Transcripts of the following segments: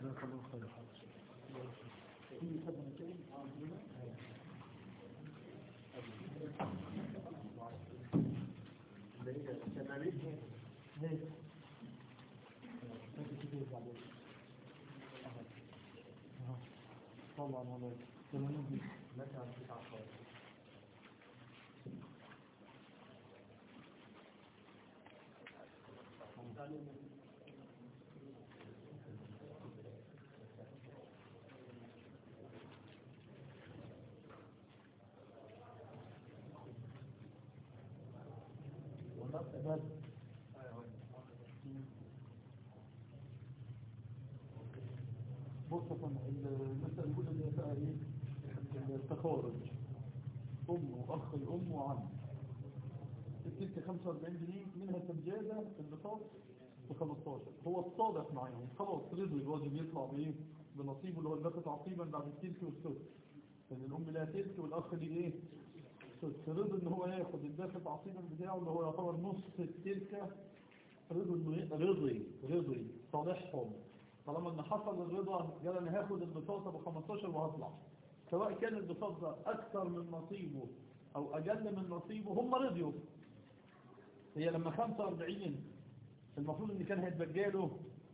جزاك الله خير في خدمتين عندنا اللي هي الشمالية ليه؟ طبعا والله ثمانين لك عن تسعة خالص بس بص يا فندم المسألة الأولى اللي هي بقى إيه التخارج أم وأخ الأم وعم التلك 45 جنيه منها سجادة البطاط ب 15 هو الصادق معاهم خلاص رضي الواجب يطلع بإيه بنصيبه اللي هو الباقي تعقيبا بعد التلك والسدس لأن الأم لها تلك والأخ ليه إيه سدس رضي إن هو ياخد الباقي تعقيبا بتاعه اللي هو يعتبر نص التلكة رضي رضي رضي صالحهم طالما ان حصل الرضا قال انا هاخد البساطة ب 15 وهطلع سواء كان البساط ده اكثر من نصيبه او اقل من نصيبه هم رضيوا هي لما 45 المفروض ان كان هيتبقى له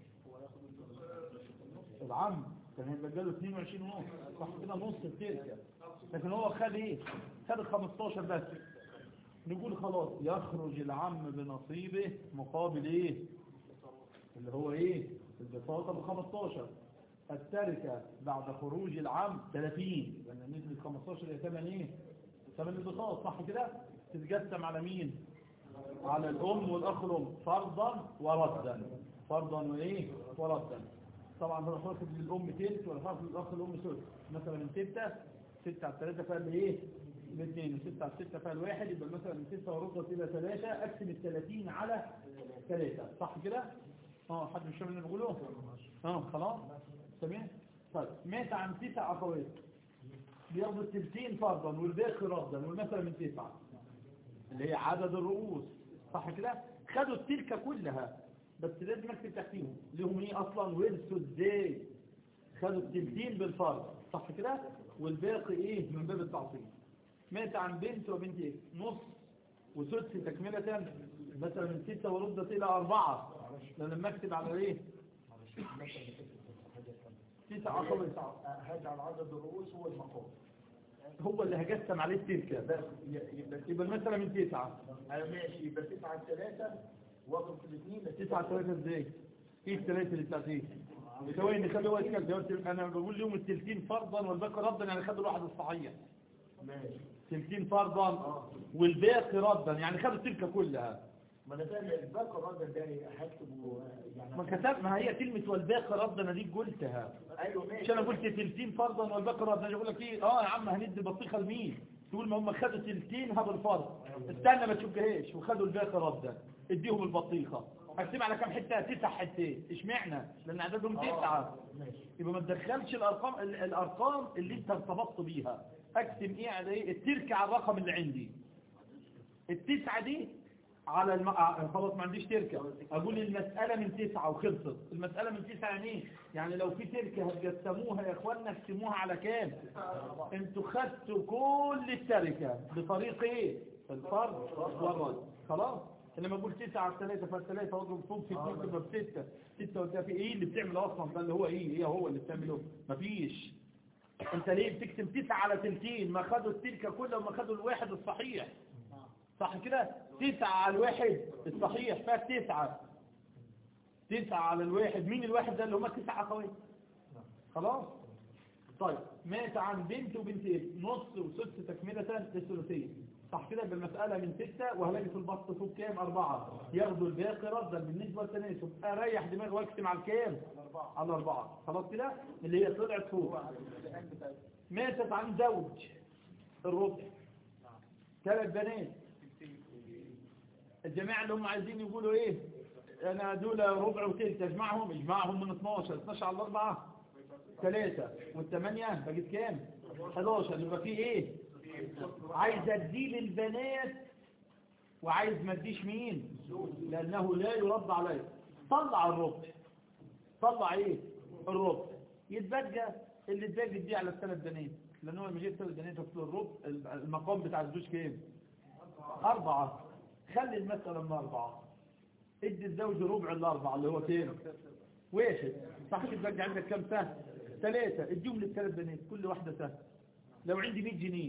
العم كان هيتبقى له 22 ونص صح كده نص التركه لكن هو خد ايه خد ال 15 بس نقول خلاص يخرج العم بنصيبه مقابل ايه اللي هو ايه البساطة ب 15 التركة بعد خروج العام 30 لأن نسبة 15 هي ثمن ايه ثمن البساط صح كده تتقسم على مين على الأم والأخ الأم فرضا وردا فرضا وإيه وردا طبعا هو حركة للأم تلت والحركة للأخ الأم ثلث مثلا من ستة ستة على ثلاثة فيها ايه الاثنين وستة على ستة فيها الواحد يبقى مثلا من ستة وربع إلى ثلاثة أقسم الثلاثين على ثلاثة صح كده اه حد مش فاهم اللي بقوله اه خلاص سمعت طيب مات عن تسع اخوات بياخدوا التلتين فرضا والباقي ردا والمثل من تسعة اللي هي عدد الرؤوس صح كده خدوا التلكة كلها بس لازم اكتب تحتيهم لهم ايه اصلا ورثوا ازاي خدوا التلتين بالفرض صح كده والباقي ايه من باب التعصيب مات عن بنت وبنت ايه نص وسدس تكملة مثلا من ستة وردت الى اربعة لما اكتب على ايه تسعة اخوات هجعل عدد الرؤوس هو المقام هو اللي هجسم عليه التلكة بس يبقى يبقى المسألة من تسعة أنا ماشي يبقى تسعة ثلاثة واضرب في الاثنين تسعة ثلاثة ازاي ايه الثلاثة اللي بتاعت ايه ثواني نخلي هو يتكلم دلوقتي انا بقول لهم التلتين فرضا والباقي ردا يعني خدوا الواحد الصحيح ماشي تلتين فرضا والباقي ردا يعني خدوا التلكة كلها ما انا فاهم الباقي الراجل ده هكتبه يعني ما كتب ما هي كلمة والباقي ردا انا دي قلتها ايوه ماشي مش انا قلت تلتين فرضا والباقي ردا انا اقول لك ايه اه يا عم هندي بطيخة لمين تقول ما هم خدوا تلتين هذا الفرض استنى ما تشبهاش وخدوا الباقي ردا اديهم البطيخة هكتب على كام حتة تسع حتات اشمعنى لان عددهم تسعة ماشي يبقى ما تدخلش الارقام ال- الارقام اللي انت ارتبطت بيها اكتب ايه على ايه التركة على الرقم اللي عندي التسعة دي على الم... ع- خلاص ما عنديش تركة اقول المسألة من تسعة وخلصت المسألة من تسعة يعني ايه يعني لو في تركة هتقسموها يا اخوانا اقسموها على كام انتوا خدتوا كل التركة بطريق ايه الفرض والرد خلاص لما اقول تسعة على ثلاثة فالثلاثة واضرب فوق في اثنين تبقى بستة ستة وانت في ايه اللي بتعمله اصلا ده اللي هو ايه ايه هو اللي بتعمله مفيش انت ليه بتكتب تسعة على تلتين ما خدوا التلكة كلها وما خدوا الواحد الصحيح صح كده تسعة على الواحد الصحيح فيها تسعة تسعة على الواحد مين الواحد ده اللي هما تسعة اخوات خلاص طيب مات عن بنت وبنتين نص وسدس تكملة للثلثين صح كده بالمسألة من ستة وهلاقي في البسط فوق كام أربعة ياخدوا الباقي ردا بالنسبة للتناسب أريح دماغي واكتم على الكام على أربعة خلاص كده اللي هي طلعت فوق ماتت عن زوج الربع ثلاث بنات الجماعة اللي هم عايزين يقولوا ايه انا دول ربع وتلت اجمعهم اجمعهم من 12 12 على الاربعة ثلاثة والثمانية بقيت كام 11 يبقى في ايه عايز ادي للبنات وعايز ما اديش مين لانه لا يرد عليه طلع الربع طلع ايه الربع يتبقى اللي اتبقى دي على الثلاث بنات لان هو لما جيت ثلاث بنات في الربع المقام بتاع الزوج كام أربعة خلي المسألة من أربعة ادي الزوج ربع الأربعة اللي هو كام واحد صح يتبقى عندك كم سهم ثلاثة اديهم للثلاث بنات كل واحدة سهم لو عندي 100 جنيه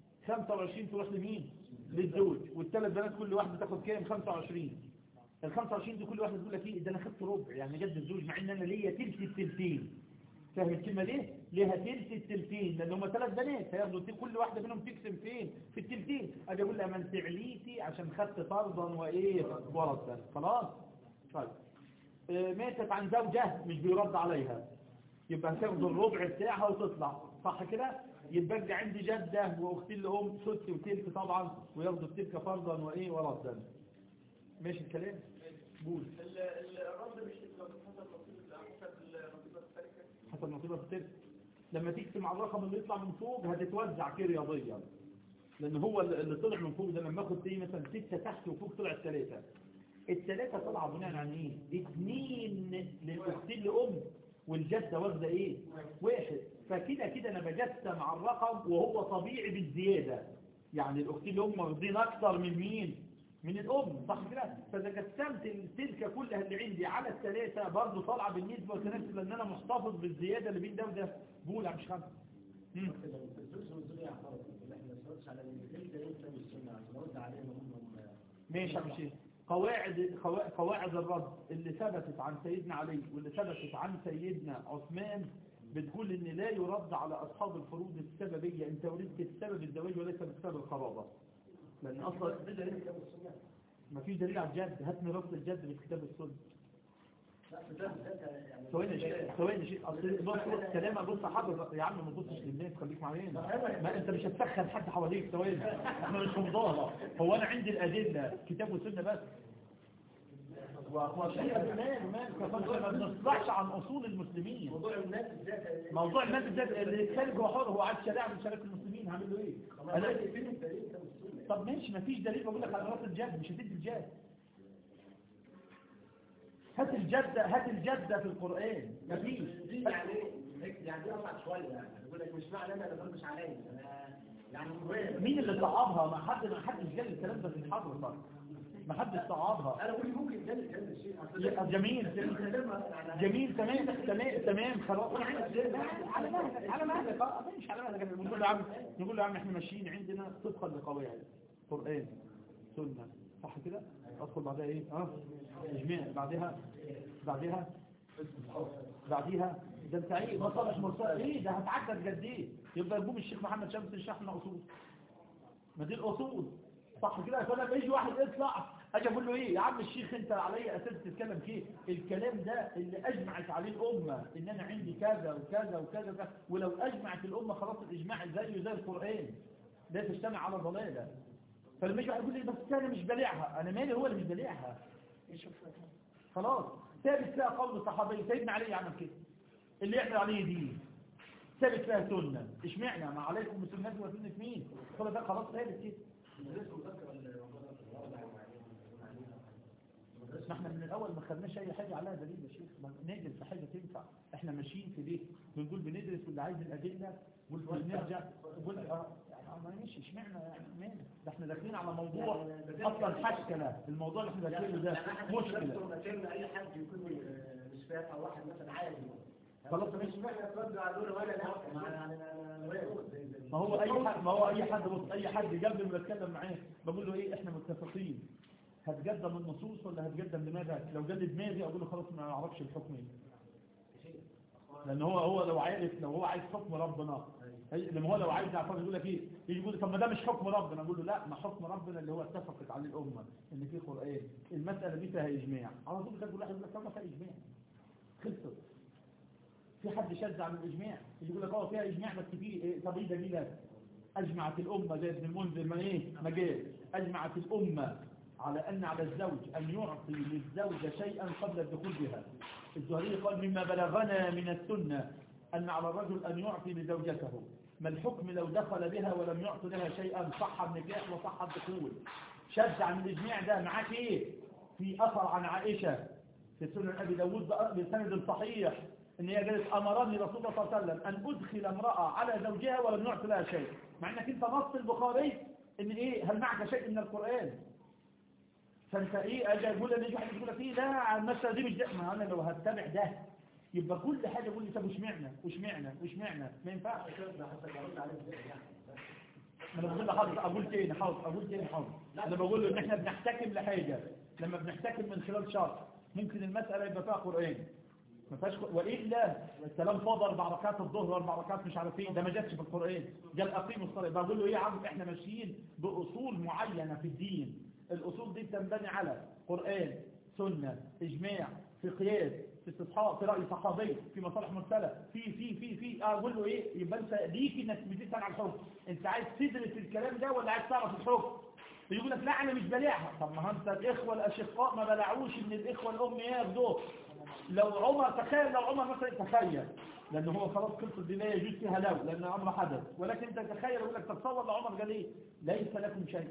25 تروح لمين للزوج والثلاث بنات كل واحدة تاخد كام 25 ال 25 دي كل واحدة تقول لك ايه ده انا خدت ربع يعني جد الزوج مع ان انا ليا تلت التلتين فاهم الكلمة ليه؟ ليها تلت التلتين لان هم ثلاث بنات هياخدوا كل واحدة منهم تقسم فين؟ في التلتين اجي اقول لها ما انت عليتي عشان خدت فرضا وايه ورثا خلاص؟ طيب آه، ماتت عن زوجة مش بيرد عليها يبقى هتاخد الربع بتاعها وتطلع صح كده؟ يبقى عندي جدة واختي لأم ست وتلت طبعا وياخدوا التلك فرضا وايه ورثا ماشي الكلام؟ قول الرد مش حسب نصيب حسب نصيب الشركة حسب نصيبها في التلك لما تقسم على الرقم اللي يطلع من فوق هتتوزع كده رياضيا لان هو اللي طلع من فوق ده لما اخد تاني مثلا ستة تحت وفوق طلعت ثلاثة الثلاثة طلع بناء عن ايه اثنين للاختين لام والجدة واخده ايه واحد فكده كده انا بجسم على الرقم وهو طبيعي بالزيادة يعني الاختين لام واخدين اكتر من مين من الام صح كده فاذا قسمت تلك كلها اللي عندي على الثلاثة برضه طالعه بالنسبة والتناسب لان انا محتفظ بالزيادة اللي بين ده وده بقول مش خمسة مم. الفلوس والدنيا اعترض احنا ما نسردش على الانجليزي ده ينسى والسنة عشان نرد عليهم هم ماشي يا مشي قواعد قوا- قواعد الرد اللي ثبتت عن سيدنا علي واللي ثبتت عن سيدنا عثمان بتقول ان لا يرد على اصحاب الفروض السببية انت ولدت بسبب الزواج وليس بسبب القرابة لان اصلا ده دليل كتاب السنة ما فيش دليل على الجد هات ميراث الجد في كتاب السنة لا ده ده يعني ثواني يا شيخ ثواني يا شيخ اصل بص بص كلام بص حضرتك يا عم ما تبصش للناس خليك معايا ما انت مش هتسخن حد حواليك ثواني احنا مش في مضاهة هو انا عندي الادله كتاب وسنه بس وشيء مال مال ما بنصلحش عن اصول المسلمين موضوع الناس ازاي موضوع المال بالذات اللي يتخلق هو حر هو عايز شريعه من شريعه المسلمين هعمل له ايه انا انا فين الدليل كتاب السنة طب ماشي ما فيش دليل بقول لك على راس الجد مش هتدي الجد هات الجدة هات الجدة في القرآن ما فيش دي يعني يعني دي اصعب شويه يعني يقول لك مش معنى انا ما مش عليا انا يعني جوايا مين اللي صعبها ما حد ما حدش قال الكلام ده في الحضر ما حدش صعبها انا بقول لي ممكن ده الكلام ده شيء يبقى جميل جميل جميل تمام تمام تمام خلاص على مهلك على مهلك اه مش على مهلك نقول له يا عم نقول له يا عم احنا ماشيين عندنا طبقا لقواعد قرآن سنة صح كده ادخل بعدها ايه اه اجماع بعدها بعدها بعديها ده انت ايه مصالح مرسله ايه ده هتعدد قد ايه يبقى يقوم الشيخ محمد شمس يشرح لنا اصول ما دي الاصول صح كده فانا لما يجي واحد يطلع اجي اقول له ايه يا عم الشيخ انت علي اساس تتكلم فيه الكلام ده اللي اجمعت عليه الامه ان انا عندي كذا وكذا وكذا وكذا ولو اجمعت الامه خلاص الاجماع زيه زي القران لا تجتمع على ضلاله فلما يجي واحد يقول لي بس انا مش بلعها انا مالي هو اللي مش بلعها خلاص ثابت فيها قول الصحابي سيدنا علي عمل كده اللي يعمل عليه دين ثابت فيها سنه اشمعنى ما عليكم بسنتي وسنه مين خلاص ده خلاص ثابت كده ما احنا من الاول ما خدناش اي حاجه عليها دليل يا شيخ ما ندرس في حاجه تنفع احنا ماشيين في دي بنقول بندرس واللي عايز الادله ونرجع نقول اه يعني ما ماشي اشمعنى يعني مالك ده احنا داخلين على موضوع اصلا حشكله الموضوع اللي احنا داخلينه ده مشكله مشكله اي حد يكون مش فاهم او واحد مثلا عادي خلاص مش معنى ترد على دول ولا لا ما يعني انا ما هو اي حد ما هو اي حد بص اي حد قبل ما بتكلم معاه بقول له ايه احنا متفقين هتقدم النصوص ولا هتقدم دماغك لو قال لي دماغي اقول له خلاص ما اعرفش الحكم ايه لان هو هو لو عارف لو هو عايز حكم ربنا لما هو لو عايز يعرف يقول لك ايه يجي يقول لي طب ما ده مش حكم ربنا اقول له لا ما حكم ربنا اللي هو اتفقت عليه الامه ان في قران المساله دي فيها اجماع على طول كده واحد يقول لك طب ما فيها اجماع خلصت في حد شذ عن الاجماع يجي يقول لك اه فيها اجماع بس في إيه طب ايه دليلك اجمعت الامه زي ابن المنذر ما ايه ما جاء اجمعت الامه على أن على الزوج أن يعطي للزوجة شيئا قبل الدخول بها الزهري قال مما بلغنا من السنة أن على الرجل أن يعطي لزوجته ما الحكم لو دخل بها ولم يعطي لها شيئا صح النكاح وصح الدخول شد عن الإجماع ده معاك إيه في أثر عن عائشة في سنن أبي داود بسند صحيح ان هي قالت امرني رسول الله صلى الله عليه وسلم ان ادخل امراه على زوجها ولم يعط لها شيء مع انك انت نص البخاري ان ايه هل معك شيء من القران فانت ايه اجي اقول لي يجي واحد يقول لك ايه لا المساله دي مش ده ما انا لو هتبع ده يبقى كل حاجه يقول لي طب واشمعنى واشمعنى واشمعنى ما ينفعش ما انا بقول لحضرتك اقول تاني حاضر اقول تاني حاضر انا بقول له ان احنا بنحتكم لحاجه لما بنحتكم من خلال شرط ممكن المساله يبقى فيها قران ما فيهاش ق- والا الكلام فاضل اربع ركعات الظهر واربع ركعات مش عارف ايه ده ما جاتش في القران قال اقيموا الصلاه بقول له ايه يا عم احنا ماشيين باصول معينه في الدين الاصول دي بتنبني على قران سنه اجماع في قياس في استصحاب في راي صحابي في مصالح مرسله في في في في اقول له ايه يبقى انت ليك انك بتسال على الحكم انت عايز تدرس الكلام ده ولا عايز تعرف الحكم يقول لك لا انا مش بلاعها طب ما انت الاخوه الاشقاء ما بلعوش ان الاخوه الام ياخدوه لو عمر تخيل لو عمر مثلا تخيل لان هو خلاص قصه دي لا يجوز فيها لو لان الامر حدث ولكن انت تخيل يقول لك تتصور لو عمر قال ايه ليس لكم شيء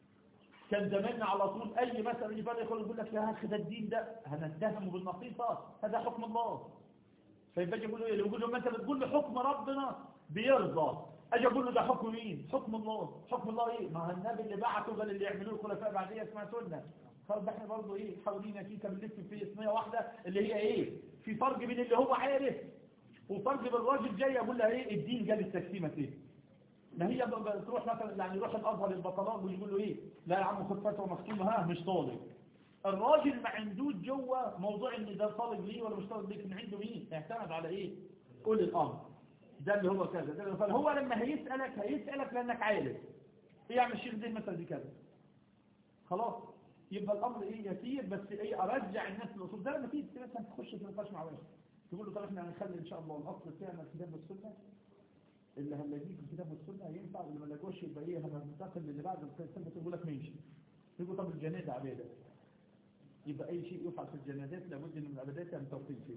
كان زماننا على طول اي مثلا يبقى يقول يقول لك يا اخي ده الدين ده هنتهمه بالنصيصه هذا حكم الله فيبقى يقول له ايه يقول له مثلا تقول له حكم ربنا بيرضى اجي اقول له ده حكم مين حكم الله حكم الله ايه ما هو النبي اللي بعته قال اللي يعملوه الخلفاء بعديه اسمها سنه طب احنا برضه ايه حاولين كده بنلف في اسميه واحده اللي هي ايه في فرق بين اللي هو عارف وفرق بين الراجل جاي يقول لها ايه الدين قال التقسيمه ايه ما هي ب- ب- تروح مثلا يعني يروح الازهر البطلات ويقول له ايه لا يا عم خد فتوى مختومه ها مش طالب الراجل ما عندوش جوه موضوع ان ده طالب ليه ولا مش طالب ليه كان عنده مين اعتمد على ايه قول الامر ده اللي هو كذا ده اللي- فهو لما هيسالك هيسالك لانك عارف ايه يعمل الشيخ دي المثل دي كذا خلاص يبقى الامر ايه يسير بس ايه ارجع الناس للاصول ده لما تيجي مثلا تخش في نقاش مع واحد تقول له طب احنا هنخلي ان شاء الله الاصل بتاعنا الكتاب والسنه اللي هنلاقيه في الكتاب والسنه ينفع واللي ما نلاقوش يبقى ايه هننتقل للي بعد السنه تقول لك ماشي يقول طب الجنازه عباده يبقى اي شيء يفعل في الجنازات لابد من العبادات ان توقيت فيه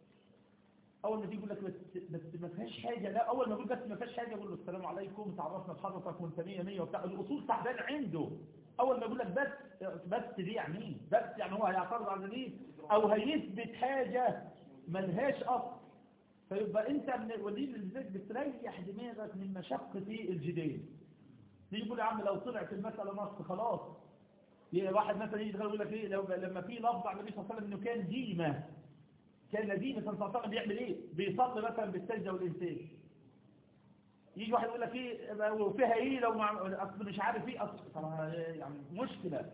اول ما تيجي يقول لك بس بس ما فيهاش حاجه لا اول ما يقول بس ما فيهاش حاجه يقول له السلام عليكم تعرفنا بحضرتك وانت 100 100 وبتاع الاصول تعبان عنده اول ما يقول لك بس بس دي يعني ايه بس يعني هو هيعترض على دي او هيثبت حاجه ملهاش اصل فيبقى انت من ودي بالذات بتريح دماغك من مشقه الجدال دي يقول يا عم لو طلعت المساله نص خلاص يبقى واحد مثلا يجي يقول لك ايه لو لما في لفظ عن النبي صلى الله عليه وسلم انه كان ديمه كان ديمه صلى الله عليه وسلم بيعمل ايه بيصلي مثلا بالسجده والانسان يجي واحد يقول لك ايه وفيها ايه لو مع اصل مش عارف ايه اصل طبعا يعني مشكله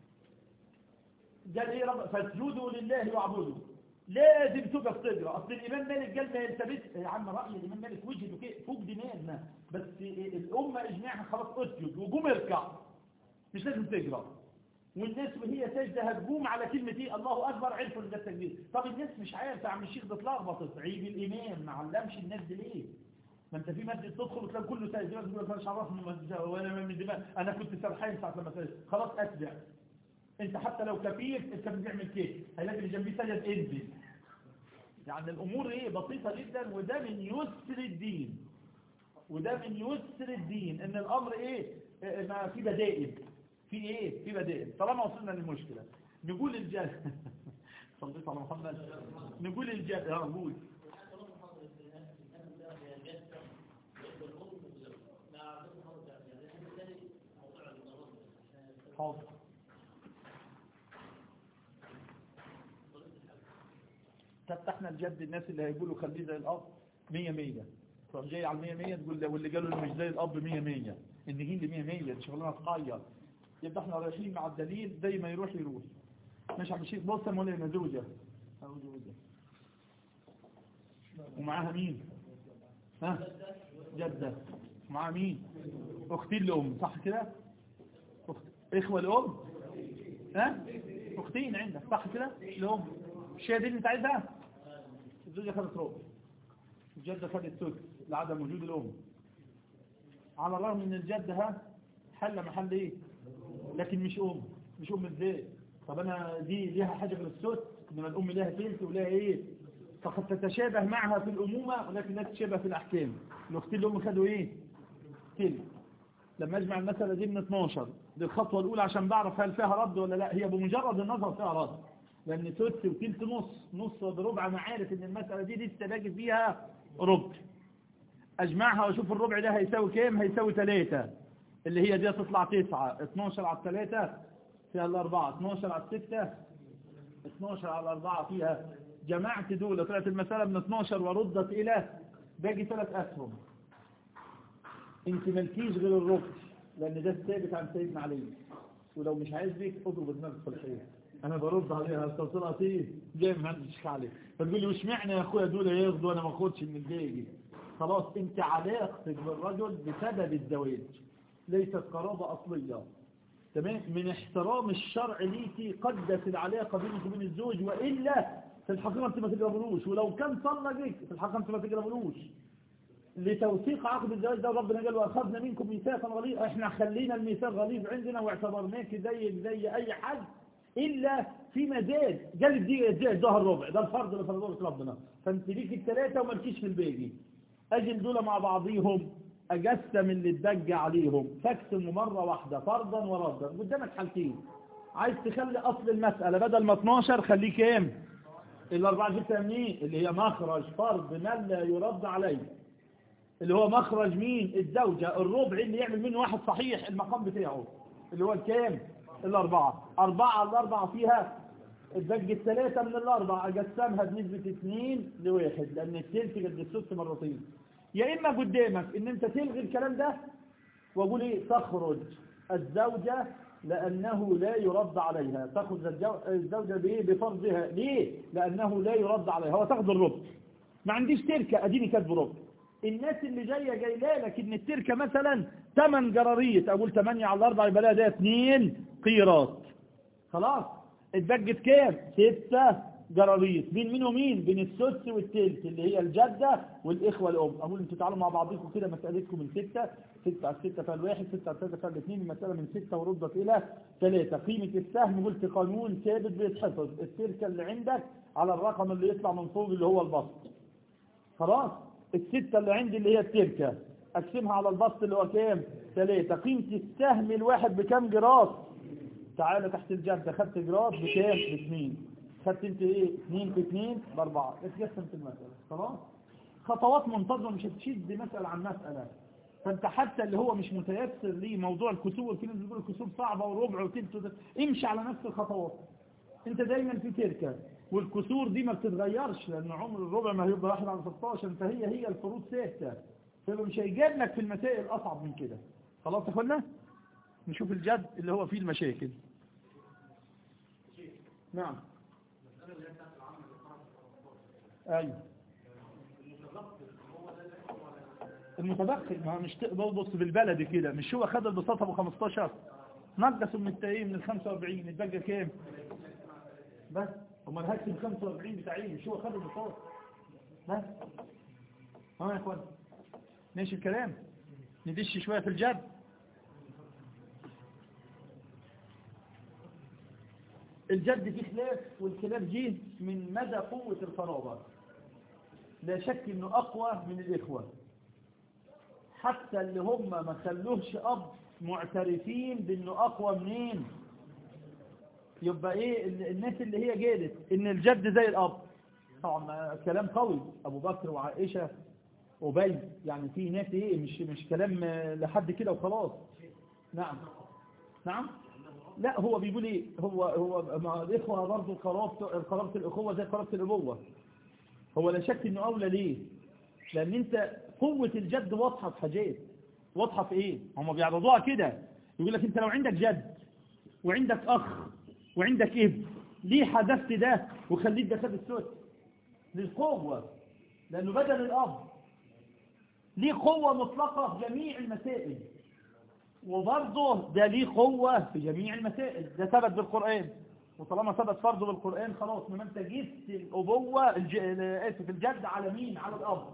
قال ايه رب فاسجدوا لله واعبدوا لازم تقف تقرا اصل الامام مالك قال ما يلتبس يا عم راي الامام مالك وجهه كده فوق دماغنا بس الامه اجماعها خلاص اسجد وقوم اركع مش لازم تقرا والناس وهي ساجده هتقوم على كلمه ايه الله اكبر عرفوا ان ده التكبير طب الناس مش عارفه يا عم الشيخ ده اتلخبطت عيب الامام ما علمش الناس دي ليه ما انت في مسجد تدخل وتلاقي كله ساجد يقول لك انا مش عرفني وانا من دماغ انا كنت سرحان ساعه لما سجد خلاص اتبع انت حتى لو كفير انت بتعمل كده هيلاقي اللي جنبيه سجد انزل يعني الامور ايه بسيطه جدا وده من يسر الدين وده من يسر الدين ان الامر ايه اه ما في بدائل في ايه في بدائل طالما وصلنا للمشكله نقول الجد صليت على محمد نقول الجد اه نقول حاضر تفتحنا الجد الناس اللي هيقولوا خليه زي الاب 100 100 تروح جاي على 100 100 تقول ده واللي قالوا مش زي الاب 100 100 النجين ل 100 100 دي شغلانه تقير يبقى احنا رايحين مع الدليل زي ما يروح يروح مش عم شيء بص يا مولانا زوجه او زوجه ومعاها مين ها جده معاها مين اختين لام صح كده أخت... اخوه لام ها اختين عندك صح كده لام مش هي دي اللي انت عايزها الزوجه خدت ربع الجده خدت ثلث لعدم وجود الام على الرغم ان الجده ها حل محل ايه لكن مش ام مش ام ازاي طب انا دي ليها حاجه غير الثلث انما الام ليها ثلث ولها ايه فقد تتشابه معها في الامومه ولكن لا تتشابه في الاحكام الاختين الام خدوا ايه ثلث لما اجمع المساله دي من 12 دي الخطوه الاولى عشان بعرف هل فيها رد ولا لا هي بمجرد النظر فيها رد لان سدس وتلت نص نص بربع انا عارف ان المسألة دي لسه باجي فيها ربع اجمعها واشوف الربع ده هيساوي كام هيساوي 3 اللي هي دي تطلع 9 12 على 3 فيها الاربعة 12 على 6 12 على 4 فيها جمعت دول طلعت المسألة من 12 وردت الى باقي ثلاث اسهم انت مالكيش غير الربع لان ده الثابت عن سيدنا علي ولو مش عايز بيك اضرب دماغك في الحيط انا برد عليها استوصلها ايه جاي ما عنديش عليه فتقول لي وش معنى يا اخويا دول ياخدوا وانا ما اخدش من الباقي خلاص انت علاقتك بالرجل بسبب الزواج ليست قرابة اصلية تمام من احترام الشرع ليكي قدس العلاقة بينك وبين الزوج وإلا في الحقيقة انت ما تقربلوش ولو كان صلى بك في الحقيقة انت ما تقربلوش لتوثيق عقد الزواج ده ربنا قال واخذنا منكم ميثاقا غليظا احنا خلينا الميثاق غليظ عندنا واعتبرناك زيك زي اي حد الا في مزاج قال دي دي ظهر ربع ده الفرض اللي فرضه لك ربنا فانت ليك الثلاثه ومالكيش في الباقي اجل دول مع بعضيهم اجسم اللي اتدج عليهم فاقسم مره واحده فرضا وردا قدامك حالتين عايز تخلي اصل المساله بدل ما 12 خليه كام الاربعه جبتها منين اللي هي مخرج فرض من لا يرد عليه اللي هو مخرج مين الزوجة الربع اللي يعمل منه واحد صحيح المقام بتاعه اللي هو الكام الأربعة أربعة على الأربعة فيها الدج الثلاثة من الأربعة أقسمها بنسبة اثنين لواحد لأن التلت قد السدس مرتين يا إما قدامك إن أنت تلغي الكلام ده وأقول إيه تخرج الزوجة لأنه لا يرد عليها تخرج الجو- الزوجة بإيه بفرضها ليه لأنه لا يرد عليها هو تاخد الربع ما عنديش تركة أديني كاتب ربع الناس اللي جاية جاية لك ان التركة مثلا 8 جرارية اقول 8 على 4 يبقى لها ده 2 قيراط خلاص اتبجت كام 6 جرارية بين مين ومين بين السدس والتلت اللي هي الجدة والاخوة الام اقول انتوا تعالوا مع بعضكم كده مسألتكم من 6 6 على 6 فالواحد 6 على 3 فالاثنين المسألة من 6 وردت الى 3 قيمة السهم قلت قانون ثابت بيتحفظ التركة اللي عندك على الرقم اللي يطلع من فوق اللي هو البسط خلاص الستة اللي عندي اللي هي التركة اقسمها على البسط اللي هو كام ثلاثة قيمة السهم الواحد بكام جراس تعالى تحت الجدة خدت جراس بكام باثنين خدت انت ايه اثنين في اثنين باربعة اتقسمت المسألة خلاص خطوات منتظمة مش هتشد مسألة عن مسألة فانت حتى اللي هو مش متيسر ليه موضوع الكسور في ناس بيقول الكسور صعبة وربع وتلت وده. امشي على نفس الخطوات انت دايما في تركة والكسور دي ما بتتغيرش لان عمر الربع ما هيبقى واحد على 16 فهي هي الفروض ثابته فيبقى مش هيجيب لك في المسائل اصعب من كده خلاص يا اخوانا نشوف الجد اللي هو فيه المشاكل نعم ايوه المتدخل ما مش تقدر تبص بالبلدي كده مش هو خد البساطه ابو 15 نقصوا من التأيين من ال 45 يتبقى كام بس امال هكتب 45 بتاعي مش هو خد البساطه بس ها يا اخوان ماشي الكلام ندش شويه في الجد الجد فيه خلاف والخلاف جه من مدى قوة القرابة لا شك انه اقوى من الاخوة حتى اللي هم ما خلوهش اب معترفين بانه اقوى منين يبقى ايه ال- الناس اللي هي جالت ان الجد زي الاب طبعا كلام قوي ابو بكر وعائشة وبي يعني في ناس ايه مش مش كلام لحد كده وخلاص نعم نعم لا هو بيقول ايه هو هو مع الاخوه برضه قرابه قرابه الاخوه زي قرابه الابوه هو لا شك انه اولى ليه لان انت قوه الجد واضحه في حاجات واضحه في ايه هم بيعرضوها كده يقول لك انت لو عندك جد وعندك اخ وعندك ابن ليه حذفت ده وخليت ده خد السدس للقوه لانه بدل الاب ليه قوه مطلقه في جميع المسائل وبرضه ده ليه قوة في جميع المسائل ده ثبت بالقرآن وطالما ثبت فرضه بالقرآن خلاص ما انت جبت الأبوة الج... آسف الجد على مين على الأب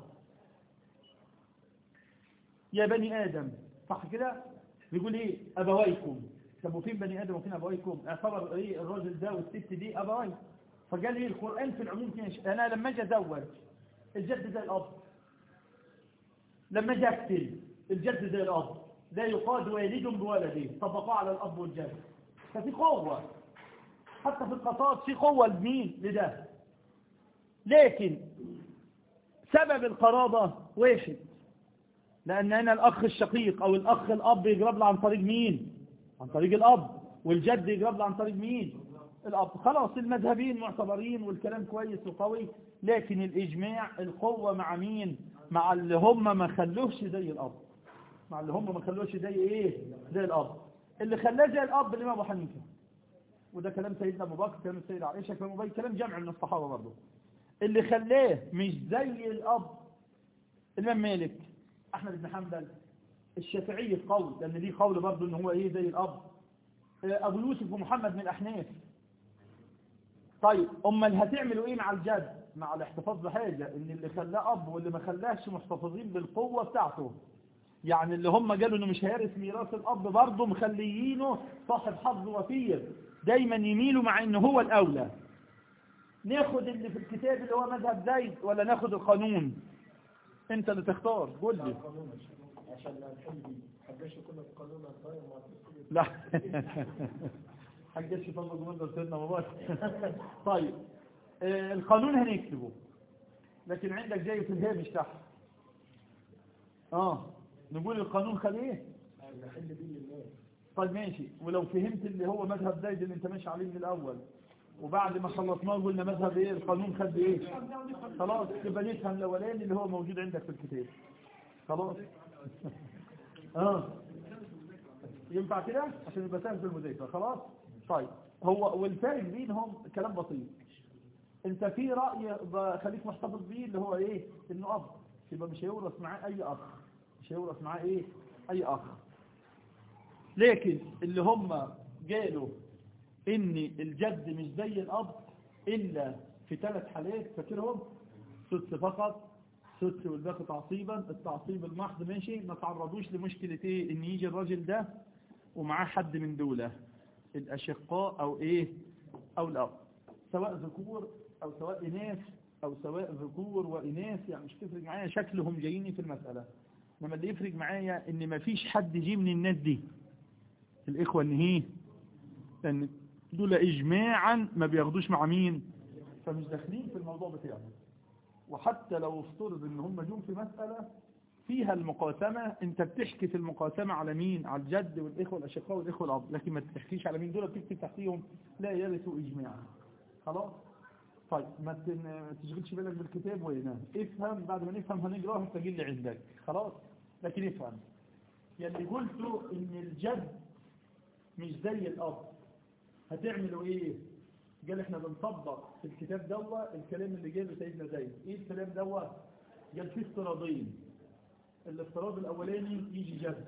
يا بني آدم صح كده بيقول ايه أبويكم طب وفين بني آدم وفين أبويكم اعتبر ايه الراجل ده والست دي أبوي فقال ايه القرآن في العموم كده أنا لما اجي أزوج الجد زي الأب لما اجي أقتل الجد زي الأب لا يقاد والد بولده طبقوا على الأب والجد ففي قوة حتى في القصاص في قوة لمين لده لكن سبب القرابة واحد لأن أنا الأخ الشقيق أو الأخ الأب يجرب له عن طريق مين عن طريق الأب والجد يجرب له عن طريق مين الأب خلاص المذهبين معتبرين والكلام كويس وقوي لكن الإجماع القوة مع مين مع اللي هم ما خلوهش زي الأب مع اللي هم ما خلوهش زي إيه زي الأب اللي خلاه زي الأب الإمام أبو حنيفة وده كلام سيدنا أبو بكر كلام السيدة عائشة كلام أبي كلام جمع من الصحابة برضه اللي خلاه مش زي الأب الإمام مالك أحمد بن حنبل الشافعي في قول لأن دي قول برضه إن هو إيه زي الأب أبو يوسف ومحمد من الأحناف طيب أمال هتعملوا إيه مع الجد مع الاحتفاظ بحاجة إن اللي خلاه أب واللي ما خلاهش محتفظين بالقوة بتاعته يعني اللي هم قالوا إنه مش هيرث ميراث الأب برضه مخليينه صاحب حظ وفير دايما يميلوا مع إنه هو الأولى ناخد اللي في الكتاب اللي هو مذهب زيد ولا ناخد القانون انت اللي تختار قول لي عشان لا نحل حبيش كنا القانون الضايع ما لا حاجة شيطان مجمون ده سيدنا مباشر طيب آه القانون هنكتبه لكن عندك جاي في الهامش تحت اه نقول القانون خد ايه نحل بيه الناس طيب ماشي ولو فهمت اللي هو مذهب زيد اللي انت ماشي عليه من الاول وبعد ما خلصناه قلنا مذهب ايه القانون خد ايه خلاص يبقى نفهم الاولاني اللي هو موجود عندك في الكتاب خلاص اه ينفع كده عشان يبقى سهل في المذاكره خلاص طيب هو والفارق بينهم كلام بسيط انت في راي خليك محتفظ بيه اللي هو ايه انه اب يبقى مش هيورث معاه اي اخ مش هيورث معاه ايه اي اخ لكن اللي هم قالوا ان الجد مش زي الاب الا في ثلاث حالات فاكرهم سدس فقط سدس والباقي تعصيبا التعصيب المحض ماشي ما تعرضوش لمشكلة ايه ان يجي الراجل ده ومعاه حد من دولة الاشقاء او ايه او الاب سواء ذكور او سواء اناث او سواء ذكور واناث يعني مش تفرق معايا شكلهم جايين في المسألة انما اللي يفرق معايا ان ما فيش حد جه من الناس دي الاخوة ان هي لان دول اجماعا ما بياخدوش مع مين فمش داخلين في الموضوع بتاعه وحتى لو افترض ان هم جم في مسألة فيها المقاسمة انت بتحكي في المقاسمة على مين على الجد والاخوة الاشقاء والاخوة الاب لكن ما تحكيش على مين دول بتكتب تحتيهم لا يرثوا اجماعا خلاص طيب ما تشغلش بالك بالكتاب وهنا افهم بعد ما نفهم هنقراه هتجي لي عندك خلاص لكن افهم يلي قلته ان الجد مش زي الاب هتعملوا ايه قال احنا بنطبق في الكتاب دوا الكلام اللي جاله سيدنا زيد ايه الكلام دوا قال فيه افتراضين الافتراض الاولاني يجي جد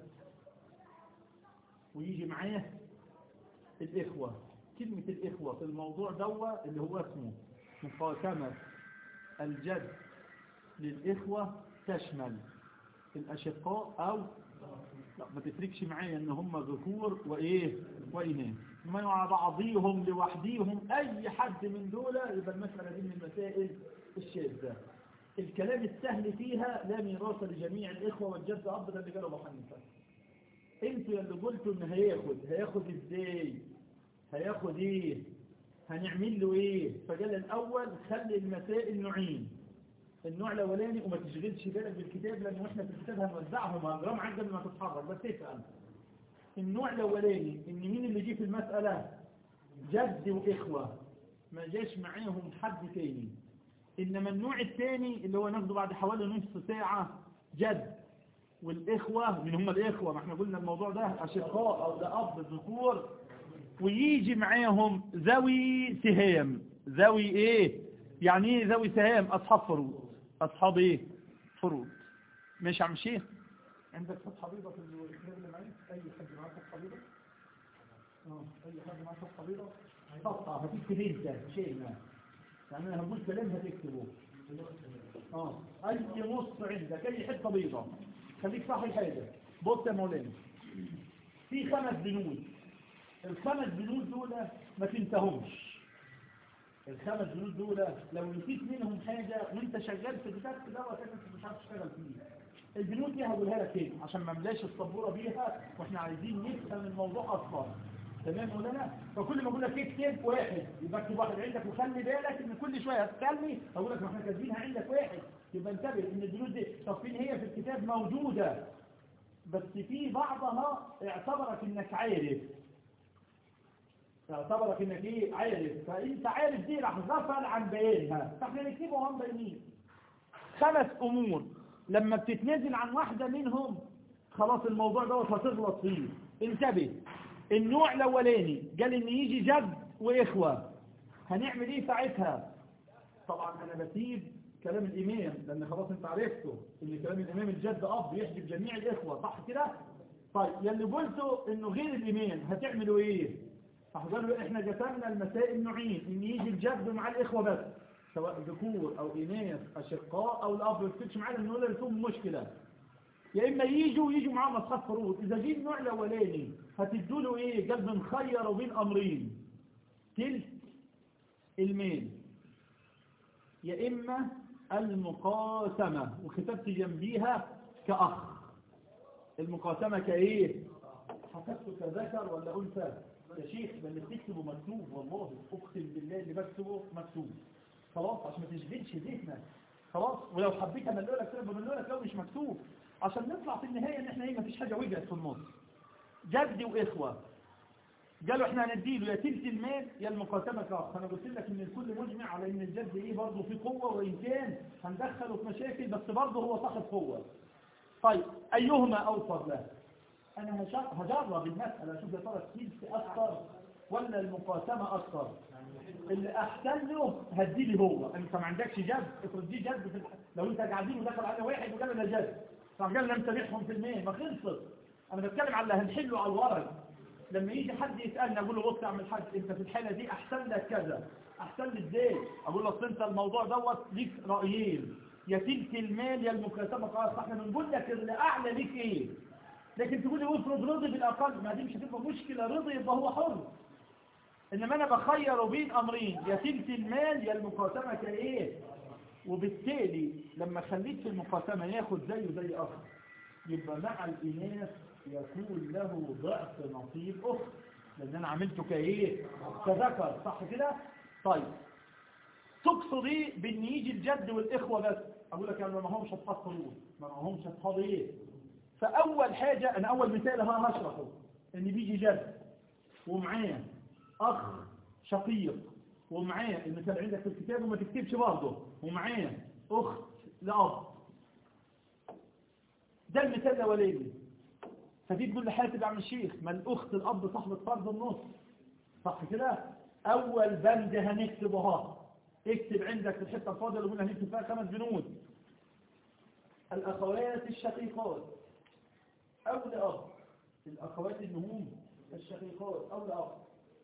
ويجي معاه الاخوة كلمة الاخوة في الموضوع دوا اللي هو اسمه مقاسمة الجد للاخوة تشمل الاشقاء او لا ما تفرقش معايا ان هم ذكور وايه واناث مع بعضيهم لوحديهم اي حد من دول يبقى المسألة دي من المسائل الشاذة الكلام السهل فيها لا ميراث لجميع الاخوة والجد اب ده اللي قاله ابو حنيفه انتوا اللي قلتوا ان هياخد هياخد ازاي هياخد ايه هنعمل له ايه فقال الاول خلي المسائل نوعين النوع الاولاني وما تشغلش بالك بالكتاب لان احنا في الكتاب هنوزعهم هنجرام عندك قبل ما تتحرك بس افهم النوع الاولاني ان مين اللي جه في المسألة جد واخوة ما جاش معاهم حد تاني انما النوع الثاني اللي هو ناخده بعد حوالي نصف ساعة جد والاخوة من هم الاخوة ما احنا قلنا الموضوع ده اشقاء او ده اب ذكور ويجي معاهم ذوي سهام ذوي ايه يعني ايه ذوي سهام اصحاب فروض اصحاب ايه فروض ماشي يا عم شيخ عندك فتحة بيضة في الكتاب اللي معاك اي حد معاه فتحة بيضة اه اي حد معاه فتحة بيضة فتحة هتكتب انت شيء ما يعني انا هقول كلام هتكتبه اه اي نص عندك اي حته بيضة خليك صاحي حاجة بص يا مولانا في خمس بنود الخمس بنود دول ما تنساهمش الخمس بنود دول لو نسيت منهم حاجة وانت شغال في الكتاب ده انت مش عارف تشتغل فيه البنود دي هقولها لك تاني عشان ما ملاش السبوره بيها واحنا عايزين نفهم الموضوع اكتر تمام ولا لا فكل ما اقول لك اكتب واحد يبقى اكتب واحد عندك وخلي بالك ان كل شويه هتسالني اقول لك ما احنا كاتبينها عندك واحد يبقى انتبه ان الدروس دي طب فين هي في الكتاب موجوده بس في بعضها اعتبرك انك عارف اعتبرك انك ايه عارف فانت عارف دي راح غفل عن بيانها فاحنا نكتبه هم باينين خمس امور لما بتتنازل عن واحدة منهم خلاص الموضوع دوت هتغلط فيه انتبه النوع الاولاني قال ان يجي جد واخوة هنعمل ايه ساعتها طبعا انا بسيب كلام الامام لان خلاص انت عرفته ان كلام الامام الجد اب يحجب جميع الاخوة صح كده طيب يلي قلته انه غير الامام هتعملوا ايه فقالوا احنا جسمنا المسائل نوعين ان يجي الجد مع الاخوة بس سواء ذكور او اناث اشقاء او الاب ما يفتش معانا ان ولا لكم مشكله يا اما يجوا يجوا معاهم اصحاب فروض اذا جه النوع الاولاني هتدوا له ايه قلب مخير بين امرين تلك الميل يا اما المقاسمه وكتبت جنبيها كاخ المقاسمه كايه حسبته كذكر ولا انثى يا شيخ ده اللي بتكتبه مكتوب والله اقسم بالله اللي بكتبه مكتوب خلاص عشان ما تشغلش ذهنك خلاص ولو حبيت املوا لك كده بملوا لك لو مش مكتوب عشان نطلع في النهايه ان احنا ايه مفيش حاجه وجعت في النص جد واخوه قالوا احنا هنديله يا تلت المال يا المقاسمه كاخ انا قلت لك ان الكل مجمع على ان الجد ايه برضه في قوه وان كان هندخله في مشاكل بس برضه هو صاحب قوه طيب ايهما اوفر له انا هجرب المساله اشوف يا ترى التلت اكثر ولا المقاسمه اكثر اللي احسن له هديلي هو انت ما عندكش جد افرض دي جد في الح... لو انت قاعدين ودخل على واحد وقال انا جد فقال لم تبيعهم في المية ما خلصت انا بتكلم على اللي هنحله على الورق لما يجي حد يسالني اقول له بص يا عم الحاج انت في الحاله دي احسن لك كذا احسن لي ازاي اقول له اصل انت الموضوع دوت ليك رايين يا تلك المال يا المكاتبه خلاص احنا بنقول لك اللي اعلى ليك ايه لكن تقول لي افرض رضي بالاقل ما دي مش هتبقى مشكله رضي يبقى هو حر انما انا بخير بين امرين يا تلك المال يا المقاسمة كايه وبالتالي لما خليت في المقاسمة ياخد زيه زي اخر يبقى مع الاناث يكون له ضعف نصيب اخر لان انا عملته كايه كذكر صح كده طيب تقصد ايه بان يجي الجد والاخوة بس اقول لك انا ما همش اصحاب فروض ما همش اصحاب ايه فاول حاجة انا اول مثال ها هشرحه ان بيجي جد ومعاه أخ شقيق ومعاه المثال عندك في الكتاب وما تكتبش برضه ومعاه أخت لأب ده المثال الأولاني فتيجي تقول لحاتب يا عم الشيخ ما الأخت الأب صاحبة فرض النص صح كده أول بند هنكتبها اكتب عندك في الحتة الفاضية اللي قلنا هنكتب فيها خمس بنود الأخوات الشقيقات أو لأب الأخوات النهوم الشقيقات أو لأب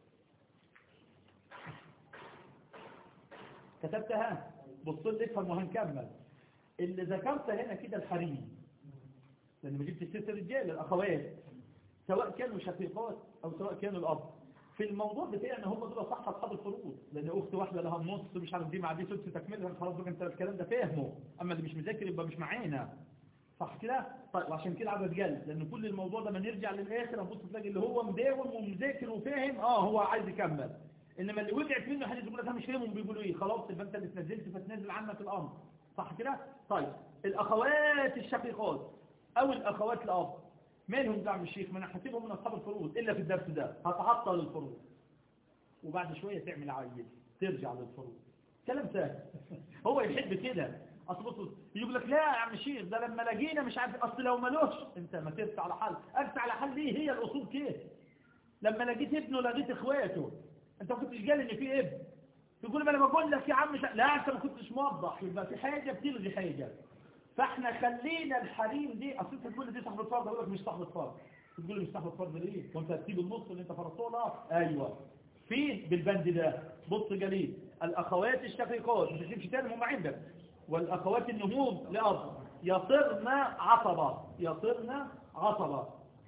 كتبتها بص لي افهم وهنكمل اللي ذكرت هنا كده الحريم لان ما جبت ست رجال الاخوات سواء كانوا شقيقات او سواء كانوا الاب في الموضوع بتاعنا هم دول صح اصحاب الفروض لان اخت واحده لها النص مش عارف دي مع دي سدس تكملها خلاص بقى انت الكلام ده فاهمه اما اللي مش مذاكر يبقى مش معانا صح كده طيب وعشان كده عدد جلد لان كل الموضوع ده ما نرجع للاخر هنبص تلاقي اللي هو مداوم ومذاكر وفاهم اه هو عايز يكمل انما اللي وقعت منه حديث يقول لك انا مش فاهمهم بيقولوا ايه خلاص يبقى انت اللي اتنزلت فتنزل عنك الامر صح كده طيب الاخوات الشقيقات او الاخوات الاب مالهم دعم الشيخ ما انا حاسبهم من اصحاب الفروض الا في الدرس ده هتعطل الفروض وبعد شويه تعمل عيل ترجع للفروض كلام سهل هو يحب كده اصل بص يقول لك لا يا عم الشيخ ده لما لقينا مش عارف اصل لو ملوش انت ما ترس على حل ارس على حل ليه هي الاصول كده لما لقيت ابنه لقيت اخواته انت ما كنتش قال ان في ابن تقول ما انا بقول لك يا عم ش... لا انت ما كنتش موضح يبقى في حاجه بتلغي حاجه فاحنا خلينا الحريم دي اصل انت تقول لي دي صاحب الفرض اقول لك مش صاحب الفرض تقول لي مش صاحب الفرض ليه وانت هتسيب النص اللي انت فرضته لا ايوه فين بالبند ده بص جليل الاخوات الشقيقات ما تكتبش تاني هم عندك والاخوات النموم لاب يصرن عصبه يصرن عصبه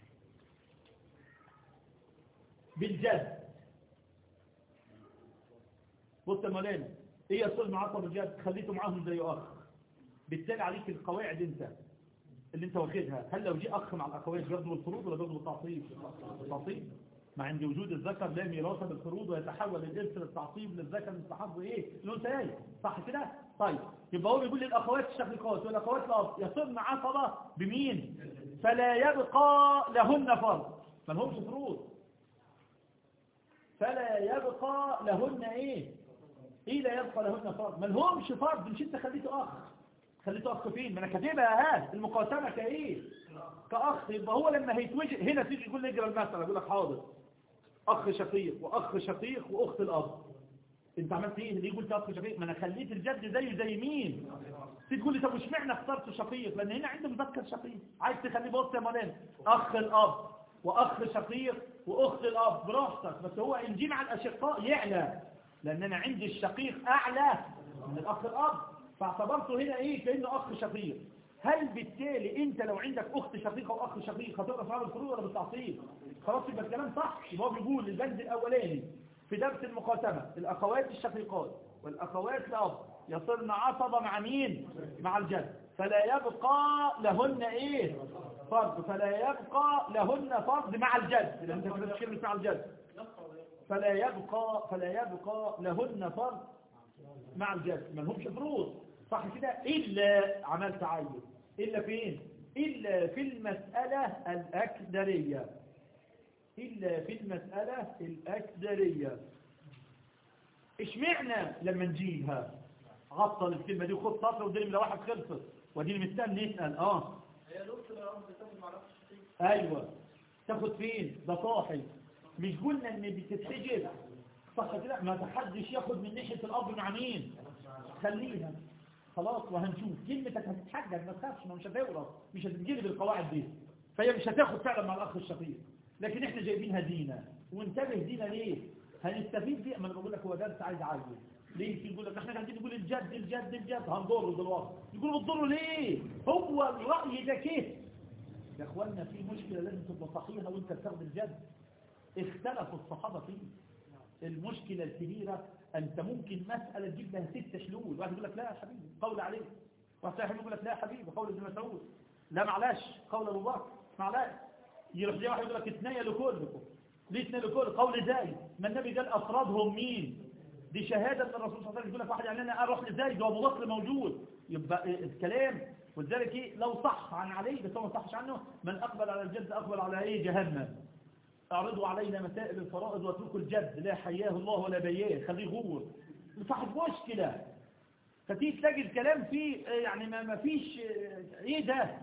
بالجد بص يا مولانا ايه يصرن عصبه بالجد خليته معاهم زي اخ بالتالي عليك القواعد انت اللي انت واخدها هل لو جه اخ مع الاخوات بياخدوا الفروض ولا بياخدوا التعصيب التعصيب ما عند وجود الذكر لا ميراث بالفروض ويتحول الارث للتعصيب للذكر مثل حظ ايه الانثيين صح كده طيب يبقى هو بيقول للاخوات الشقيقات والاخوات الاب يصرن عصبه بمين فلا يبقى لهن فرض ما لهمش فروض فلا يبقى لهن ايه ايه لا يبقى لهن فرض ما لهمش فرض مش انت خليته اخ خليته اخ فين ما انا كاتبها ها المقاسمه كايه كاخ يبقى هو لما هيتوجه هنا تيجي يقول لي اجرى المساله يقول لك حاضر اخ شقيق واخ شقيق واخت الاب انت عملت ايه ليه قلت اخ شقيق ما انا خليت الجد زيه زي مين تقول لي طب وش معنى اخترت شقيق لان هنا عندي مذكر شقيق عايز تخليه بص يا مولانا اخ الاب واخ شقيق واخت الاب براحتك بس هو ان جه مع الاشقاء يعلى لان انا عندي الشقيق اعلى من الاخ الاب فاعتبرته هنا ايه كانه اخ شقيق هل بالتالي انت لو عندك اخت شقيقه واخ شقيق هتقرا في هذا الفروض ولا بالتعصيب خلاص يبقى الكلام صح يبقى هو بيقول البند الاولاني في درس المقاسمه الاخوات الشقيقات والاخوات الاب يصرن عصبه مع مين مع الجد فلا يبقى لهن ايه فرض فلا يبقى لهن فرض مع الجد لان انت كده كلمه مع الجد فلا يبقى فلا يبقى لهن فرض مع الجد ما لهمش فروض صح كده إلا عملت عين إلا فين إلا في المسألة الأكدرية إلا في المسألة الأكدرية إيش معنى لما نجيبها عطل الكلمة دي وخد سطر ودي لو واحد خلصت ودي مستني نسأل آه هي الأخت بقى بتاخد مع نفس الشيء أيوة تاخد فين ده صاحي مش قلنا إن بتتحجب صح كده ما تحدش ياخد من ناحية الأب مع مين خليها خلاص وهنشوف كلمتك هتتحجج ما تخافش ما مش هتورط مش هتتجلب القواعد دي فهي مش هتاخد فعلا مع الاخ الشقيق لكن احنا جايبينها دينا وانتبه دينا ليه هنستفيد بيها ما انا بقول لك هو درس عايز عايز ليه يقول لك احنا قاعدين نقول الجد الجد الجد هنضره دلوقتي يقولوا بتضره ليه هو الراي ده كيف يا اخوانا في مشكله لازم تبقى صحيحه وانت بتاخد الجد اختلفوا الصحابه فيه المشكلة الكبيرة أنت ممكن مسألة تجيب لها ست حلول واحد يقول لك لا يا حبيبي قول عليه واحد ثاني يقول لك لا يا حبيبي قول ابن مسعود لا معلاش قول أبو بكر معلاش يروح جاي واحد يقول لك اثنين لكلكم ليه اثنين لكل قول زايد ما النبي قال أفرادهم مين دي شهادة من الرسول صلى الله عليه وسلم يقول لك واحد يعني أنا أروح لزايد وأبو بكر موجود يبقى الكلام ولذلك إيه لو صح عن علي بس هو ما صحش عنه من أقبل على الجد أقبل على إيه جهنم اعرضوا علينا مسائل الفرائض واتركوا الجد لا حياه الله ولا بياه خليه غور صاحب مشكلة فتيجي تلاقي الكلام فيه يعني ما ما فيش ايه ده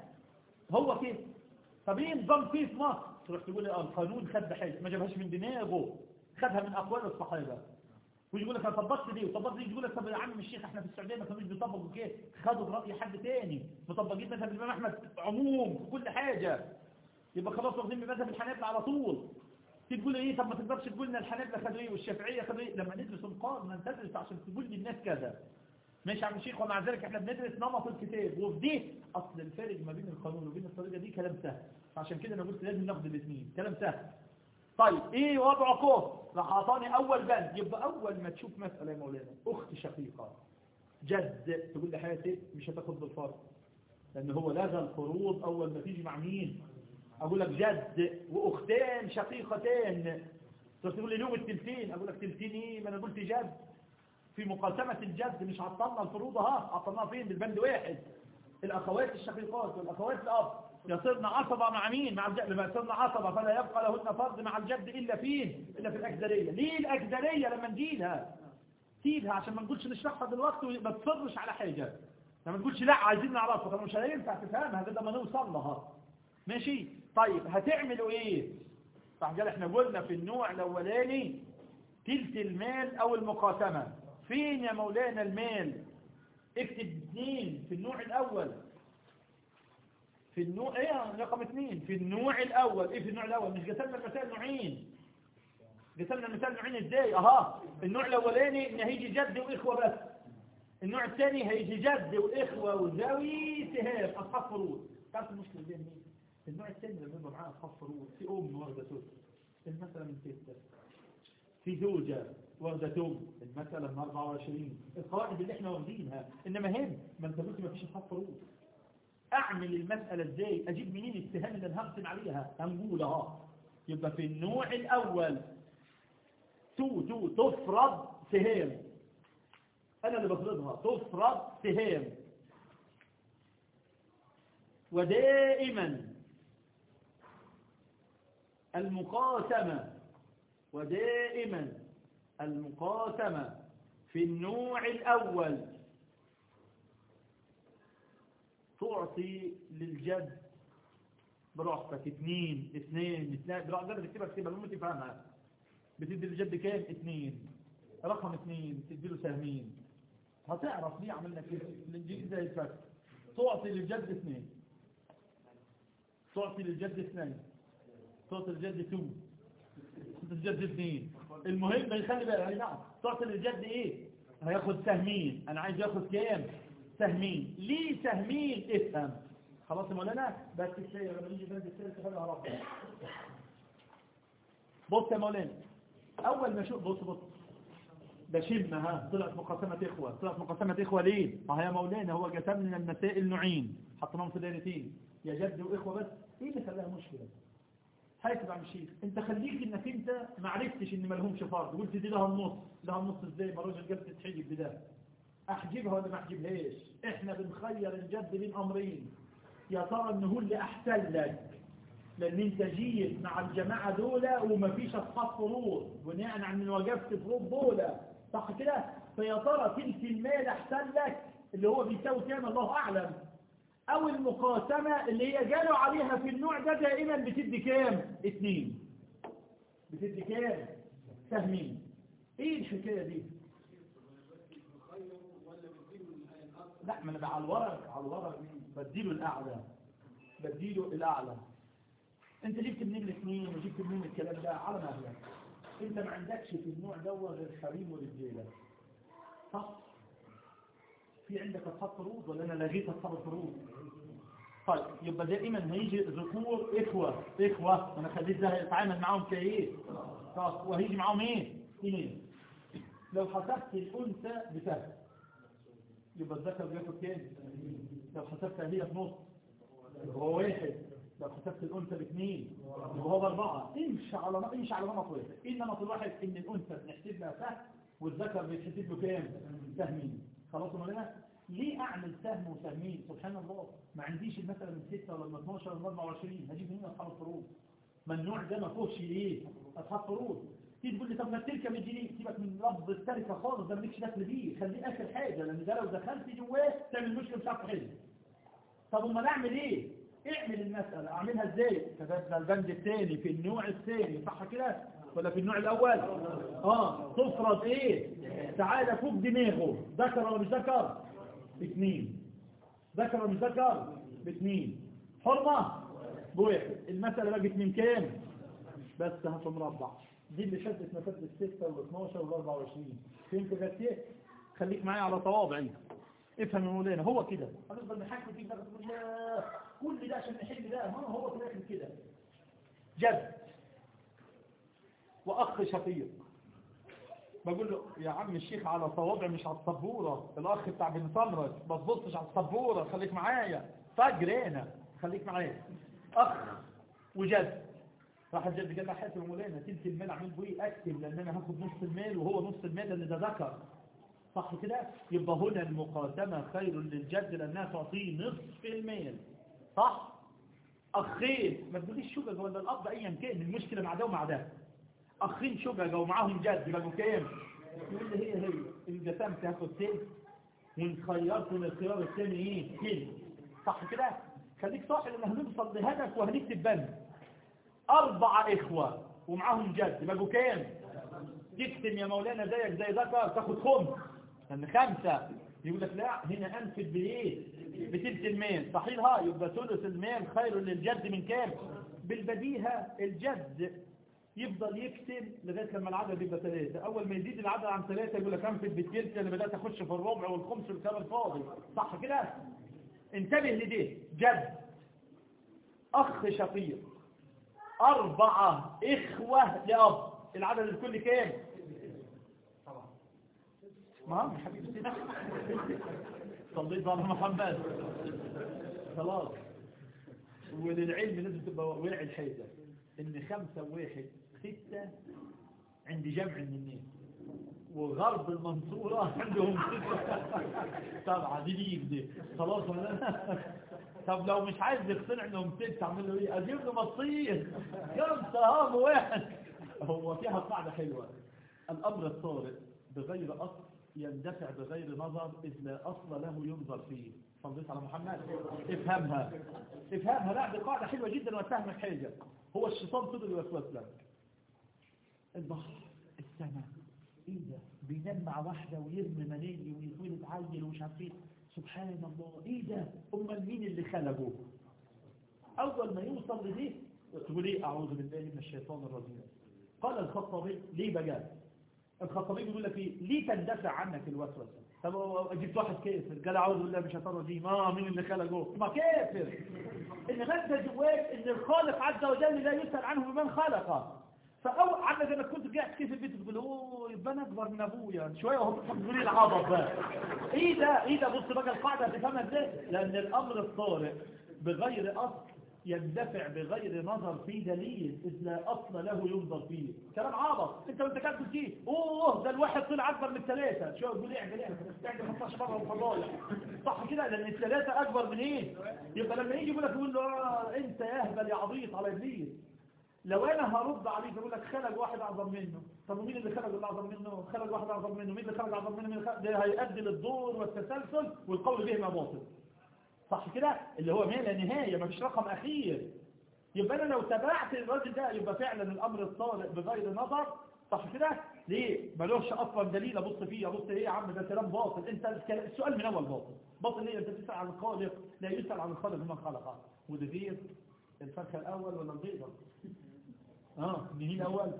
هو كده طب ايه نظام فيه في مصر تروح تقول لي اه القانون خد بحاجه ما جابهاش من دماغه خدها من اقوال الصحابه ويقول لك انا طبقت دي وطبقت دي يقول لك طب يا عم الشيخ احنا في السعوديه ما كانوش بيطبقوا كده خدوا براي حد تاني مطبقين مذهب الامام احمد عموم في كل حاجه يبقى خلاص واخدين بمذهب الحنابلة على طول تقول ايه طب ما تقدرش تقول لنا الحنابلة خدوا ايه والشافعية خدوا ايه لما ندرس القانون ندرس عشان تقول للناس كذا ماشي يا عم شيخ ومع ذلك احنا بندرس نمط الكتاب وفي دي اصل الفارق ما بين القانون وبين الطريقة دي كلام سهل عشان كده انا قلت لازم ناخد الاثنين كلام سهل طيب ايه وضعكم راح اعطاني اول بند يبقى اول ما تشوف مسألة يا مولانا اخت شقيقة جد تقول لي حياتي مش هتاخد بالفرق لان هو لغى الفروض اول ما تيجي مع مين اقول لك جد واختان شقيقتان تقول لي لهم التلتين اقول لك تلتين ايه ما انا قلت جد في مقاسمة الجد مش عطلنا الفروض ها عطلناها فين بالبند واحد الاخوات الشقيقات والاخوات الاب يصيرن عصبة مع مين مع الجد لما يصيرن عصبة فلا يبقى لهن فرض مع الجد الا فين الا في الاكدرية ليه الاكدرية لما نجيلها سيبها عشان ما نقولش نشرحها دلوقتي وما تصرش على حاجة لما نقولش لا عايزين نعرفها طب مش هينفع تفهمها ده ما نوصل لها ماشي طيب هتعملوا ايه صح قال احنا قلنا في النوع الاولاني تلت المال او المقاسمة فين يا مولانا المال اكتب اثنين في النوع الاول في النوع ايه رقم اثنين في النوع الاول ايه في النوع الاول مش قسمنا المسائل نوعين قسمنا المسائل نوعين ازاي اها النوع الاولاني ان هيجي جد واخوة بس النوع الثاني هيجي جد واخوة وذوي سهام اصحاب فروض تعرف المشكلة دي مين النوع الثاني لما يبقى معاه اصحاب فروض في ام واخده ثلث المسألة من ستة في زوجة واخده ثم المسألة من 24 القواعد اللي احنا واخدينها انما هم ما انت قلت ما فيش اصحاب فروض اعمل المسألة ازاي اجيب منين السهام اللي هنقسم عليها هنقول اهو يبقى في النوع الأول تو تو تفرض سهام أنا اللي بفرضها تفرض سهام ودائما المقاسمة ودائما المقاسمة في النوع الأول تعطي للجد براحتك اثنين اثنين اثنين براحتك ده بتكتبها كتير المهم تفهمها بتدي للجد كام اثنين رقم اثنين تدي له سهمين هتعرف ليه عملنا كده الانجيل زي الفك تعطي للجد اثنين تعطي للجد اثنين تعطي للجد تو تعطي للجد اثنين المهم يخلي بالك يعني نعم تعطي للجد ايه هياخد سهمين انا عايز ياخد كام سهمين ليه سهمين افهم خلاص يا مولانا بس الشيء لما نيجي بند السير تخليها رابع بص يا مولانا اول ما شوف بص بص بشم ها طلعت مقاسمة إخوة طلعت مقاسمة إخوة ليه ما هي مولانا هو قسم لنا المسائل نوعين حطيناهم في دايرتين يا جد وإخوة بس إيه اللي خلاها مشكلة حاسب عم الشيخ انت خليك انك انت ما عرفتش ان ما لهمش فرض قلت دي لها النص لها النص ازاي ما الراجل جاب تتحجب بده احجبها ولا ما احجبهاش احنا بنخير الجد بين امرين يا ترى ان هو اللي احسن لك لان انت جيت مع الجماعة دول ومفيش اصحاب فروض بناء عن ان وجبت فروض دول صح كده فيا ترى تلك المال احسن لك اللي هو بيساوي كام الله اعلم او المقاسمة اللي هي جالوا عليها في النوع ده دائما بتدي كام اتنين بتدي كام سهمين ايه الحكاية دي لا ما انا بقى على الورق على الورق بديله الاعلى بديله الاعلى انت جبت منين الاثنين وجبت منين الكلام ده على مهلك انت ما عندكش في النوع ده غير حريم ورجاله صح في عندك اصحاب فروض ولا انا لغيت اصحاب الفروض طيب يبقى دائما هيجي ذكور اخوه اخوه انا خليت ده هيتعامل معاهم كايه طب وهيجي معاهم ايه اثنين لو حسبت الانثى بسهم يبقى الذكر بياخد كام لو حسبتها هي في نص يبقى هو واحد لو حسبت الانثى باثنين يبقى هو باربعه امشي على امشي على نمط واحد ايه النمط الواحد ان الانثى بنحسب لها سهم والذكر بيتحسب له كام سهمين خلاص مولانا ليه اعمل سهم وسهمين سبحان الله ما عنديش مثلا من 6 ولا من 12 ولا من 24 هجيب منين اصحاب الفروض ما النوع ده ما فيهوش ايه اصحاب فروض تيجي تقول لي طب ما التركه من جنيه سيبك من لفظ التركه خالص ده مالكش دخل بيه خليه اخر حاجه لان ده لو دخلت جواه تعمل مشكله مش هتعرف تحل طب امال اعمل ايه اعمل المساله اعملها ازاي كتبنا البند الثاني في النوع الثاني صح كده ولا في النوع الاول اه تفرض ايه تعالى فوق دماغه ذكر ولا مش ذكر باثنين ذكر ولا مش ذكر باثنين حرمه بواحد المساله بقت من كام بس هات مربع دي اللي شدت مسافه الستة وال12 وال24 فهمت بس ايه خليك معايا على طوابعي افهم يا مولانا هو كده هنفضل نحكي فيه بقى تقول يا كل ده عشان نحل ده ما هو في الاخر كده جد واخ شقيق بقول له يا عم الشيخ على صوابع مش على السبوره الاخ بتاع بن سمرة ما تبصش على السبوره خليك معايا فجر هنا خليك معايا اخ وجد راح الجد قال له حاسب مولانا تلت المال اعمل بيه ايه اكتب لان انا هاخد نص المال وهو نص المال اللي ده ذكر صح كده يبقى هنا المقاسمة خير للجد لانها تعطيه نصف المال صح اخين ما تقوليش شقق ولا الاب ايا كان المشكله مع ده ومع ده اخين شقق ومعاهم جد بقوا كام يقول لي هي هي الجسام تاخد تلت وان خيرت من الخيار الثاني ايه تلت صح كده خليك صاحي لان هنوصل لهدف وهنكتب بند أربعة إخوة ومعاهم جد بقوا كام تكتم يا مولانا زيك زي ذكر تاخد خمس لأن خمسة يقول لك لا هنا أنفد بإيه بتلت المال صحيح يبقى ثلث المال خير للجد من كام بالبديهة الجد يفضل يكتب لغاية لما العدد يبقى ثلاثة أول ما يزيد العدد عن ثلاثة يقول لك أنفد بالتلت أنا بدأت أخش في الربع والخمس والكلام الفاضي صح كده انتبه لديه جد أخ شقيق أربعة إخوة لأب العدد الكل كام ما حبيبي صليت على محمد خلاص وللعلم لازم تبقى واعي الحيزة ان خمسة وواحد ستة عند جمع من الناس وغرب المنصورة عندهم ستة طبعا دي ليك دي خلاص ولا طب لو مش عايز يقتنع انهم ستة اعمل له ايه اجيب له مصير خمسة هم واحد هو فيها قاعدة حلوة الامر الطارئ بغير اصل يندفع بغير نظر اذ لا اصل له ينظر فيه صليت على محمد افهمها افهمها لا دي قاعدة حلوة جدا وتفهمك حاجة هو الشيطان فضل يوسوس لك البحر السماء ايه ده بينام مع واحدة ويرمي مني ويتولد عيل ومش عارف ايه سبحان الله ايه ده امال مين اللي خلقه اول ما يوصل لديه تقول ايه اعوذ بالله من الشيطان الرجيم قال الخطابي ليه بقى الخطابي بيقول لك ايه ليه تندفع عنك الوسوسه طب جبت واحد كافر قال اعوذ بالله من الشيطان الرجيم اه مين اللي خلقه ما كافر انما انت جواك ان الخالق عز وجل لا يسال عنه بمن خلقه فأو عامله زي ما كنت قاعد كيف البيت تقول اوه يبقى انا اكبر من ابويا شويه وهم بيقولوا لي العبط بقى ايه ده ايه ده بص بقى القاعده هتفهمها ازاي لان الامر الطارئ بغير اصل يندفع بغير نظر في دليل إذ لا أصل له ينظر فيه كلام عبط انت وانت كان قلت ايه اوه ده الواحد طلع اكبر من الثلاثه شو يقول ايه اعمل ايه تعمل 15 مره وفضايح صح كده لان الثلاثه اكبر من ايه يبقى لما يجي يقول لك يقول له آه انت يا اهبل يا عبيط على ابليس لو انا هرد عليك اقول لك خلق واحد اعظم منه طب مين اللي خلق اللي اعظم منه خلق واحد اعظم منه مين اللي خلق اعظم منه مين خلق... ده هيؤدي للدور والتسلسل والقول بهما باطل صح كده اللي هو ما لا نهايه ما فيش رقم اخير يبقى انا لو تبعت الراجل ده يبقى فعلا الامر الطارئ بغير نظر صح كده ليه ملوش اصلا دليل ابص فيه ابص ايه يا عم ده كلام باطل انت السؤال من اول باطل باطل ليه انت بتسال عن الخالق لا يسال عن الخالق من خلقه وده دي الفرخه الاول ولا البيضه اه مين اول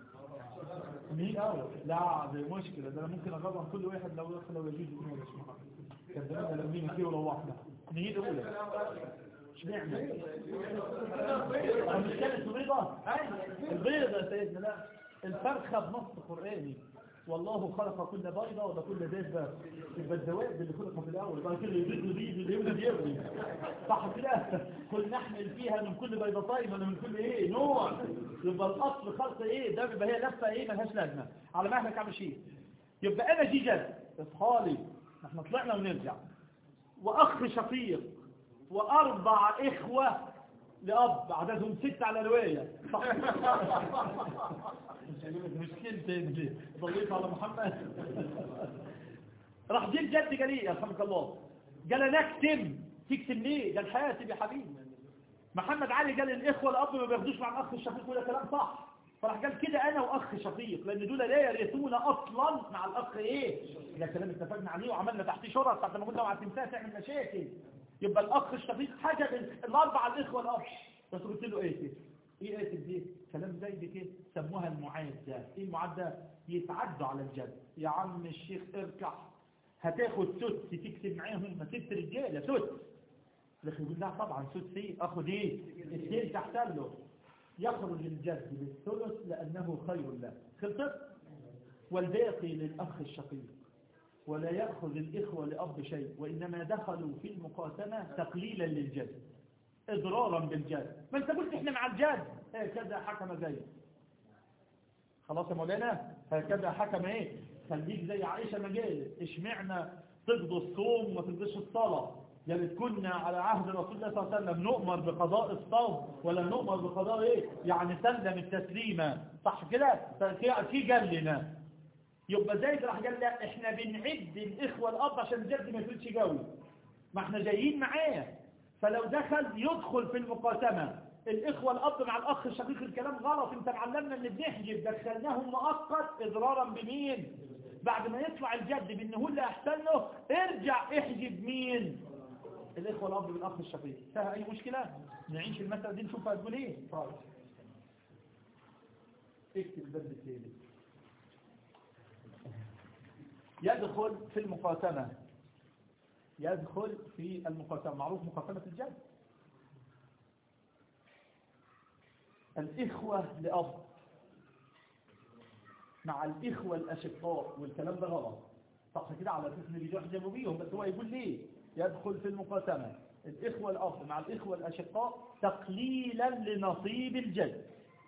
مين اول لا ده مشكله ده انا ممكن اغرم كل واحد لو دخل لو يجي يقول يا شيخ كان زمان لما مين كده روحنا مين الاولى اشمعنى مش كانت بيضه البيضه يا سيدنا لا الفرخه بنص قراني والله خلق كل بيضة ولا كل دابة يبقى الزوائد اللي خلقها في الأول بعد كده يبيض يبيض اللي يولد يولد صح كده كل نحمل فيها من كل بيضتين ولا من كل ايه نوع يبقى الأصل خلق ايه ده بيبقى هي لفة ايه ملهاش لازمة على مهلك عامل شيء يبقى أنا جي جد اصحالي احنا طلعنا ونرجع وأخ شقيق وأربع إخوة لأب عددهم ستة على رواية صح مشكلتين دي ضليت على محمد راح جيب جد قال لي يرحمك الله قال انا اكتم تكتم ليه ده الحاسب يا حبيبي محمد علي قال الاخوه الاب ما بياخدوش مع الاخ الشقيق ولا كلام صح فراح قال كده انا واخ شقيق لان دول لا يرثون اصلا مع الاخ ايه ده كلام اتفقنا عليه وعملنا تحتيه شرط ساعه ما قلنا مع التمثال تعمل مشاكل يبقى الاخ الشقيق حاجه الاربعه الاخوه الاب بس قلت له ايه ايه ايه دي كلام زي دي كده سموها المعادة ايه المعادة يتعدوا على الجد يا عم الشيخ اركع هتاخد سدس تكتب معاهم ما ست رجاله سدس لكن يقول لا طبعا سدس ايه اخد ايه اثنين تحت له يخرج الجد بالثلث لانه خير له خلصت والباقي للاخ الشقيق ولا يأخذ الإخوة لأب شيء وإنما دخلوا في المقاسمة تقليلا للجد اضرارا بالجد ما انت قلت احنا مع الجد هكذا حكم زي خلاص يا مولانا هكذا حكم ايه خليك زي عائشة ما قالت اشمعنا تقضوا الصوم وما تقضيش الصلاة قالت كنا على عهد رسول الله صلى الله عليه وسلم نؤمر بقضاء الصوم ولا نؤمر بقضاء ايه يعني سلم التسليمة صح كده في قال لنا يبقى زايد راح قال لا احنا بنعد الاخوة الاب عشان الجد ما يفلتش قوي ما احنا جايين معاه فلو دخل يدخل في المقاسمة الإخوة الأب مع الأخ الشقيق الكلام غلط انت معلمنا ان بنحجب دخلناهم مؤقت إضرارا بمين بعد ما يطلع الجد بأنه هو اللي أحسن له ارجع احجب مين الإخوة الأب بالأخ الشقيق فيها أي مشكلة نعيش المسألة دي نشوفها تقول ايه طيب اكتب الباب التالي يدخل في المقاسمة يدخل في المقاسمة معروف مقاسمة الجد الإخوة لأب مع الإخوة الأشقاء والكلام ده غلط صح كده على أساس ان يحجبوا بيهم بس هو يقول ليه يدخل في المقاسمة الإخوة الأب مع الإخوة الأشقاء تقليلا لنصيب الجد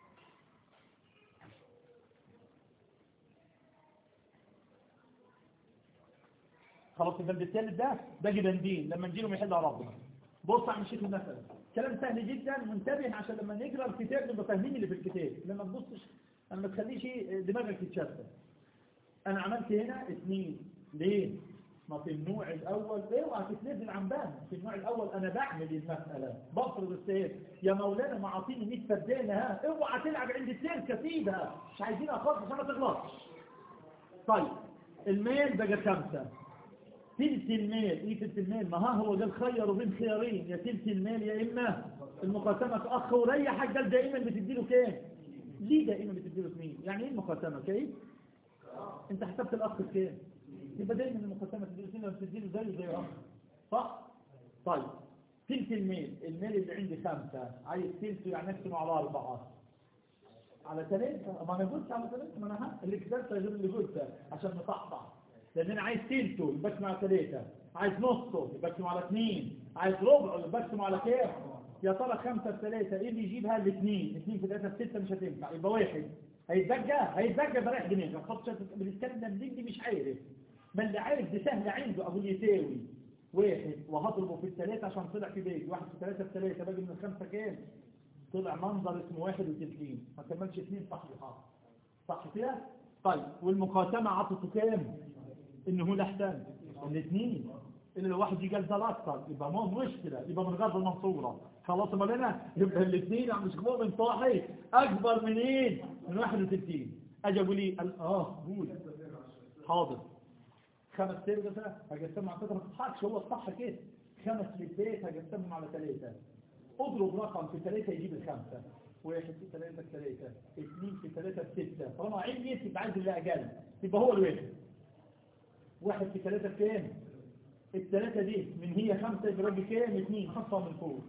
خلاص البند الثالث ده باجي بندين لما نجي لهم يحلها ربنا بص على الشيخ المثل كلام سهل جدا منتبه عشان لما نقرا الكتاب نبقى فاهمين اللي في الكتاب لما تبصش لما تخليش دماغك يتشتت انا عملت هنا اثنين ليه ما في النوع الاول اوعى تتنزل عن بالك في النوع الاول انا بعمل المساله بفرض السير يا مولانا ما عاطيني 100 فدانه ها اوعى تلعب عند التركه سيبها مش عايزينها خالص عشان ما تغلطش طيب الميل بقى خمسه تلت الميل ايه تلت الميل ما ها هو قال خيروا بين خيارين يا تلت الميل يا اما المقاسمه اخ وريحك قال دائما بتديله كام ليه دائما بتديله اثنين يعني ايه المقاسمه كيف انت حسبت الاخ بكام يبقى دايما المقاسمه تديله اثنين لما تديله زيه زي اخ صح طيب تلت الميل الميل اللي عندي خمسة عايز تلته يعني اقسمه على أربعة على ثلاثة ما انا قلت على ثلاثة ما انا ها اللي كتبت غير اللي قلت عشان نصحصح لان انا عايز تلته يبقى اقسمه على ثلاثة عايز نصه يبقى اقسمه على اثنين عايز ربعه يبقى اقسمه على كام يا ترى خمسة في ثلاثة ايه اللي يجيبها الاثنين اثنين في ثلاثة في ستة مش هتنفع يبقى واحد هيتبقى هيتبقى بريح دماغك خط بنتكلم دي مش عارف ما اللي عارف دي سهلة عنده اقول يساوي واحد وهضربه في الثلاثة عشان طلع في بيت واحد في ثلاثة في ثلاثة باقي من الخمسة كام طلع منظر اسمه واحد وتلتين ما كملش اثنين صحيحة صح كده طيب والمقاسمة عطته كام انه الاحسن الاثنين اللي لو واحد يجي ده اكتر يبقى ما مشكلة يبقى من غير المنصورة خلاص ما لنا يبقى الاثنين عم مش من صاحي اكبر من ايه من واحد وتلتين اجي اقول لي اه قول حاضر خمس سير مثلا هقسمهم على فترة ما تضحكش هو الصح كده خمس للبيت هقسمهم على ثلاثة اضرب رقم في ثلاثة يجيب الخمسة واحد في ثلاثة في ثلاثة اثنين في ثلاثة في ستة طالما علمي يبقى عايز اللي أقل يبقى هو الواحد واحد في ثلاثة في كام الثلاثة دي من هي خمسة يبقى راجل كام اثنين خمسة من فوق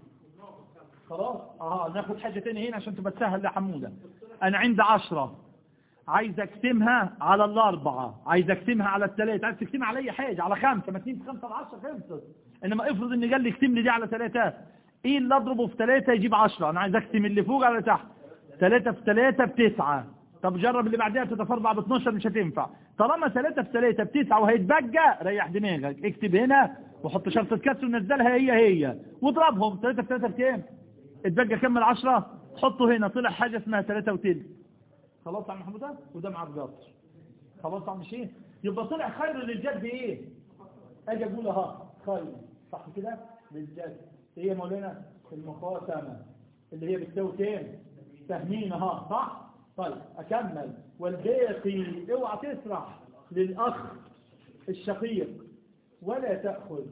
خلاص اه ناخد حاجة تاني هنا عشان تبقى تسهل لحمودة انا عندي عشرة عايز اقسمها على الاربعة عايز اقسمها على الثلاثة عايز تقسمها على اي حاجة على خمسة ما اتنين في خمسة على عشرة خمسة انما افرض ان قال لي اقسم لي دي على ثلاثة ايه اللي اضربه في ثلاثة يجيب عشرة انا عايز اقسم اللي فوق على تحت ثلاثة في ثلاثة بتسعة طب جرب اللي بعدها تتفربع ب 12 مش هتنفع طالما ثلاثة في ثلاثة بتسعة وهيتبقى ريح دماغك اكتب هنا وحط شرطة كسر ونزلها هي هي واضربهم ثلاثة في ثلاثة بكام اتبقى كمل عشرة حطه هنا طلع حاجة اسمها ثلاثة وتلت خلاص يا عم محمود وده مع الجطر خلاص يا عم شيخ يبقى طلع خير للجد ايه اجي اقول اها خير صح كده للجد ايه يا مولانا المقاسمة اللي هي بتساوي كام فاهمين اها صح طيب اكمل والباقي اوعى تسرح للاخ الشقيق ولا تأخذ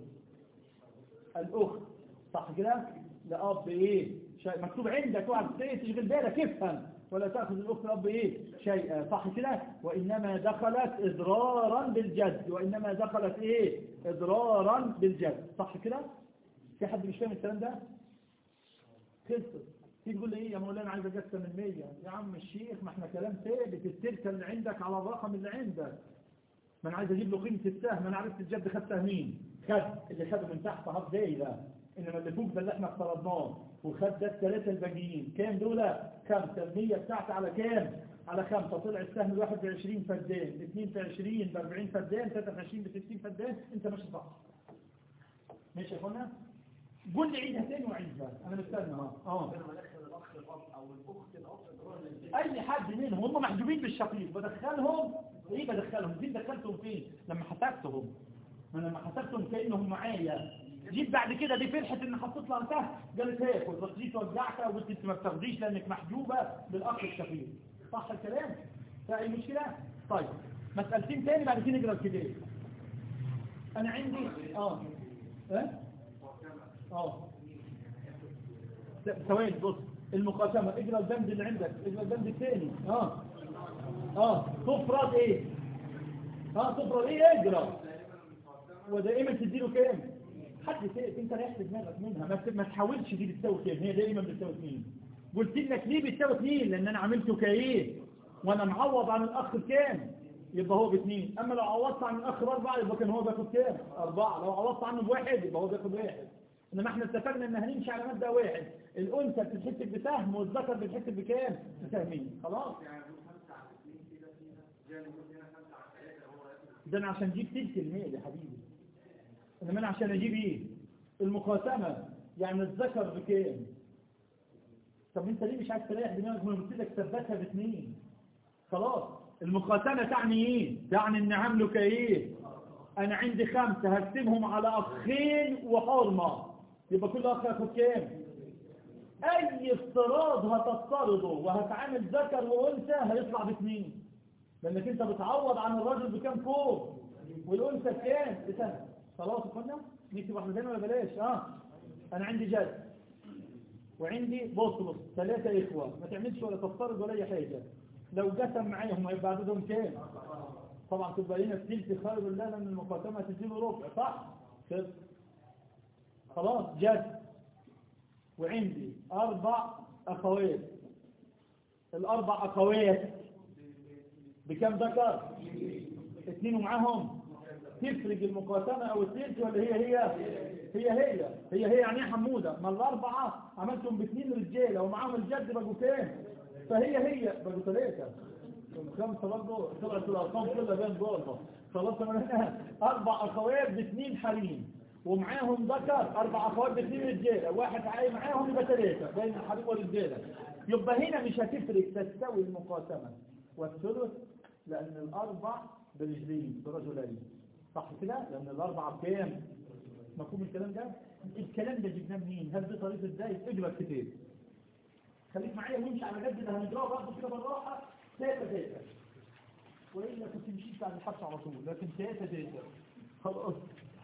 الاخت صح كده لأب ايه شيء مكتوب عندك اوعى تشغل بالك افهم ولا تأخذ الأخت الأب إيه شيئا صح كده وإنما دخلت إضرارا بالجد وإنما دخلت إيه إضرارا بالجد صح كده في حد مش فاهم الكلام ده خلصت تيجي تقول لي ايه يا مولانا عايز اقسم المية يا عم الشيخ ما احنا كلام ثابت التركه اللي عندك على الرقم اللي عندك ما انا عايز اجيب له قيمه السهم انا عرفت الجد خد سهمين خد اللي خده من تحت هاف داي ده انما اللي فوق ده اللي احنا افترضناه وخد ده الثلاثه الباقيين كام دول خمسه المية بتاعتي على كام على خمسة طلع السهم الواحد ب 20 فدان اثنين في 20 ب 40 فدان ثلاثة في 20 ب 60 فدان انت ماشي صح ماشي يا اخوانا قول لي عيدها تاني وعيدها انا مستنى اه اه اي حد منهم هم محجوبين بالشقيق بدخلهم ايه بدخلهم دي دخلتهم فين لما حسبتهم ما لما حسبتهم كانهم معايا جيت بعد كده دي فرحة ان حطيت لها سهم قالت هاخد بس جيت وزعتها وقلت انت ما بتاخديش لانك محجوبة بالاخ الشقيق صح الكلام فاي مشكلة طيب مسألتين تاني بعد كده نقرا الكتاب انا عندي اه اه اه ثواني بص المقاسمة اجرى البند اللي عندك اجرى البند الثاني اه اه تفرض ايه اه تفرض ايه اجرى ودائما تديله كام حد سيئت انت ريحت دماغك منها ما ما تحاولش دي بتساوي كام هي دائما بتساوي 2 قلت لك ليه بتساوي 2 لان انا عملته كايه وانا معوض عن الاخ بكام يبقى هو باثنين اما لو عوضت عن الاخ باربعه يبقى كان هو بياخد كام اربعه لو عوضت عنه بواحد يبقى هو بياخد واحد انما احنا اتفقنا ان هنمشي على مبدا واحد الانثى بتتحسب بسهم والذكر بيتحسب بكام بسهمين خلاص ده انا عشان اجيب تلت المية يا حبيبي انما انا عشان اجيب ايه المقاسمة يعني الذكر بكام طب انت ليه مش عايز تريح دماغك ما قلت لك ثبتها باثنين خلاص المقاسمة تعني ايه تعني ان عامله كايه انا عندي خمسة هقسمهم على اخين وحرمة يبقى كل اخ ياخد كام اي افتراض هتفترضه وهتعامل ذكر وانثى هيطلع باثنين لانك انت بتعوض عن الراجل بكام فوق والانثى بكام بسنة خلاص قلنا نكتب واحدة تاني ولا بلاش اه انا عندي جد وعندي بص ثلاثة اخوة ما تعملش ولا تفترض ولا اي حاجة لو قسم معاهم هيبقى عددهم كام طبعا تبقى هنا الثلث خير الله لان المقاسمة تديله ربع صح كده خلاص جد وعندي اربع اخوات الاربع اخوات بكم ذكر اثنين ومعاهم تفرق المقاسمة او الثلث ولا هي هي هي هي هي هي يعني ايه حمودة ما الاربعة عملتهم باثنين رجالة ومعاهم الجد بقوا كام فهي هي بقوا ثلاثة خمسة برضه طلعت الارقام كلها بين ضربة خلاص انا اربع اخوات باثنين حريم ومعاهم ذكر اربع اخوات باثنين رجاله واحد عايز معاهم يبقى ثلاثه بين الحريم والرجاله يبقى هنا مش هتفرق تستوي المقاسمه والثلث لان الاربع برجلين برجلين صح كده لان الاربع بكام مفهوم الكلام ده الكلام ده جبناه منين هل دي طريقه ازاي اجرى الكتاب خليك معايا ونمشي على جد اللي هنجراه برضه كده بالراحه ثلاثه ثلاثه والا كنت مشيت بعد الحبس على طول لكن ثلاثه ثلاثه خلاص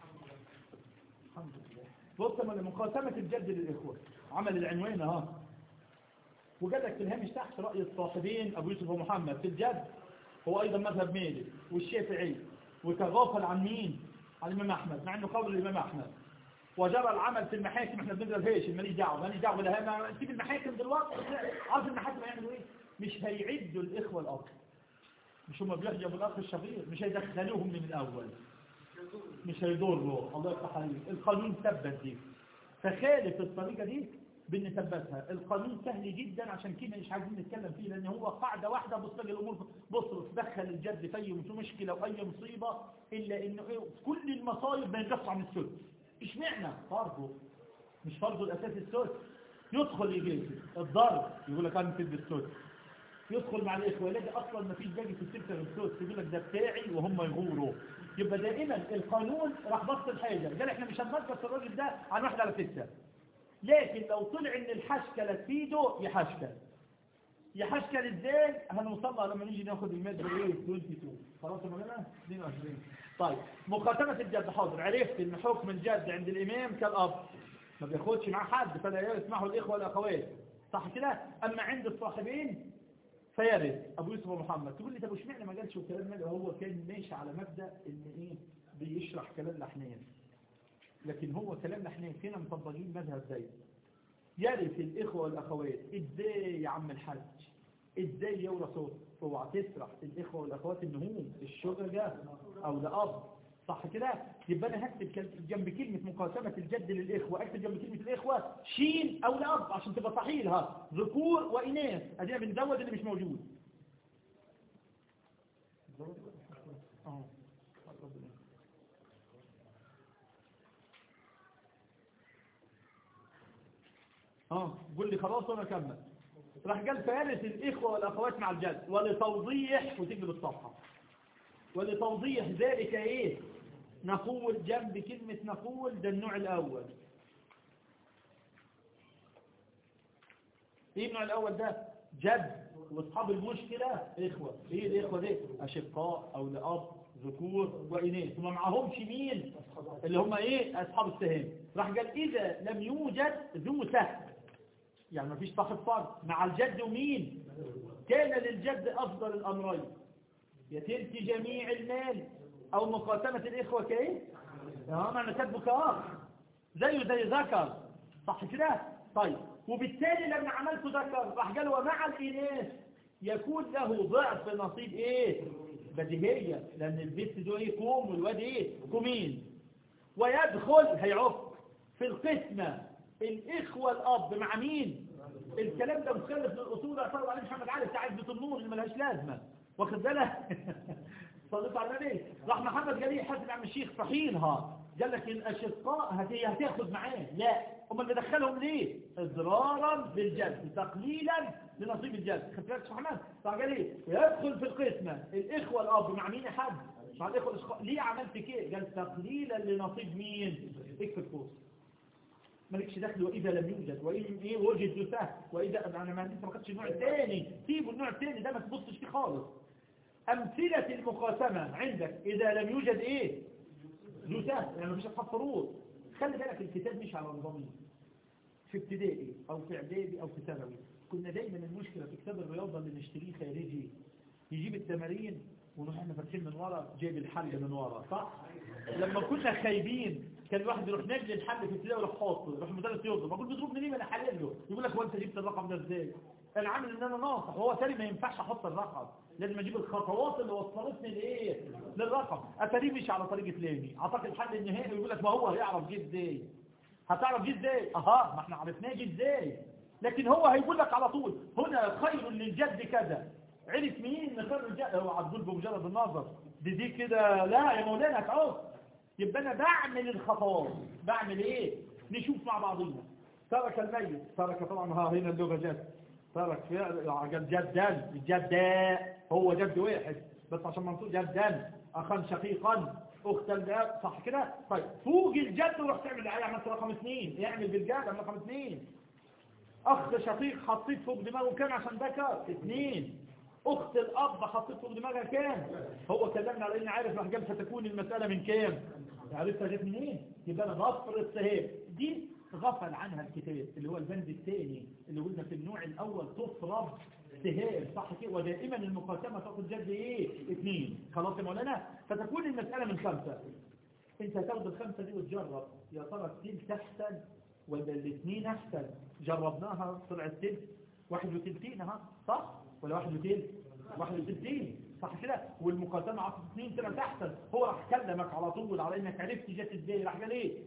الحمد لله بص من مقاسمة الجد للإخوة عمل العنوان اهو وقال لك في الهامش تحت رأي الصاحبين أبو يوسف ومحمد في الجد هو أيضا مذهب مالك والشافعي وتغافل عن مين؟ عن الإمام أحمد مع إنه قول الإمام أحمد وجرى العمل في المحاكم احنا بنقرا فيش ماليش دعوه ماليش دعوه بالهامة سيب المحاكم دلوقتي عارف المحاكم هيعملوا ايه؟ مش هيعدوا الإخوة الأب مش هم بيحجبوا الأخ الشقيق مش هيدخلوهم من الأول مش هيضره الله يفتح عليك القانون ثبت دي فخالف الطريقة دي بنثبتها القانون سهل جدا عشان كده مش عايزين نتكلم فيه لان هو قاعدة واحدة بص لي الامور بص تدخل الجد في اي مشكلة واي مصيبة الا انه ايه كل المصايب ما ينقص عن السد اشمعنى فرضه مش فرضه الاساسي السد يدخل يجي الضرب يقول لك انا تلبس السد يدخل مع الاخوه يلاقي اصلا ما فيش باقي في السلسله السود يقول لك ده بتاعي وهم يغوروا يبقى دائما القانون راح بص الحاجه قال احنا مش هنمسك الراجل ده عن واحد على سته لكن لو طلع ان الحشكله تفيده يحشكل يحشكل ازاي هنوصلها لما نيجي ناخد الماده ايه 22 خلاص يا مولانا 22 طيب مقاتمه الجد حاضر عرفت ان حكم الجد عند الامام كالاب ما بياخدش معاه حد فلا يسمحوا الاخوه والاخوات صح كده اما عند الصاحبين فيرد ابو يوسف ومحمد تقول لي طب اشمعنى ما قالش الكلام ده هو كان ماشي على مبدا ان ايه بيشرح كلام الاحناف لكن هو كلام الاحناف هنا مطبقين مذهب زي يرث الاخوه والاخوات ازاي يا عم الحاج ازاي يورثوا اوعى تسرح الاخوه والاخوات ان هم الشجره او الاب صح كده يبقى انا هكتب جنب كلمه مقاسمه الجد للاخوه اكتب جنب كلمه الاخوه شين او الاب عشان تبقى صحيحه ذكور واناث ادينا بنزود اللي مش موجود اه قول لي خلاص وانا اكمل راح قال فارس الاخوه والاخوات مع الجد ولتوضيح وتقلب الصفحه ولتوضيح ذلك ايه نقول جنب كلمة نقول ده النوع الأول ايه النوع الأول ده جد واصحاب المشكلة إخوة ايه الإخوة دي أشقاء أو لأب ذكور وإناث وما معهمش مين اللي هم ايه أصحاب السهام راح قال إذا لم يوجد ذو سهم يعني ما فيش صاحب فرد مع الجد ومين كان للجد أفضل الأمرين يتلك جميع المال او مقاسمة الاخوة كايه اه معنى كاتبه كاخ زيه زي ذكر صح كده طيب وبالتالي لما عملت ذكر راح قال ومع الاناث يكون له ضعف نصيب ايه بديهية لان البيت ده ايه كوم والواد ايه كومين ويدخل هيعق في القسمة الاخوة الاب مع مين الكلام ده مخالف للاصول اعترض عليه محمد علي بتاع عزة النور اللي ملهاش لازمة واخد بالك صليت على النبي راح محمد جليل حسن عم الشيخ صحيحها قال لك الاشقاء هت- هتاخد معاه لا هم اللي دخلهم ليه اضرارا بالجد تقليلا لنصيب الجد خدت بالك يا محمد طب قال ايه يدخل في القسمه الاخوه الاب مع مين حد مع الاخوه الاشقاء ليه عملت كده قال تقليلا لنصيب مين اكتب قوس مالكش دخل واذا لم يوجد وان ايه وجد يساه واذا انا ما لسه ما خدتش النوع الثاني سيبوا النوع الثاني ده ما تبصش فيه خالص امثله المقاسمه عندك اذا لم يوجد ايه يساه يعني مفيش اصحاب فروض خلي بالك الكتاب مش على نظامين في ابتدائي او في اعدادي او في ثانوي كنا دايما المشكله في كتاب الرياضه اللي نشتريه خارجي يجيب التمارين ونروح احنا فاتحين من ورا جايب الحل من ورا صح لما كنا خايبين كان الواحد يروح نجل الحل في ابتدائي ويروح حاطه يروح المدرس يضرب اقول بيضربني ليه ما انا حلل له يقول لك هو انت جبت الرقم ده ازاي انا عامل ان انا ناصح وهو تاني ما ينفعش احط الرقم لازم اجيب الخطوات اللي وصلتني لايه للرقم اتاريه مش على طريقه لاني اعطاك الحل النهائي ويقول لك ما هو هيعرف جه ازاي هتعرف جه ازاي اها ما احنا عرفناه جه ازاي لكن هو هيقول لك على طول هنا خير للجد كذا عرف منين ان خير الجد هو عبدول بمجرد النظر دي دي كده لا يا مولانا تعوز يبقى انا بعمل الخطوات بعمل ايه نشوف مع بعضينا ترك الميت ترك طبعا ها هنا اللغه جد ترك فعل جدا جدا هو جد واحد بس عشان منصوب جدا اخا شقيقا اختا الاب صح كده طيب فوق الجد وروح تعمل ايه عملت رقم اثنين اعمل بالجد عمل رقم اثنين اخ شقيق حطيت فوق دماغه كام عشان ذكر اثنين اخت الاب حطيت فوق دماغها كام هو كلمنا على اني عارف راح جاب ستكون المساله من كام عرفتها جت منين يبقى انا غفر السهام دي غفل عنها الكتاب اللي هو البند الثاني اللي قلنا في النوع الاول تفرض سهام صح كده ودائما المقاسمه تاخد جد ايه اثنين خلاص يا مولانا فتكون المساله من خمسه انت هتاخد الخمسه دي وتجرب يا ترى التلت احسن ولا الاثنين احسن جربناها طلع التلت واحد وتلتين ها صح ولا واحد وتلت واحد وتلتين صح كده والمقاسمه عطت اثنين طلعت احسن هو راح كلمك على طول على انك عرفت جت ازاي راح قال ايه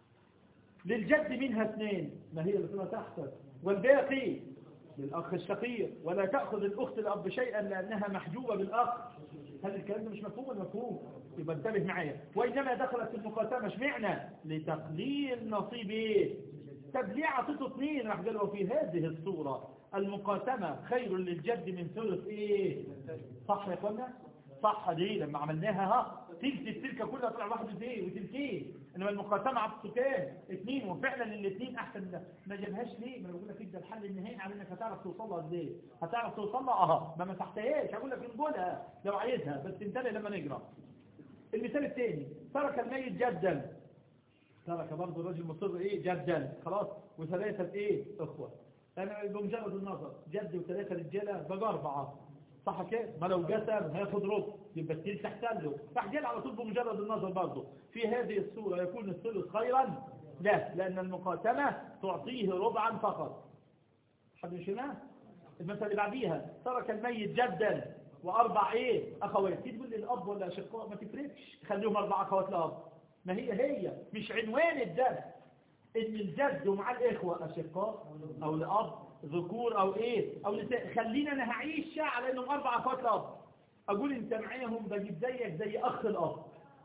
للجد منها اثنين ما هي اللي طلعت احسن والباقي للاخ الشقيق ولا تاخذ الاخت الاب شيئا لانها محجوبه بالاخ هذا الكلام ده مش مفهوم ولا مفهوم يبقى انتبه معايا وانما دخلت في المقاسمه اشمعنى لتقليل نصيب ايه طب ليه عطيته اثنين راح قال وفي هذه الصوره المقاسمه خير للجد من ثلث ايه صح يا اخوانا صح دي لما عملناها ها تلت التلكه كلها طلع واحد وزي وتلتين انما المقاسمه عطته كام اثنين وفعلا الاثنين احسن ده ما جابهاش ليه ما انا بقول لك ده الحل النهائي على انك هتعرف توصل لها ازاي هتعرف توصل لها اه ما مسحتهاش هقول لك انقلها لو عايزها بس انتبه لما نقرا المثال الثاني ترك الميت جدا ترك برضه الرجل مصر ايه جدا خلاص وثلاثه ايه اخوه انا بمجرد النظر جد وثلاثه رجاله بقى اربعه صح كده ما لو جسم هياخد ربع يبقى التلت احسن له راح جاي على طول بمجرد النظر برضه في هذه الصوره يكون الثلث خيرا لا لان المقاسمه تعطيه ربعا فقط حد مش هنا المثل اللي بعديها ترك الميت جدا واربع ايه اخوات تيجي تقول لي الاب ولا اشقاء ما تفرقش خليهم اربع اخوات لاب ما هي هي مش عنوان الدرس ان الجد ومع الاخوه اشقاء او الاب ذكور او ايه او نساء خلينا انا هعيش على انهم اربع اخوات لاب اقول انت معاهم بجيب زيك زي اخ الاب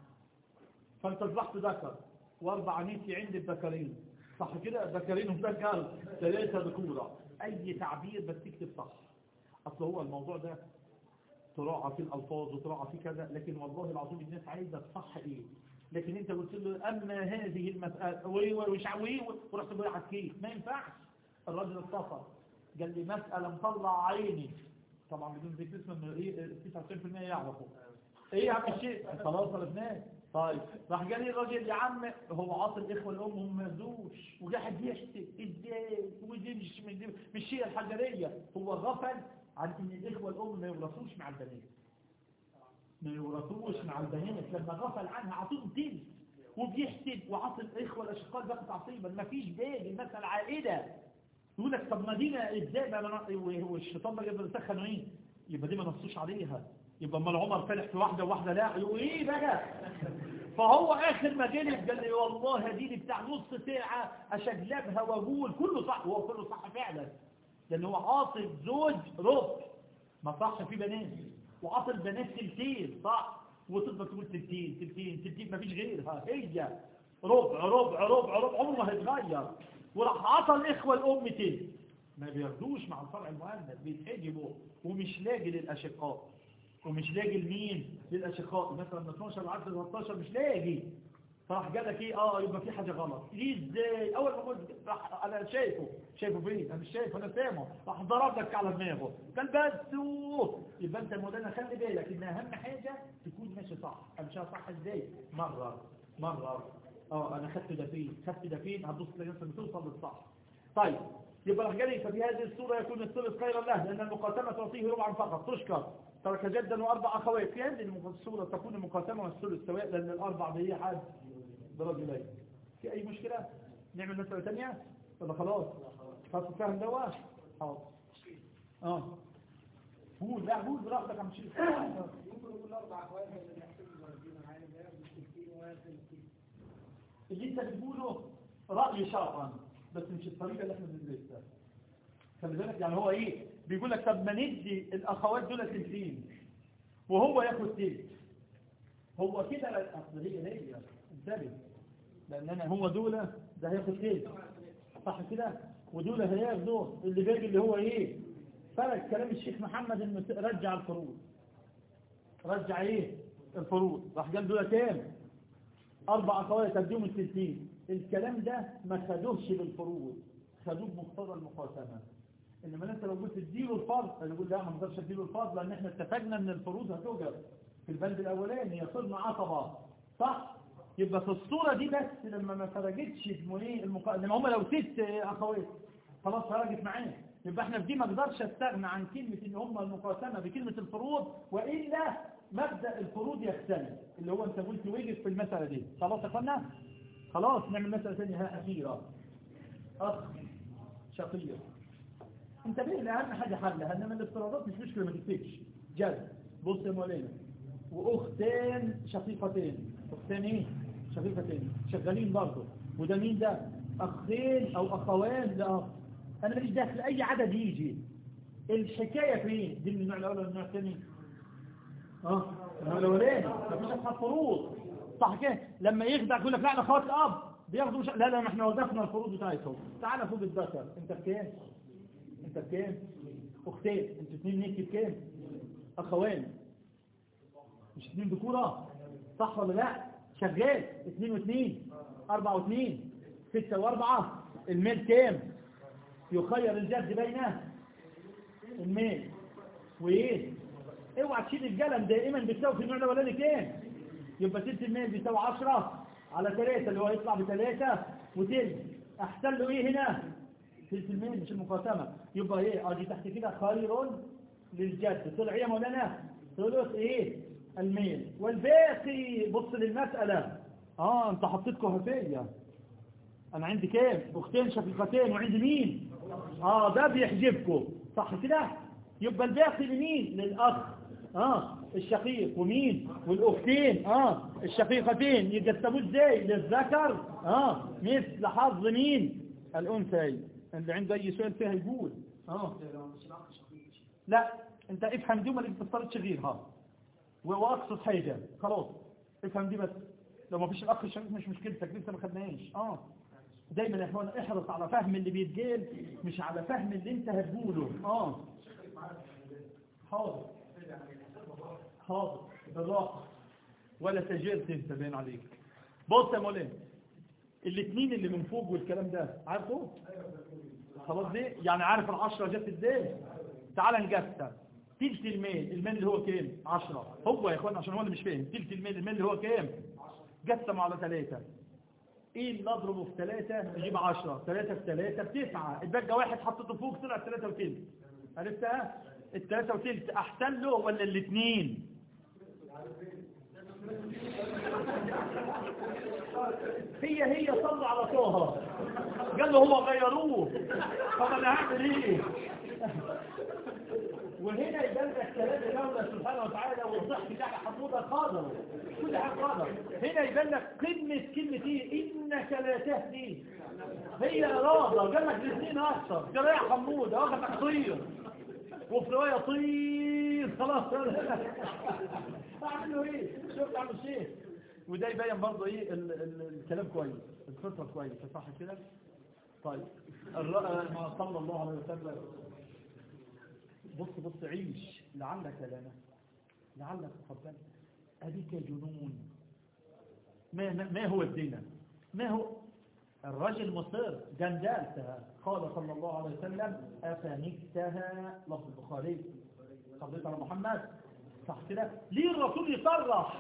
فانت اصبحت ذكر واربع نيتي عند الذكرين صح كده ذكرين وذكر ثلاثه ذكوره اي تعبير بس تكتب صح اصل هو الموضوع ده تراعى في الالفاظ وتراعى في كذا لكن والله العظيم الناس عايزه تصح ايه لكن انت قلت له اما هذه المساله وش وي ورحت بقى على الكيس ما ينفعش الراجل اتصل قال لي مساله مطلع عيني طبعا بدون ذكر اسمه من ايه 99% يعرفه ايه يا عم الشيء خلاص عرفناه طيب راح قال لي الراجل يا عم هو عاطل الاخوه الام هم ما يردوش وقاعد يحسب ازاي ودي مش مش هي الحجريه هو غفل عن ان الاخوه الام ما يورثوش مع البنات ما يورثوش مع البنات لما غفل عنها عطيهم تلت وبيحسب وعاطل الاخوه الاشقاء ده تعصيبا ما فيش باقي المساله عائده يقول لك طب ما دينا ازاي بقى هو الشيطان بقى بيسخن ايه يبقى دي ما نصوش عليها يبقى امال عمر فلح في واحده وواحده لا يقول ايه بقى فهو اخر ما جلب قال لي والله هديني بتاع نص ساعه اشجلبها واقول كله صح هو كله صح فعلا لان هو عاطل زوج ربع ما صحش في بنات وعاطل بنات تلتين صح وتفضل تقول تلتين تلتين تلتين ما فيش غيرها هي ربع ربع ربع ربع عمره ما هيتغير وراح عطى الاخوه الام تاني ما بياخدوش مع الفرع المؤنث بيتحجبوا ومش لاقي للاشقاء ومش لاقي لمين للاشقاء مثلا من 12 ل 10 ل 13 مش لاقي فراح جاب لك ايه اه يبقى في حاجه غلط ليه ازاي اول ما قلت راح انا شايفه شايفه فين انا مش شايفه انا سامعه راح ضرب لك على دماغه قال بس أوه. يبقى انت مولانا خلي بالك ان اهم حاجه تكون ماشي صح امشيها صح ازاي مره مره اه انا خدت ده فين خدت ده فين هتبص تلاقي نفسك بتوصل للصح طيب يبقى راح جالي ففي هذه الصوره يكون الثلث خيرا له لان المقاسمه تعطيه ربعا فقط تشكر ترك جدا واربع اخوات في هذه الصوره تكون المقاسمه والثلث سواء لان الاربع هي حد برجلين في اي مشكلة نعمل مسألة تانية ولا خلاص خلاص فاهم دوا حاضر اه قول لا قول براحتك عم شيء ممكن نقول اربع اخوات اللي يحسبوا درجين عالي ده بالستين وثلاثين اللي انت بتقوله رأي شرعا بس مش الطريقة اللي احنا بندرسها خلي بالك يعني هو ايه بيقول لك طب ما ندي الاخوات دول تلتين وهو ياخد تلت هو كده لا- اصل هي هي انتبه لان انا هو دول ده هياخد تلت صح كده ودول هياخدوا اللي باقي اللي هو ايه فرق كلام الشيخ محمد انه رجع الفروض رجع ايه الفروض راح قال دول كام اربع اخوات اديهم التلتين الكلام ده ما خدوهش بالفروض خدوه بمقتضى المقاسمه انما انت لو قلت اديله الفرض انا اقول لا ما نقدرش اديله الفرض لان احنا اتفقنا ان الفروض هتوجد في البند الاولاني يصير عصبه صح يبقى في الصوره دي بس لما ما فرقتش اسمه ايه المقا... لما هم لو ست اخوات خلاص فرقت معاه يبقى احنا في دي ما اقدرش استغنى عن كلمه ان هم المقاسمه بكلمه الفروض والا مبدا الفروض يختلف اللي هو انت قلت وقف في المساله دي خلاص يا اخوانا خلاص نعمل مساله ثانيه ها اخيره اخ شقيق انتبه لأهم حاجة حلها انما الافتراضات مش مشكلة ما تكتبش جد بص يا مولانا واختين شقيقتين اختين ايه شقيقتين شغالين برضه وده مين ده اخين او اخوان لاخ انا ماليش داخل اي عدد يجي الحكاية فين دي من النوع الاول ولا النوع الثاني اه النوع الاولاني مفيش اصحاب فروض صح كده لما يخدع يقول لك لا انا اخوات الاب بياخدوا مش... لا لا ما احنا وظفنا الفروض بتاعتهم تعالى فوق الذكر انت بكام انت بكام اختين انتوا اتنين نيكي بكام اخوان مش اتنين ذكورة صح ولا لا شغال اتنين واثنين اربعة واثنين ستة واربعة الميل كام يخير الجد بين الميل وايه اوعى تشيل القلم دائما بتساوي في النوع الاولاني كام يبقى تلت الميل بيساوي 10 على 3 اللي هو يطلع بثلاثة وتلت احسن له ايه هنا تلت الميل مش المقاسمة يبقى ايه ادي تحت كده خير للجد طلع ايه يا مولانا ثلث ايه الميل والباقي بص للمسألة اه انت حطيت كهفية انا عندي كام اختين شقيقتين وعندي مين اه ده بيحجبكم صح كده يبقى الباقي لمين للاخ اه الشقيق ومين والاختين اه الشقيقتين يقسموا ازاي للذكر اه مثل حظ مين الانثى اللي عنده اي سؤال فيها يقول اه لا انت افهم دي وما تفترضش غيرها واقصد حاجه خلاص افهم دي بس لو ما فيش الاخ الشقيق مش مشكلتك لسه ما خدناهاش اه دايما يا اخوانا احرص على فهم اللي بيتقال مش على فهم اللي انت هتقوله اه حاضر حاضر بالراحه ولا سجلت انت باين عليك بص يا مولانا الاثنين اللي من فوق والكلام ده عارفه خلاص دي يعني عارف العشرة جت ازاي تعال نقسم تلت الميل الميل اللي هو كام 10 هو يا اخوانا عشان هو اللي مش فاهم تلت الميل الميل اللي هو كام قسم على ثلاثة ايه اللي اضربه في ثلاثة نجيب 10 ثلاثة في ثلاثة بتسعة اتبقى واحد حطيته فوق طلع ثلاثة وتلت عرفتها الثلاثة وتلت احسن له ولا الاثنين هي هي صلى على طه قال له هو غيروه طب انا هعمل ايه وهنا يبان لك كلام الله سبحانه وتعالى والضحك بتاع حموده قادر كل حاجه قادر هنا يبان لك قمه كلمه ايه انك لا تهدي هي اراده قال لك الاثنين اكثر ده يا حموده واخدك طير وفي روايه طير خلاص اعمل له ايه شوف عم الشيخ وده يبين برضه ايه ال ال الكلام كويس الفطره كويسه صح كده طيب الر- ما صلى الله عليه وسلم بص بص عيش لعلك لنا لعلك تقبل أبيك جنون ما, ما, ما هو الدين ما هو الرجل مصر جندالتها قال صلى الله عليه وسلم أفنكتها لفظ البخاري صليت على محمد صح كده ليه الرسول يصرح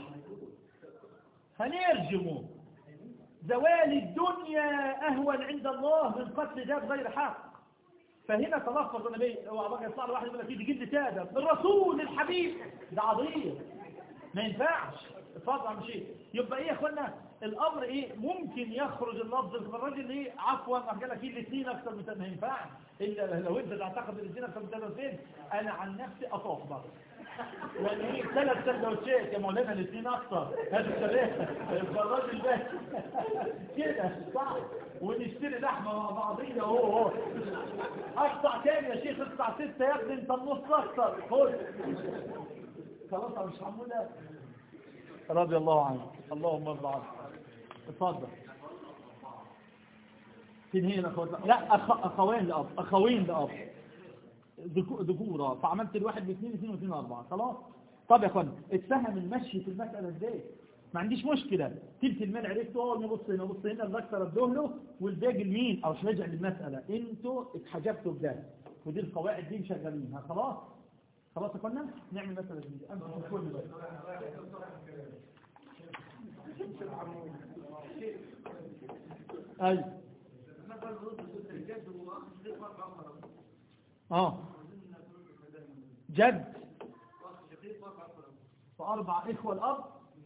هنرجمه زوال الدنيا أهون عند الله من قتل ذات غير حق فهنا تلفظ النبي هو الله يطلع له واحد يقول لك دي جد تادم الرسول الحبيب ده عظيم ما ينفعش اتفضل مش ايه يبقى ايه يا اخوانا الامر ايه ممكن يخرج اللفظ في الراجل ايه عفوا راح قال لك ايه الاثنين اكثر من ثلاثة. ما ينفعش الا لو انت تعتقد الاثنين اكثر من ثلاثتين انا عن نفسي اطوف بقى يعني ايه ثلاث سندوتشات يا مولانا الاثنين اكثر هذا ثلاثه يبقى الراجل ده كده صح ونشتري لحمه مع بعضينا اهو اهو اقطع تاني يا شيخ اقطع ستة يا ابني انت النص اكتر خد خلاص يا مش حمودة رضي الله عنه اللهم ارضى عنه اتفضل فين هنا اخواتنا لا أخ... اخوين لاب اخوين لاب ذكو- ذكورة فعملت الواحد باثنين اثنين واثنين اربعة خلاص طب يا اخوان اتفهم المشي في المسألة ازاي ما عنديش مشكلة تلت المال عرفته اه نبص هنا نبص هنا الاكثر ادوه له والباقي لمين او مش راجع للمسألة انتوا اتحجبتوا بده ودي القواعد دي مشغلينها خلاص خلاص يا اخوانا نعمل مسألة جديدة أنت في كل بقى. ايوه اه جد واربع اخوة الاب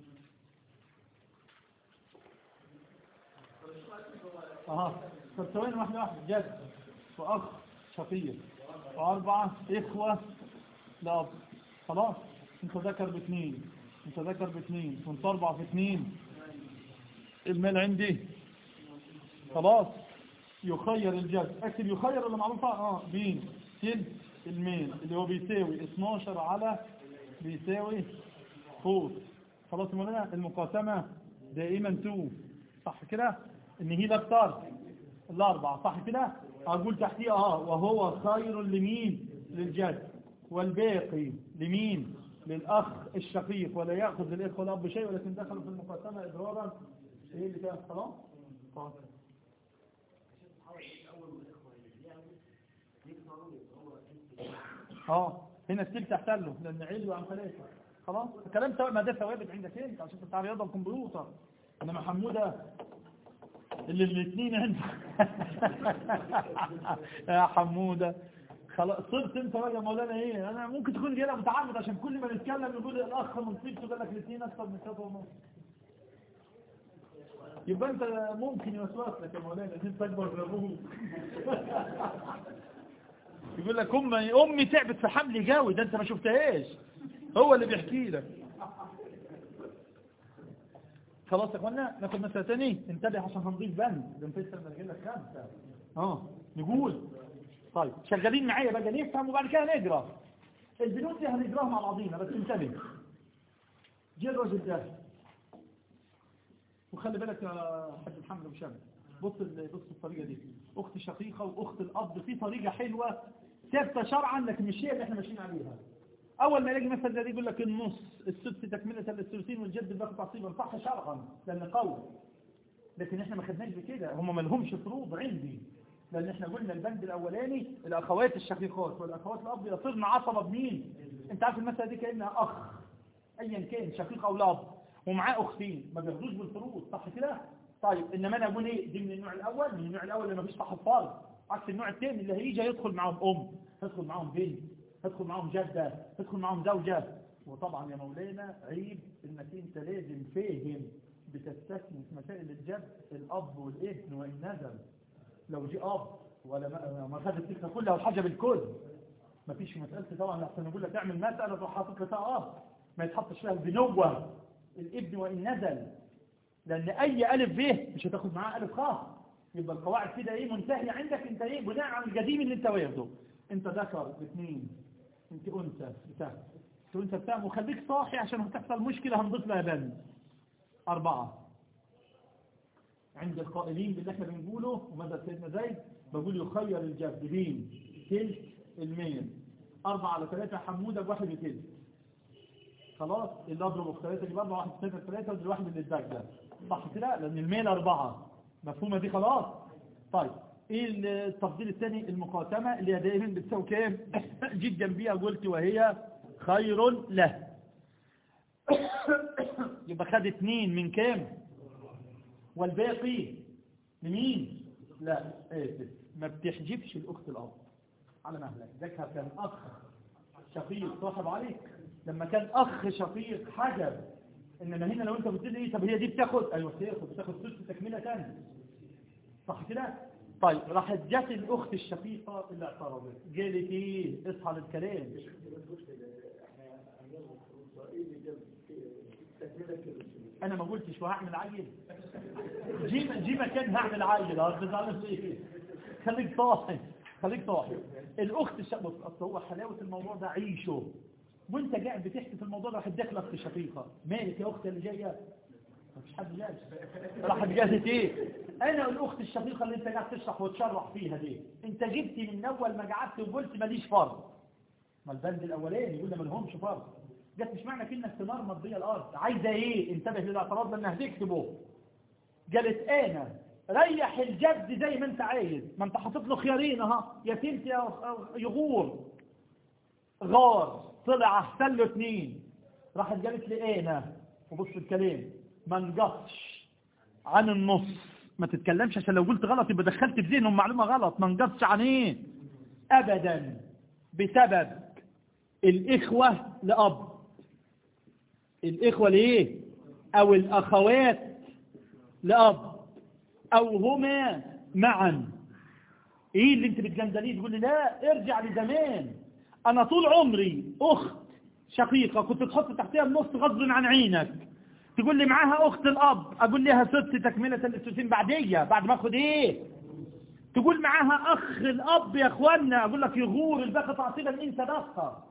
اه طب ثواني واحدة واحدة جد واخ شقيق واربعة اخوة الاب خلاص انت ذكر باثنين انت ذكر باثنين وانت اربعة في اثنين المال عندي خلاص يخير الجد اكتب يخير اللي معروفة اه مين تل الميل اللي هو بيساوي 12 على بيساوي فوق خلاص مولانا المقاسمة دائما 2 صح كده ان هي الاكتر الاربعة صح كده اقول تحتيه اه وهو خير لمين للجد والباقي لمين للاخ الشقيق ولا ياخذ للاخوه الاب شيء ولكن دخلوا في المقاسمة اضرارا ايه اللي كان خلاص خلاص اه هنا السلك احتله لان علو عن ثلاثة خلاص الكلام سواء ما ده ثوابت عندك انت عشان بتاع رياضه الكمبيوتر انما حموده اللي الاثنين عندك يا حموده خلاص صرت انت بقى يا مولانا ايه انا ممكن تكون جاي متعمد عشان كل ما نتكلم نقول الاخ نصيبته قال لك الاثنين اكثر من ثلاثه ونص يبقى انت ممكن يوسوس لك يا مولانا ان انت اكبر من ابوك يقول لك امي امي تعبت في حمل جاوي ده انت ما شفتهاش هو اللي بيحكي لك خلاص يا اخوانا ناخد مسألة تاني انتبه عشان هنضيف بند ده انت لسه بنجي لك خمسة اه نقول طيب شغالين معايا بقى نفهم وبعد كده نقرا البنود دي هنقراها مع بعضينا بس انتبه جه الراجل ده وخلي بالك يا حاج محمد ابو شامل بص ال- بص الطريقه دي اخت شقيقه واخت الاب في طريقه حلوه ثابته شرعا لكن مش هي اللي احنا ماشيين عليها اول ما يلاقي مثلا ده يقول لك النص السدس تكمله للثلثين والجد باقي تعصيبا صح شرعا لان قول لكن احنا ما خدناش بكده هم ما لهمش فروض عندي لان احنا قلنا البند الاولاني الاخوات الشقيقات والاخوات الاب يصيرن عصبه بمين انت عارف المساله دي كانها اخ ايا كان شقيق او الاب ومعاه اختين ما بياخدوش بالفروض صح كده طيب انما انا اقول ايه دي من النوع الاول من النوع الاول اللي ما فيش صاحب فرض عكس النوع الثاني اللي هيجي يدخل معاهم ام يدخل معاهم بنت يدخل معاهم جده يدخل معاهم زوجه وطبعا يا مولانا عيب انك انت لازم فاهم بتستثني في مسائل الجد الاب والابن وان نزل لو جه اب ولا ما ما خد التلك كلها والحاجه بالكل ما فيش مسألة طبعا لحسن نقول لك اعمل مسألة تروح حاطط لها اب ما يتحطش فيها البنوة الابن وان نزل لان اي الف ب مش هتاخد معاه الف خاص يبقى القواعد كده ايه منتهية عندك انت ايه بناء على القديم اللي انت واخده انت ذكر باثنين انت انثى بتاع انت انثى بتاع وخليك صاحي عشان هتحصل مشكلة هنضيف لها بند أربعة عند القائلين باللي احنا بنقوله وماذا سيدنا زيد بقول يخير الجد بين تلت الميل أربعة على ثلاثة حمودة بواحد وتلت خلاص اللي أضربه في ثلاثة يبقى أربعة واحد ثلاثة ثلاثة ودي الواحد اللي اتبقى صح كده لأن الميل أربعة مفهومة دي خلاص طيب ايه التفضيل الثاني المقاتمة اللي هي دائما بتساوي كام جيت جنبيها قلت وهي خير له يبقى خد اتنين من كام والباقي لمين لا اسف ما بتحجبش الاخت الاب على مهلك ذكر كان اخ شقيق صاحب عليك لما كان اخ شقيق حجب انما هنا لو انت بتقول ايه طب هي دي بتاخد ايوه بتاخد بتاخد ثلث تكمله ثانيه صح كده طيب راحت جت الاخت الشقيقه اللي اعترضت قالت ايه اصحى للكلام انا ما قلتش وهعمل عيل جي جي مكان هعمل عيل اه بزعل ايه خليك صاحي خليك صاحي الاخت الشقيقه بص اصل هو حلاوه الموضوع ده عيشه وانت قاعد بتحكي في الموضوع ده راح تدخل اخت الشقيقه مالك يا اختي اللي جايه مفيش حد جاي راح جازت ايه انا الاخت الشقيقه اللي انت قاعد تشرح وتشرح فيها دي انت جبتي من اول ما قعدت وقلت ماليش فرض ما البند الاولاني يقول ما لهمش فرض جت مش معنى كلمه ثمار مضيه الارض عايزه ايه انتبه للاعتراض لانها هتكتبه قالت انا ريح الجد زي ما انت عايز ما انت حاطط له خيارين اها يا تلت يا يغور غار طلع احسن له اثنين راحت قالت لي انا وبص الكلام ما نقصش عن النص ما تتكلمش عشان لو قلت غلط يبقى دخلت في ذهنهم معلومه غلط ما نقصش عن ايه ابدا بسبب الاخوه لاب الاخوه لايه او الاخوات لاب او هما معا ايه اللي انت بتجندليه تقول لي لا ارجع لزمان انا طول عمري اخت شقيقة كنت تحط تحتها النص غصب عن عينك تقول لي معاها اخت الاب اقول لها ست تكملة الثلثين بعدية بعد ما اخد ايه تقول معاها اخ الاب يا اخوانا اقول لك يغور الباقي تعصيبا انت دخل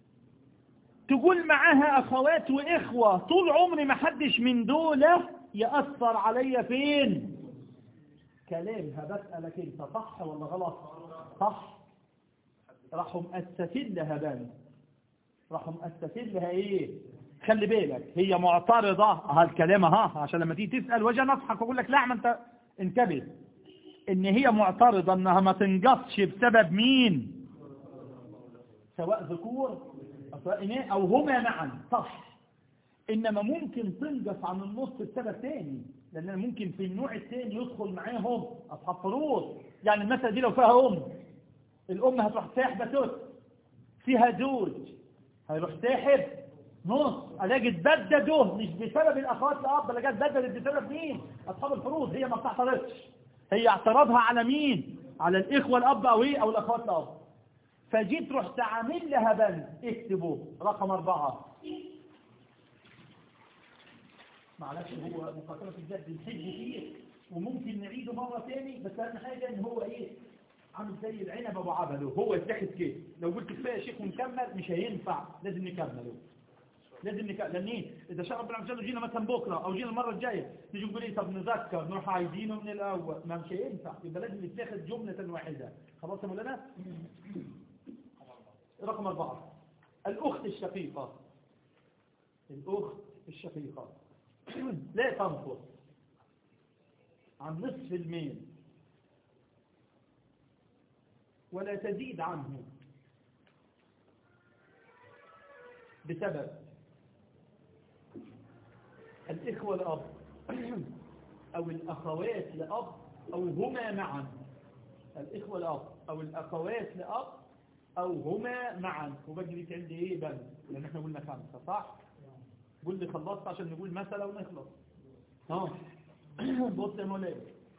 تقول معاها اخوات واخوة طول عمري ما حدش من دولة يأثر عليا فين كلامها بسألك انت صح ولا غلط صح راحوا مؤسسين لها بان راحوا مؤسسين لها ايه خلي بالك هي معترضة هالكلام ها عشان لما تيجي تسأل وجه نضحك واقول لك لا ما انت انتبه ان هي معترضة انها ما تنقصش بسبب مين سواء ذكور أو سواء إناث او هما معا صح انما ممكن تنقص عن النص بسبب تاني لان ممكن في النوع الثاني يدخل معاهم اصحاب فروض يعني المسألة دي لو فيها ام الام هتروح ساحبة ثلث فيها زوج هيروح ساحب نص الاقي اتبددوا مش بسبب الاخوات الاب الاقي اتبددت بسبب مين اصحاب الفروض هي ما بتعترضش هي اعتراضها على مين على الاخوه الاب او ايه او الاخوات الاب فجيت رحت عامل لها بند اكتبوا رقم اربعة معلش هو مقاتلة الجد الحج فيه وممكن نعيده مرة تاني بس اهم حاجة ان هو ايه عامل زي العنب ابو عبله هو يتحد كده لو قلت كفايه يا شيخ ونكمل مش هينفع لازم نكمله لازم نكمل لان ايه اذا شاء ربنا عز وجل جينا مثلا بكره او جينا المره الجايه نيجي نقول ايه طب نذكر نروح عايزينه من الاول ما مش هينفع يبقى لازم يتاخد جمله واحده خلاص يا مولانا رقم أربعة الأخت الشقيقة الأخت الشقيقة لا تنقص عن نصف الميل ولا تزيد عنه بسبب الإخوة لأب أو الأخوات لأب أو هما معا الإخوة لأب أو الأخوات لأب أو هما معا وبجريت عندي إيه بل لأن احنا قلنا خمسة صح قول لي خلصت عشان نقول مثلا ونخلص ها بص يا مولاي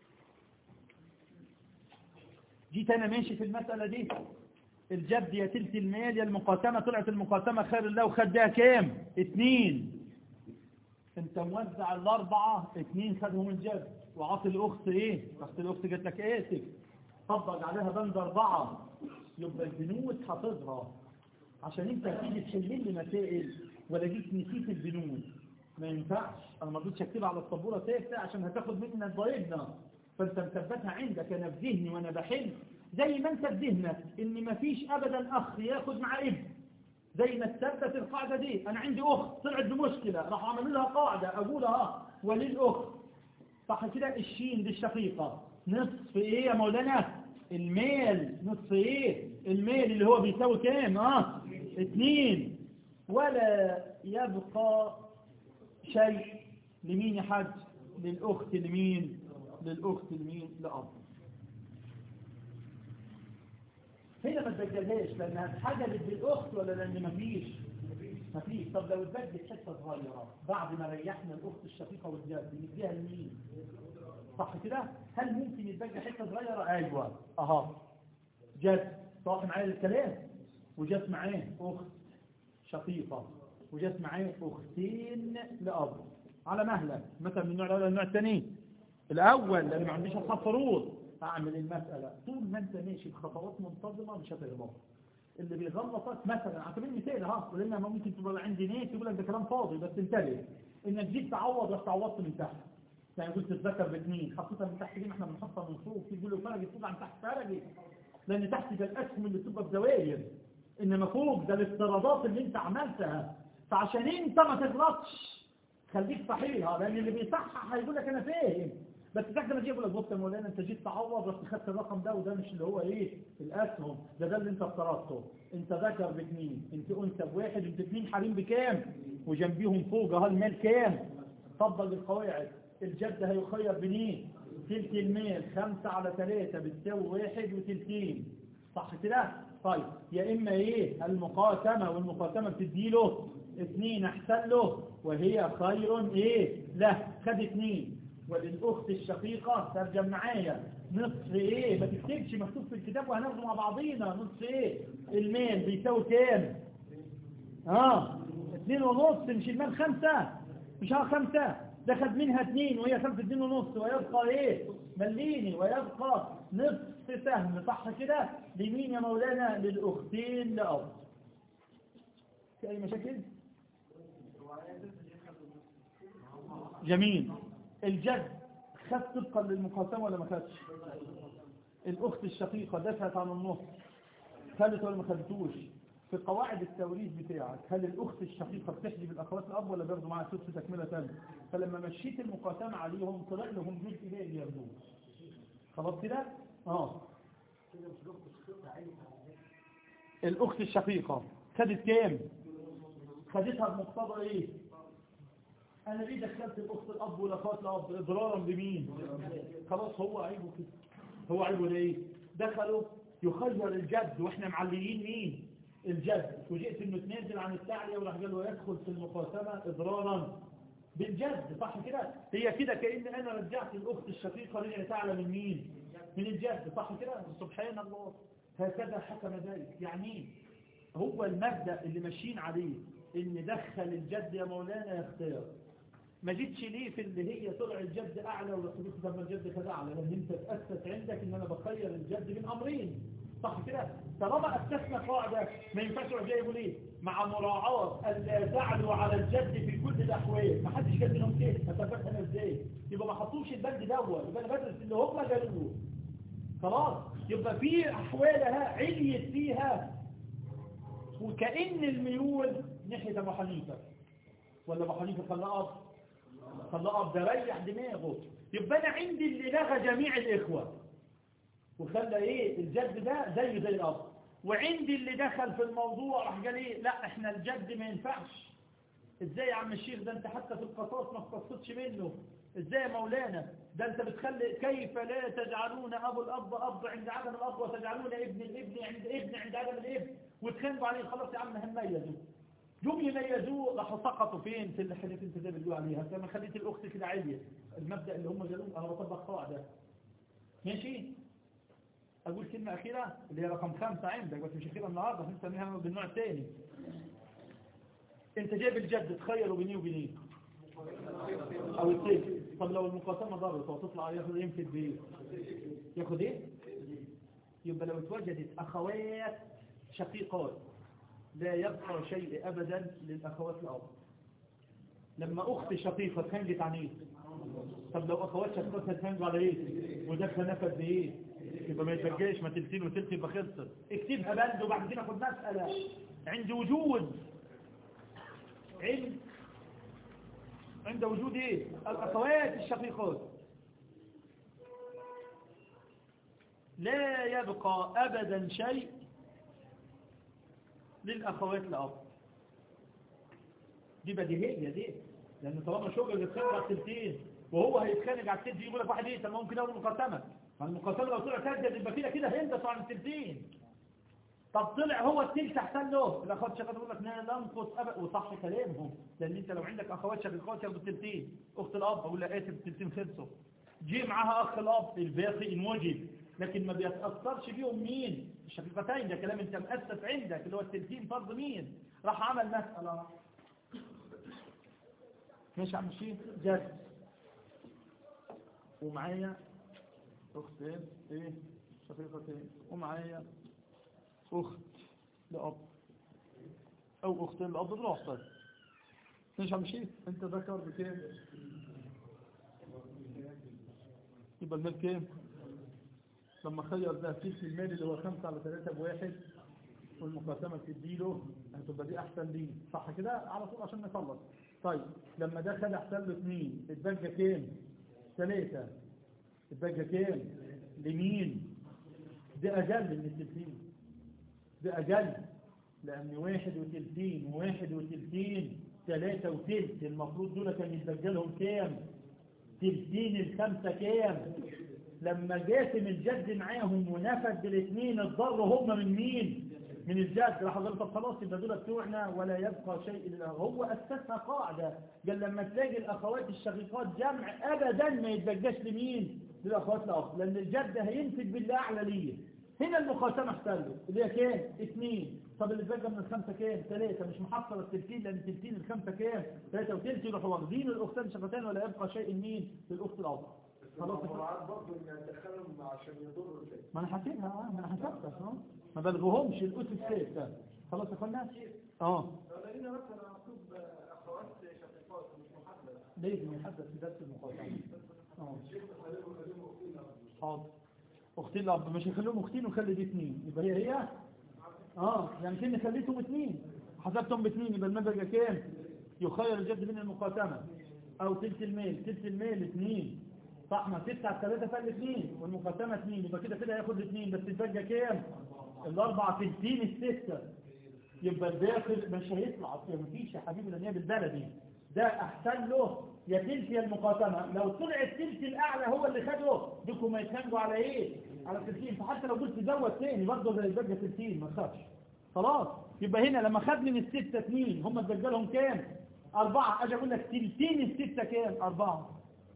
جيت أنا ماشي في المسألة دي الجد يا تلت المال يا المقاسمة طلعت المقاسمة خير الله وخدها كام اتنين انت موزع الاربعة اتنين خدهم الجد وعطي الاخت ايه اخت الاخت قالت لك ايه طبق عليها بند اربعة يبقى البنود هتظهر عشان انت هتيجي تحل لي مسائل ولا جيت نسيت البنود ما ينفعش انا ما رضيتش اكتبها على السبوره تافهه عشان هتاخد مننا ضايقنا فانت مثبتها عندك انا في ذهني وانا بحل زي ما انت في ذهنك ان ما فيش ابدا اخ ياخد مع ابن زي ما تثبت القاعده دي انا عندي اخت طلعت بمشكله راح اعمل لها قاعده اقولها وللاخت صح كده الشين دي الشقيقه نصف ايه يا مولانا الميل نصف ايه الميل اللي هو بيساوي كام اه اتنين ولا يبقى شيء لمين يا حاج للأخت لمين للأخت لمين لأب هنا ما تبدلهاش لأنها اتحجبت بالأخت ولا لأن مفيش مفيش طب لو اتبدلت حتة صغيرة بعد ما ريحنا الأخت الشقيقة والجد نديها لمين صح كده هل ممكن يتبدل حتة صغيرة أيوة أها جد صح معايا الكلام وجت معاه أخت شقيقة وجت معاه أختين لأب على مهلك مثلا من النوع الأول النوع الثاني الأول اللي ما عنديش أصحاب فروض أعمل المسألة طول ما أنت ماشي بخطوات منتظمة مش هتغلط اللي بيغلطك مثلا على سبيل المثال ها ولما ممكن تبقى عندي ناس يقول لك ده كلام فاضي بس انتبه انك جيت تعوض رحت عوضت من تحت يعني قلت تتذكر باثنين حطيتها من تحت دي ما احنا بنحطها من فوق تقول له فرجت فوق عن تحت فرجت لان تحت ده الاسهم اللي بتبقى بزواير انما فوق ده الافتراضات اللي انت عملتها فعشان انت ما تغلطش خليك صحيحة لان اللي بيصحح هيقول لك انا فاهم بس تحت ما تيجي يقول لك بص يا مولانا انت جيت تعوض رحت خدت الرقم ده وده مش اللي هو ايه الاسهم ده ده اللي انت افترضته انت ذكر باثنين انت انثى بواحد انت اثنين حريم بكام وجنبيهم فوق اهو المال كام طبق القواعد الجد هيخير بنين تلت المال خمسة على ثلاثة بتساوي واحد وتلتين صح كده طيب يا اما ايه المقاسمة والمقاسمة بتديله اثنين احسن له وهي خير ايه لا خد اثنين وللأخت الشقيقة ترجم معايا نصف ايه ما تكتبش مكتوب في الكتاب وهناخده مع بعضينا نصف ايه المال بيساوي كام اه اثنين ونص مش المال خمسة مش ها خمسة ده خد منها اثنين وهي خمسة اثنين ونص ويبقى ايه مليني ويبقى نصف سهم صح كده لمين يا مولانا للأختين لأب في أي مشاكل جميل الجد خد طبقا للمقاسمة ولا ما خدش الأخت الشقيقة دفعت عن النص خدت ولا ما خدتوش في قواعد التوريث بتاعك هل الأخت الشقيقة بتحجب الأخوات الأب ولا بياخدوا معاها سدس تكملة ثانيه فلما مشيت المقاسمة عليهم طلع لهم جزء باقي بياخدوه خلاص كده اه الأخت الشقيقة خدت كام خدتها بمقتضى ايه انا ليه دخلت الاخت الاب والاخوات الاب اضرارا بمين خلاص هو عيبه كده هو عيبه ليه دخلوا يخير الجد واحنا معليين مين الجد وجئت انه تنازل عن التعلية وراح قال له يدخل في المقاسمة اضرارا بالجد صح كده هي كده كأن انا رجعت الاخت الشقيقة رجعت اعلى من مين من الجد صح كده سبحان الله هكذا حكم ذلك يعني هو المبدأ اللي ماشيين عليه ان دخل الجد يا مولانا يختار ما جيتش ليه في اللي هي طلع الجد اعلى ولا صديق لما الجد كذا اعلى لان انت تاسس عندك ان انا بخير الجد من امرين صح كده طالما اسسنا قاعده ما ينفعش يروح جاي يقول ايه مع مراعاه الا تعلوا على الجد في كل الاحوال ما حدش جد لهم كده هتفكر انا ازاي يبقى ما حطوش البند دوت يبقى انا بدرس اللي هم قالوه خلاص يبقى في احوالها عليت فيها وكأن الميول ناحية أبو حنيفة ولا أبو حنيفة خلاه أب خلاه أب ده ريح دماغه يبقى أنا عندي اللي لغى جميع الإخوة وخلى إيه الجد ده زي زي الأب وعندي اللي دخل في الموضوع راح قال إيه لا إحنا الجد ما ينفعش إزاي يا عم الشيخ ده أنت حتى في القصاص ما اقتصدش منه إزاي يا مولانا ده أنت بتخلي كيف لا تجعلون أبو الأب أب عند عدم الأب وتجعلون ابن الابن عند ابن عند عدم الابن وتخنقوا عليه خلاص يا عم هنميزوا جم يميزوه راحوا سقطوا فين في الحاجات انت زي ما بتقول عليها فما خليت الاخت كده عاليه المبدا اللي هم قالوه انا بطبق قاعده ماشي اقول كلمه اخيره اللي هي رقم خمسة عندك بس مش اخيره النهارده هنسميها بالنوع الثاني انت جايب الجد تخيروا بيني وبينيه او السيف طب لو المقاسمه ضربت وتطلع ياخد يمكن بايه ياخد ايه يبقى لو اتوجدت اخوات شقيقات لا يبقى شيء أبدا للأخوات الأب لما اخت شقيقه اتخانقت عن ايه طب لو اخوات شقيقات هتخانقوا على ايه وده نفذ بايه يبقى ما يتبقاش ما تلتين وتلت يبقى خلصت اكتبها بند وبعد كده خد مساله عند وجود عند عند وجود ايه الاخوات الشقيقات لا يبقى ابدا شيء للاخوات الاب دي بديهيه دي لان طالما شغل يتخانق على التلتين وهو هيتخانق على التلتين يقول لك واحد ايه طب ممكن اقول مقسمه ما المقسمه لو طلع سجل يبقى كده كده هيندس عن التلتين طب طلع هو التلت احسن له الاخوات شقيقات يقول لك لا ننقص ابدا وصح كلامهم لان انت لو عندك اخوات شقيقات ياخدوا التلتين اخت الاب اقول لها اسف التلتين خلصوا جه معاها اخ الاب الباقي انوجد لكن ما بيتاثرش بيهم مين الشقيقتين ده كلام انت مؤسس عندك اللي هو التلتين فرض مين راح عمل مساله ماشي يا عم الشيخ جد ومعايا اختين ايه شقيقتين ومعايا اخت لاب او اختين لاب دول اختين ماشي يا عم الشيخ انت ذكر بكام يبقى المال كام لما خير ده كيس المال اللي هو خمسة على ثلاثة بواحد والمقاسمة تديله هتبقى دي احسن ليه صح كده على طول عشان نخلص طيب لما ده خد احسن له اثنين اتبقى كام ثلاثة اتبقى كام لمين ده اجل من التلتين ده اجل لان واحد وتلتين وواحد وتلتين ثلاثة وتلت المفروض دول كان يتبقى لهم كام تلتين الخمسة كام لما جاسم الجد معاهم ونفد بالاثنين اتضروا هم من مين من الجد راح قال طب خلاص يبقى دول بتوعنا ولا يبقى شيء الا هو اسسها قاعده قال لما تلاقي الاخوات الشقيقات جمع ابدا ما يتبقاش لمين للاخوات الاب لان الجد هينتج بالاعلى ليه هنا المقاسمه احتلوا اللي هي كام اثنين طب اللي اتبقى من الخمسه كام ثلاثه مش محصل التلتين لان التلتين الخمسه كام ثلاثه وثلث يروحوا واخدين الاختان شقتين ولا يبقى شيء مين للاخت الاب خلاص برضه ان ادخلهم عشان يضروا البيت ما انا حاسبها اه ما انا حسبتها اه ما بلغوهمش الاسس السادسه خلاص يا اخوانا اه لو لقينا مثلا مكتوب اخوات شقيقات مش محدد لازم يحدث في درس المقاطعه اه حاضر اختين الاب مش هيخليهم اختين وخلي دي اثنين يبقى هي هي اه يعني كني خليتهم اثنين حسبتهم باثنين يبقى المبلغ كام يخير الجد من المقاسمه او تلت الميل تلت الميل اثنين صح ما تسعة ثلاثة فال اثنين والمقاسمة اثنين يبقى كده كده هياخد اثنين بس الباقي كام الاربعة تلتين الستة يبقى الداخل مش هيطلع مفيش يا حبيبي لان هي بالبلدي ده احسن له يا تلت يا المقاسمة لو طلع التلت الاعلى هو اللي خده بكم ما يتخانقوا على ايه على التلتين فحتى لو قلت زود تاني برضه زي الباقي تلتين ما تخافش خلاص يبقى هنا لما خد من الستة اثنين هم اتبقى لهم كام أربعة أجي أقول لك تلتين الستة كام أربعة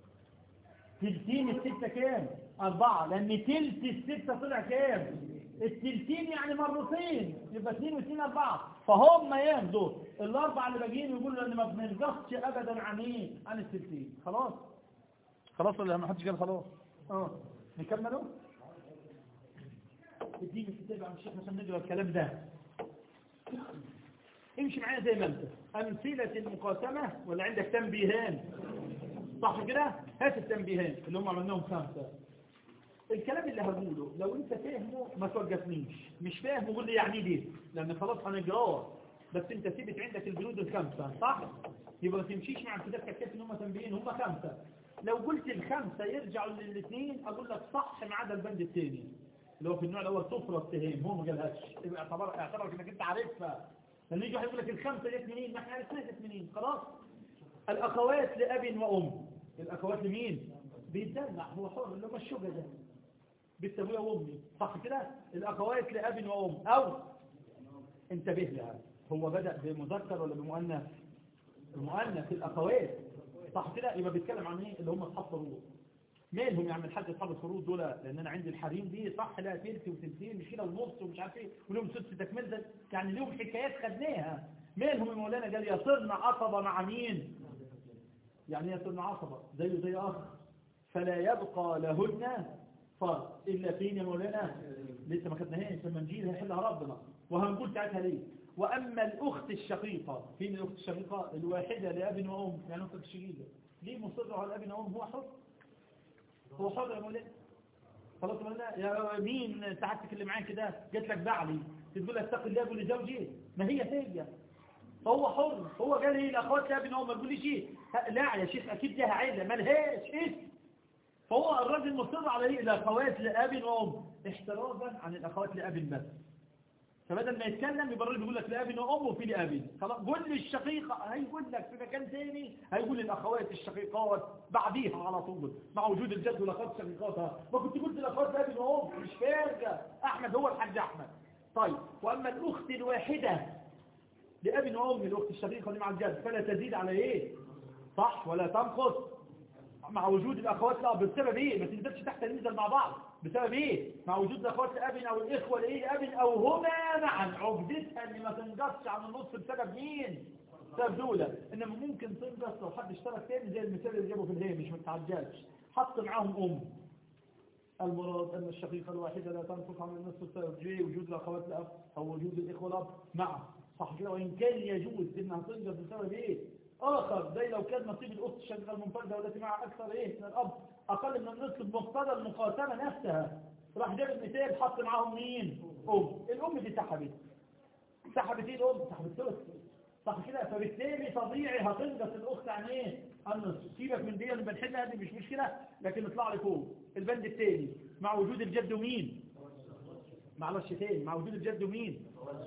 تلتين الستة كام أربعة لأن تلت الستة طلع كام التلتين يعني مرتين يبقى اثنين واثنين أربعة فهم ياخدوا الأربعة اللي باقيين يقولوا لأن ما بننقصش أبدا عن إيه عن التلتين خلاص خلاص ولا ما حدش قال خلاص اه نكمله اديني الكتاب عن الشيخ مثلا نقرا الكلام ده امشي معايا زي ما انت أمثلة المقاسمة ولا عندك تنبيهان صح كده هات التنبيهات اللي هم عملناهم خمسة الكلام اللي هقوله لو انت فاهمه ما توقفنيش مش فاهمه قول لي يعني دي لان خلاص هنجراه بس انت سيبت عندك البنود الخمسة صح يبقى ما تمشيش مع الكتاب كتاب ان هم تنبيهين هم خمسة لو قلت الخمسة يرجعوا للاثنين اقول لك صح ما عدا البند الثاني اللي هو في النوع الاول تفرض تهيم هو ما قالهاش يبقى اعتبر اعتبر انك انت عارفها لما يجي واحد يقول لك الخمسة جت منين ما احنا عرفناها جت منين خلاص الاخوات لاب وام الاخوات لمين بيتدلع هو حر اللي هو الشجع ده بنت ابويا وامي صح كده الاخوات لاب وام او انتبه لها هو بدا بمذكر ولا بمؤنث المؤنث الاخوات صح كده يبقى بيتكلم عن ايه اللي هم اصحاب فروض مالهم يا عم الحاج اصحاب الفروض دول لان انا عندي الحريم دي صح لا تلت وتلتين مش كده ونص ومش عارف ايه ولهم سدس تكمل ده يعني لهم حكايات خدناها مالهم يا مولانا قال يصرنا عصبه مع مين يعني يصرنا عصبه زيه زي اخر فلا يبقى لهن فرض الا فين يا مولانا لسه ما خدناهاش لما نجي هيحلها ربنا وهنقول ساعتها ليه وأما الأخت الشقيقة فين الأخت الشقيقة الواحدة لأب وأم يعني أخت الشقيقة ليه مصر على أب وأم هو حر هو حر يا مولانا خلاص مولانا يا مين سعادتك اللي معاك كده جات لك بعلي تقول لك اتق الله يقول لزوجي ما هي هي فهو حر هو قال لي الأخوات لأب وأم ما تقوليش ايه لا يا شيخ أكيد لها عيلة مالهاش ايه فهو الراجل مصر على ايه الأخوات لأب وأم احترازا عن الأخوات لأب بس فبدل ما يتكلم يبقى الراجل بيقول لك لأب وأم وفي لأب خلاص قول لي الشقيقة هيقول لك في مكان تاني هيقول الأخوات الشقيقات بعديها على طول مع وجود الجد والأخوات الشقيقات ما كنت قلت الأخوات لأب وأم مش فارقة أحمد هو الحاج أحمد طيب وأما الأخت الواحدة لأب وأم الأخت الشقيقة اللي مع الجد فلا تزيد على إيه صح ولا تنقص مع وجود الأخوات لا بسبب إيه ما تنزلش تحت ننزل مع بعض بسبب إيه مع وجود الأخوات لأب أو الإخوة لإيه لأب أو هما معا عقدتها اللي ما تنقصش عن النص بسبب مين بسبب دولة إنما ممكن تنقص لو حد اشترك تاني زي المثال اللي جابه في الهامش ما تعجلش حط معاهم أم المراد أن الشقيقة الواحدة لا تنقص عن النصف بسبب جي وجود الأخوات الأب أو وجود الإخوة الأب معا صح كده وإن كان يجوز إنها تنقص بسبب إيه آخر زي لو كان نصيب الأخت الشقيقة المنفردة والتي معها أكثر إيه من الأب أقل من النصف بمقتضى المقاسمة نفسها راح جاب المثال حط معاهم مين أم الأم دي سحبت سحبت إيه الأم سحبت ثلث صح كده فبالتالي طبيعي هتنقص الأخت عن إيه النصف سيبك من دي اللي بنحلها دي مش مشكلة لكن اطلع لي فوق البند الثاني مع وجود الجد ومين معلش تاني مع وجود الجد ومين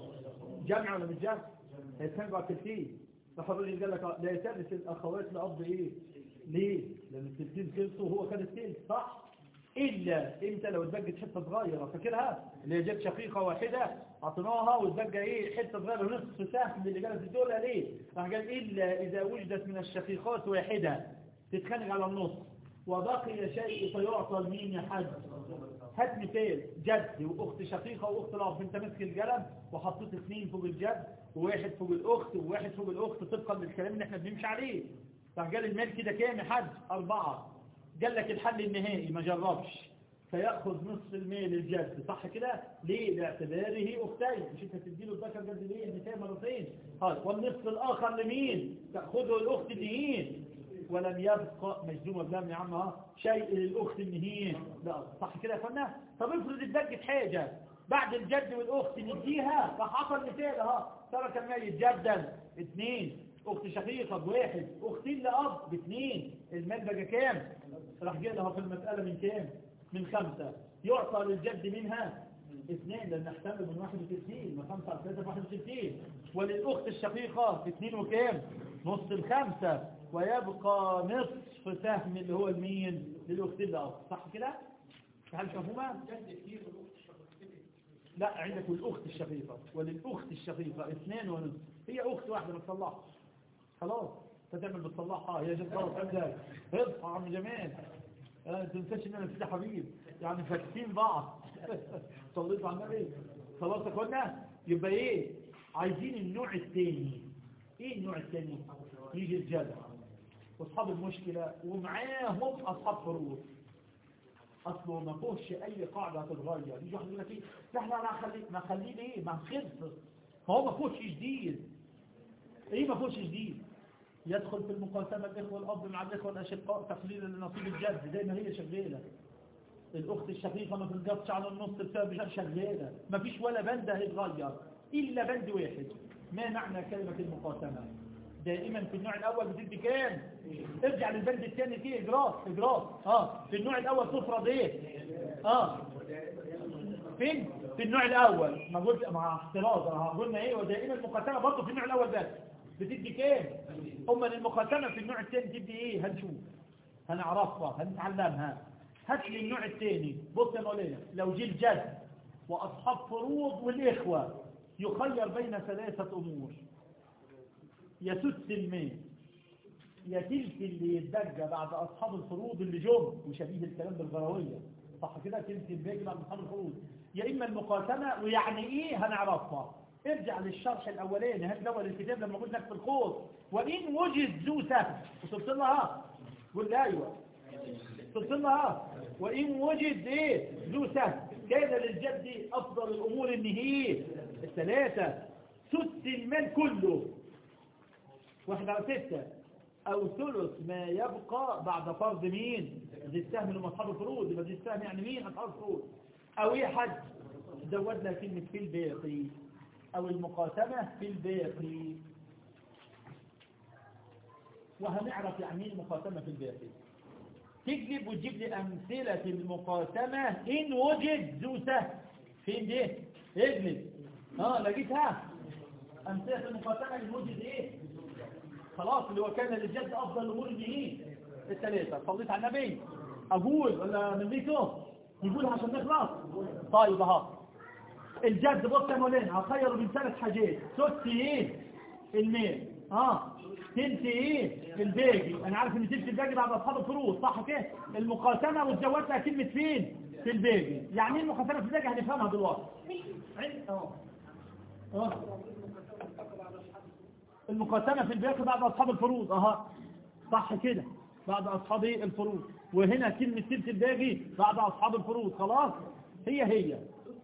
جمع ولا مش جمع هيتسمع التلتين راح الراجل قال لك لا يترث الاخوات لاب ايه ليه لان التلتين خلصوا وهو كان التلت صح الا امتى لو اتبقت حته صغيره فاكرها اللي هي جت شقيقه واحده اعطيناها واتبقى ايه حته صغيره نصف سهم اللي جالت الدوله ليه راح قال الا اذا وجدت من الشقيقات واحده تتخانق على النص وبقي شيء فيعطى لمين يا حاج هات مثال جد واخت شقيقه واخت الاب انت ماسك القلم وحطيت اثنين فوق الجد وواحد فوق الاخت وواحد فوق الاخت طبقا للكلام اللي احنا بنمشي عليه راح قال المال كده كام يا حاج اربعه قال لك الحل النهائي ما جربش فياخذ نصف المال الجد صح كده ليه لاعتباره اختين مش انت تديله الذكر جد ليه المثال مرتين هاي والنصف الاخر لمين تاخذه الاخت النهين ولم يبقى مجزومة بلام يا عم ها شيء للأخت النهين لا صح كده يا فنا طب افرض اتبقت حاجة بعد الجد والأخت نديها راح عطل مثال ها ترك المال يتجدد اثنين أخت شقيقة بواحد أختين لأب باثنين المال بقى كام راح جاء لها في المسألة من كام من خمسة يعطى للجد منها اثنين لأن نحتمل من واحد وثلاثين من خمسة على ثلاثة واحد وثلاثين وللأخت الشقيقة اثنين وكام نص الخمسة ويبقى نصف سهم اللي هو المين للأخت الأب صح كده هل مفهومة لا عندك الأخت الشقيقة وللأخت الشقيقة اثنين ونصف هي أخت واحدة بتصلحها خلاص فتعمل بتصلحها هي جت خلاص عندك اصحى عم جمال ما تنساش ان انا في حبيب يعني فاكسين بعض صليتوا على النبي خلاص يا اخوانا يبقى ايه عايزين النوع الثاني ايه النوع الثاني يجي الجدع واصحاب المشكلة ومعاهم اصحاب فروض اصله ما فيهوش اي قاعدة هتتغير يجي واحد يقول لك ايه لا لا لا خليه ما خليه ليه ما خلص ما هو ما فيهوش جديد ايه ما فيهوش جديد يدخل في المقاسمة الإخوة الأب مع الإخوة الأشقاء تقليلا لنصيب الجد زي ما هي شغالة الأخت الشقيقة ما تنقصش على النص بسبب شغالة ما فيش ولا بند هيتغير إلا بند واحد ما معنى كلمة المقاسمة دائما في النوع الأول بتدي كام ارجع للبند الثاني فيه إجراء إجراء اه في النوع الأول تفرض إيه اه فين في النوع الأول ما قلت مع احتراز اه قلنا إيه ودائما المقاسمة برضه في النوع الأول بس بتدي كام أما المقاسمة في النوع الثاني تدي ايه هنشوف هنعرفها هنتعلمها هات لي النوع الثاني بص يا مولانا لو جه الجد واصحاب فروض والاخوه يخير بين ثلاثه امور يا سدس المال يا تلك اللي يتبقى بعد اصحاب الفروض اللي جم وشبيه الكلام بالغرويه صح كده تلك الباقي بعد اصحاب الفروض يا اما المقاسمه ويعني ايه هنعرفها ارجع للشرح الاولاني هات الاول الكتاب لما قلت لك في القوس وان وجد ذو سهم وصلت لها قول لي ايوه وصلت لها وان وجد ايه ذو سهم كان للجد افضل الامور ان هي الثلاثه سدس المال كله واحد على ستة او ثلث ما يبقى بعد فرض مين دي السهم اللي هم اصحاب الفروض يبقى دي السهم يعني مين اصحاب الفروض او ايه حد زود لها كلمة في الباقي او المقاسمة في الباقي وهنعرف يعني ايه المقاسمة في الباقي تكذب وتجيب لي أمثلة المقاسمة إن وجد ذو سهم فين دي؟ اجلد اه لقيتها أمثلة المقاسمة إن وجد إيه؟ خلاص اللي هو كان للجد أفضل الأمور إن إيه؟ الثلاثة صليت على النبي أقول ولا من بيته يقولها عشان نخلص طيب اهو الجد بص يا مولانا هخيروا من ثلاث حاجات ست ايه الميل اه تلت ايه الباقي انا عارف ان تلت الباقي بعد اصحاب الفروض صح كده المقاسمه وتزودت لها كلمه فين في الباقي يعني ايه المقاسمه في الباقي هنفهمها دلوقتي عند- اه اه المقاسمه في الباقي بعد اصحاب الفروض اها صح كده بعد اصحاب إيه؟ الفروض وهنا كلمه تلت الباقي بعد اصحاب الفروض خلاص هي هي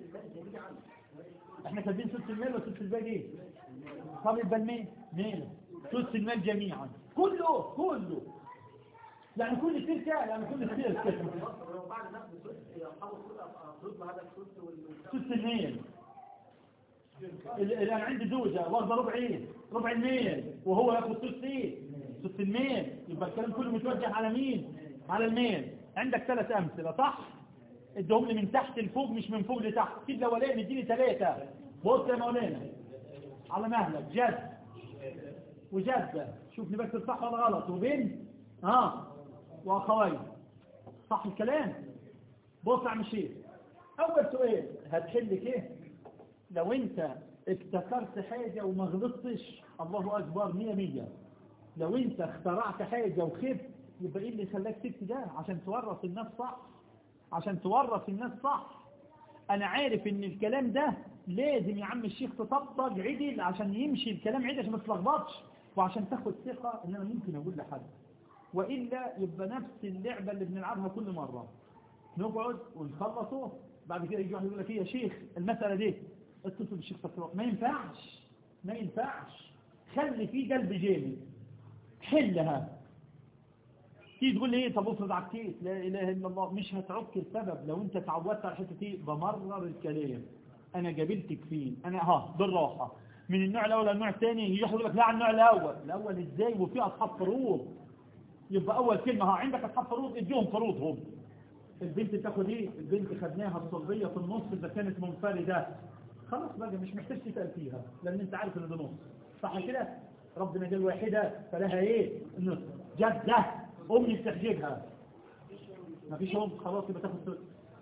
احنا كاتبين ست المال ولا ست الباقي طب يبقى المال مال ست المال جميعا كله كله يعني كل تلك يعني كل تلك ولو بعد نفس الثلث يقاموا الثلث هذا الثلث وال- ست المال اللي انا عندي زوجة واخده ربعين ربع المال وهو ياخد ست ايه ست المال يبقى الكلام كله متوجه على مين على المال عندك ثلاث امثله صح ادهم لي من تحت لفوق مش من فوق لتحت كده الاولاني اديني ثلاثه بص يا مولانا على مهلك جد وجدة شوفني بكتب صح ولا غلط وبنت اه واخوين صح الكلام بص يا عم الشيخ اول سؤال هتحل كيه لو انت افتكرت حاجة وما غلطتش الله اكبر مية مية لو انت اخترعت حاجة وخبت يبقى ايه اللي خلاك سبت ده عشان تورث الناس صح عشان تورث الناس صح انا عارف ان الكلام ده لازم يا عم الشيخ تطبق عدل عشان يمشي الكلام عدل عشان ما تلخبطش وعشان تاخد ثقة ان انا ممكن اقول لحد وإلا يبقى نفس اللعبة اللي بنلعبها كل مرة نقعد ونخلصه بعد كده يجي واحد يقول لك ايه يا شيخ المسألة دي اتصل بالشيخ سكران ما ينفعش ما ينفعش خلي فيه قلب جامد حلها تيجي تقول لي ايه طب افرض عكيت لا اله الا الله مش هتعك السبب لو انت اتعودت على الحته دي بمرر الكلام انا قابلتك فين انا ها بالراحه من النوع الاول للنوع الثاني يجي يقول لك لا على النوع الاول الاول ازاي وفي اصحاب فروض يبقى اول كلمه ها عندك اصحاب فروض اديهم فروضهم البنت تاخد ايه البنت خدناها الصلبيه في النص اذا كانت منفرده خلاص بقى مش محتاج تسال فيها لان انت عارف ان ده نص صح كده ربنا قال واحده فلها ايه النص جده امي بتحجبها مفيش ام خلاص يبقى تاخد ثلث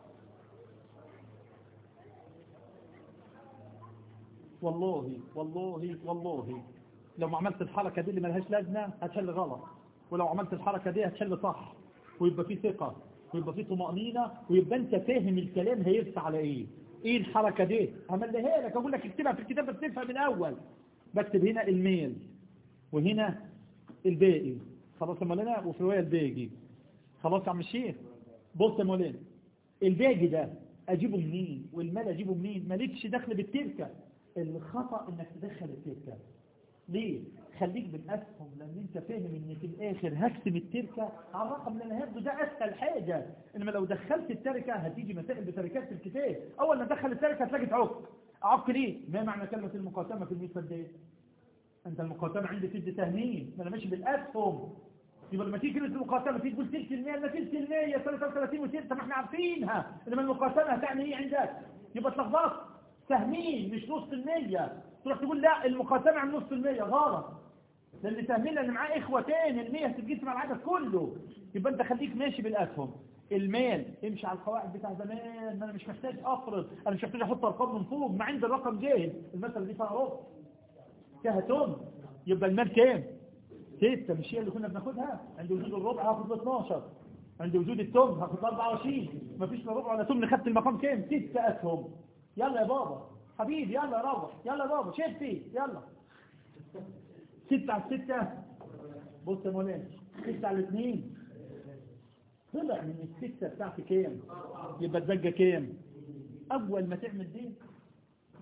والله والله والله لو ما عملت الحركة دي اللي ملهاش لازمة هتحل غلط ولو عملت الحركة دي هتحل صح ويبقى في ثقة ويبقى في طمأنينة ويبقى انت فاهم الكلام هيرسى على ايه ايه الحركة دي همليها لك اقول لك اكتبها في الكتاب بس تفهم من اول بكتب هنا الميل وهنا الباقي خلاص يا مولانا وفي رواية الباقي خلاص يا عم الشيخ بص يا مولانا الباقي ده اجيبه منين والمال اجيبه منين مالكش دخل بالتركة الخطأ انك تدخل التركة ليه خليك بالاسهم لان انت فاهم ان في الاخر هكتب التركة على الرقم اللي انا هاخده ده اسهل حاجة انما لو دخلت التركة هتيجي مسائل بتركات في الكتاب اول ما تدخل التركة هتلاقي تعك عك ليه ما معنى كلمة المقاسمة في المثل ده انت المقاسمة عندي تدي تهمين ما انا ماشي بالاسهم يبقى لما تيجي كلمة المقاسمة تيجي تقول تلت المية لا تلت المية 33 وتلت ما احنا عارفينها انما المقاسمة هتعني ايه عندك يبقى اتلخبطت سهمين مش نص المية تروح تقول لا المقاسمة عن نص المية غلط لان سهمين لان معاه اخوتين المية هتتقسم على العدد كله يبقى انت خليك ماشي بالاسهم المال امشي على القواعد بتاع زمان ما انا مش محتاج افرض انا مش محتاج احط ارقام من فوق ما عندي الرقم جاهز المسألة دي فيها ربع فيها تم يبقى المال كام ستة مش هي اللي كنا بناخدها عند وجود الربع هاخد 12 عند وجود التم هاخد 24 مفيش لا ربع ولا تم خدت المقام كام ستة اسهم يلا يا بابا حبيبي يلا روح يلا يا بابا شفتي يلا ستة على ستة بص يا مولانا ستة على اثنين طلع من الستة بتاعتي كام يبقى الزجة كام اول ما تعمل دي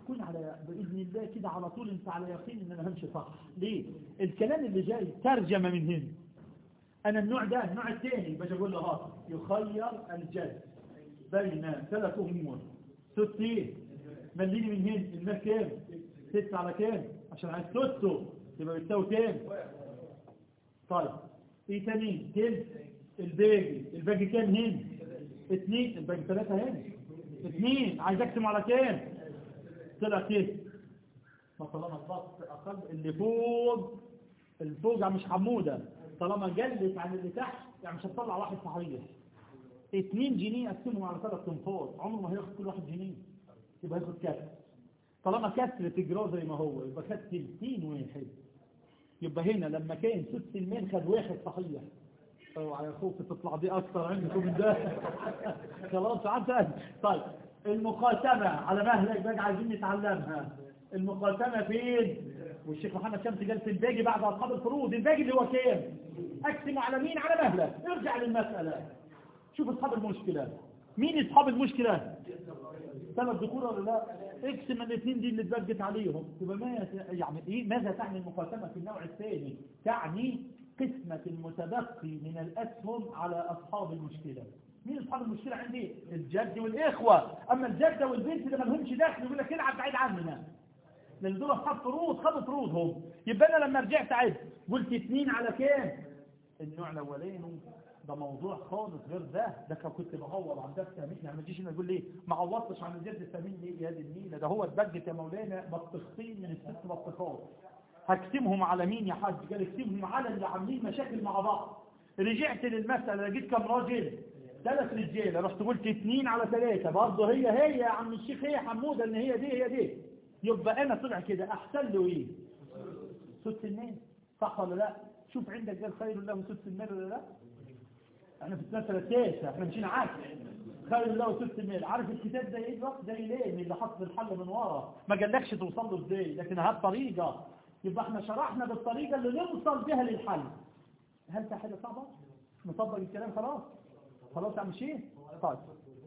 هتكون على باذن الله كده على طول انت على يقين ان انا همشي صح ليه الكلام اللي جاي ترجمه من هنا انا النوع ده النوع الثاني باجي اقول له ها يخير الجد بين ثلاث امور ست ايه مليني من هنا المال كام ست على كام عشان عايز تسته يبقى بتساوي كام طيب ايه تاني كام الباقي الباقي كام هنا اثنين الباقي ثلاثة هنا اثنين عايز اقسم على كام طلع كده ما طالما الضغط اقل اللي فوق اللي فوق مش حمودة طالما جلت عن اللي تحت يعني مش هتطلع واحد صحيح اتنين جنيه قسمهم على ثلاث تنفاض عمره ما هياخد كل واحد جنيه يبقى هياخد كسر طالما كسر تجراه زي ما هو يبقى خد تلتين واحد يبقى هنا لما كان ست المين خد واحد صحيح اوعى يا خوف تطلع دي اكتر عندكم من ده خلاص عدت طيب المقاسمة على مهلك بقى عايزين نتعلمها المقاسمة فين والشيخ محمد شمس قال في الباقي بعد اصحاب الفروض الباقي اللي هو كام اقسم على مين على مهلك ارجع للمسألة شوف اصحاب المشكلة مين اصحاب المشكلة ثلاث ذكور ولا لا اقسم الاثنين دي اللي اتبجت عليهم يبقى ما يت- يعني ايه ماذا تعني المقاسمة في النوع الثاني تعني قسمة المتبقي من الاسهم على اصحاب المشكلة مين اصحاب المشكلة عندي الجد والاخوة اما الجدة والبنت ده ما لهمش دخل يقول لك العب بعيد عننا لان دول اصحاب فروض خدوا فروضهم يبقى انا لما رجعت عد قلت اثنين على كام النوع الاولاني ده موضوع خالص غير ده ده كان كنت بعوض عن ده التامين يعني ما تجيش هنا تقول لي ما عوضتش عن الجد التامين ليه يا دي النيله ده هو اتبجت يا مولانا بطختين من الست بطخات هكتمهم على مين يا حاج قال اكتمهم على اللي عاملين مشاكل مع بعض رجعت للمسألة لقيت كم راجل ثلاث رجاله رحت قلت اثنين على ثلاثة برضه هي هي يا عم الشيخ هي حمودة ان هي دي هي دي يبقى انا طلع كده احسن له ايه ست المال صح ولا لا شوف عندك قال خير له ست المال ولا لا احنا في السنة التاسع احنا مشينا عكس خير له ست المال عارف الكتاب ده ايه بقى زي ليه اللي حط الحل من ورا ما قالكش توصل له ازاي لكن هات طريقة يبقى احنا شرحنا بالطريقة اللي نوصل بها للحل هل ده حاجة صعبة نطبق الكلام خلاص خلاص عم شيء طيب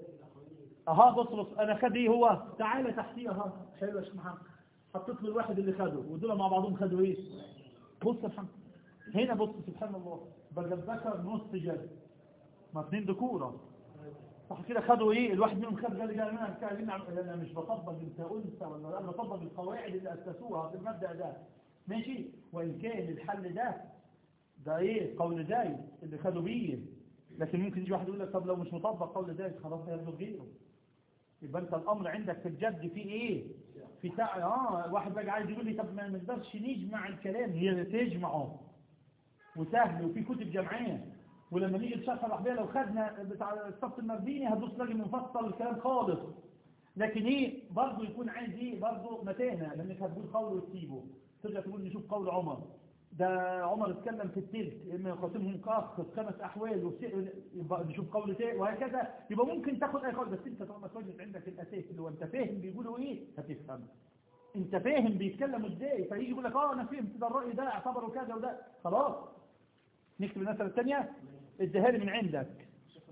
اها بص بص انا خد ايه هو تعالى تحتيه اها حلو يا شيخ محمد حطيت له الواحد اللي خده ودول مع بعضهم خدوا ايه بص يا محمد هنا بص سبحان الله بقى الذكر نص جد ما اثنين ذكوره صح كده خدوا ايه الواحد منهم خد قال لي لا انا كلمنا انا مش بطبق انت انثى ولا لا أنا بطبق القواعد اللي اسسوها في المبدا ده ماشي وان كان الحل ده ده ايه قول زايد اللي خدوا بيه لكن ممكن يجي واحد يقول لك طب لو مش مطبق قول زايد خلاص هياخدوا غيره يبقى انت الامر عندك في الجد في ايه في تع... اه واحد بقى عايز يقول لي طب ما نقدرش نجمع الكلام هي تجمعه وسهل وفي كتب جمعيه ولما نيجي نشرح الرحبيه لو خدنا بتاع الصف المرديني هتبص تلاقي مفصل الكلام خالص لكن ايه برضه يكون عايز ايه برضه متانه لانك هتقول قول وتسيبه ترجع تقول نشوف قول عمر ده عمر اتكلم في التلت اما يقاسمهم كاخ في خمس احوال وفي- يبقى نشوف قول تاني وهكذا يبقى ممكن تاخد اي قول بس انت طالما توجد عندك الاساس اللي هو انت فاهم بيقولوا ايه هتفهم انت فاهم بيتكلموا ازاي فيجي يقول لك اه انا فهمت ده الراي ده اعتبره كذا وده خلاص نكتب المساله الثانيه اديها لي من عندك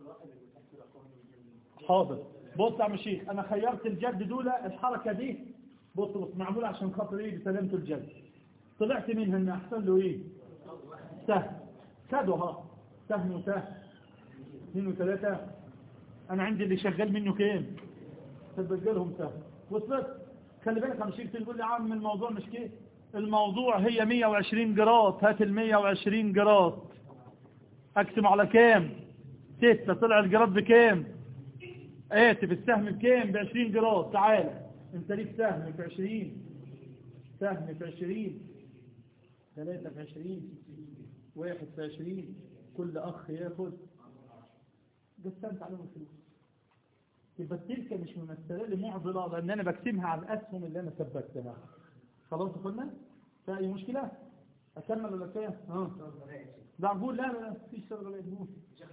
حاضر بص يا عم الشيخ انا خيرت الجد دول الحركه دي بص بص معموله عشان خاطر ايه بسلامه الجد طلعت منها ان احسن له ايه سهم خدوا ها سهم وسهم اثنين وثلاثة انا عندي اللي شغال منه كام تبقى لهم سهم وصلت خلي بالك عم شيخ تقول لي يا عم الموضوع مش كده الموضوع هي 120 جرات هات ال 120 جرات اقسم على كام ستة طلع الجرات بكام اسف السهم بكام ب 20 جرات تعال انت ليك سهم في 20 سهم في 20 ثلاثة في 20 واحد في 20 كل اخ ياخد قسمت عليهم الفلوس يبقى التلك مش ممثله لي معضله لان انا بقسمها على الاسهم اللي انا ثبتها خلاص قلنا في اي مشكله اكمل ولا كفايه اه لا نقول لا لا لا مفيش شغل ولا نقول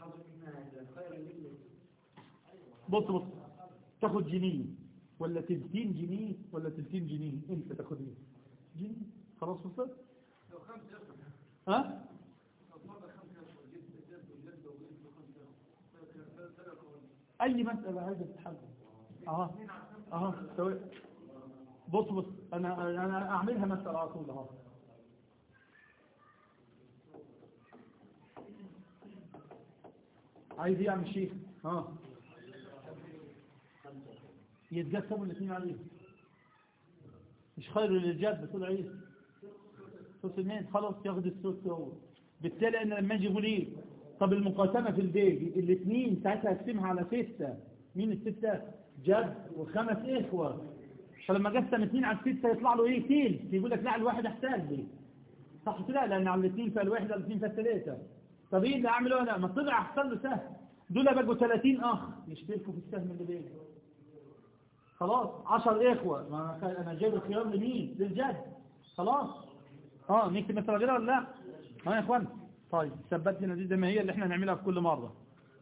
بص بص تاخد جنيه ولا تلتين جنيه ولا تلتين جنيه انت تاخد ايه جنيه خلاص وصلت ها اي مسألة عايزة تتحل اه اه سواء بص بص انا انا اعملها مسألة على طول اهو عايز ايه يعمل شيخ ها يتقسموا الاثنين عليه مش خير للجد بتقول عيسى ثلث اثنين خلاص ياخد الثلث هو بالتالي انا لما اجي اقول ايه طب المقاسمه في البيت الاثنين ساعتها اقسمها على سته مين السته جد وخمس اخوه فلما قسم اثنين على السته يطلع له ايه تيل يقول لك لا الواحد احتاج لي صح كده لان على الاثنين فالواحد على الاثنين فالثلاثه طب ايه اللي اعمله انا ما طلع احسن له سهم دول بقوا 30 اخ يشتركوا في السهم اللي بينهم خلاص 10 اخوه ما انا انا جايب الخيار لمين للجد خلاص اه نكتب مثلا غيرها ولا لا ها يا اخوان طيب ثبت لنا دي زي ما هي اللي احنا هنعملها في كل مره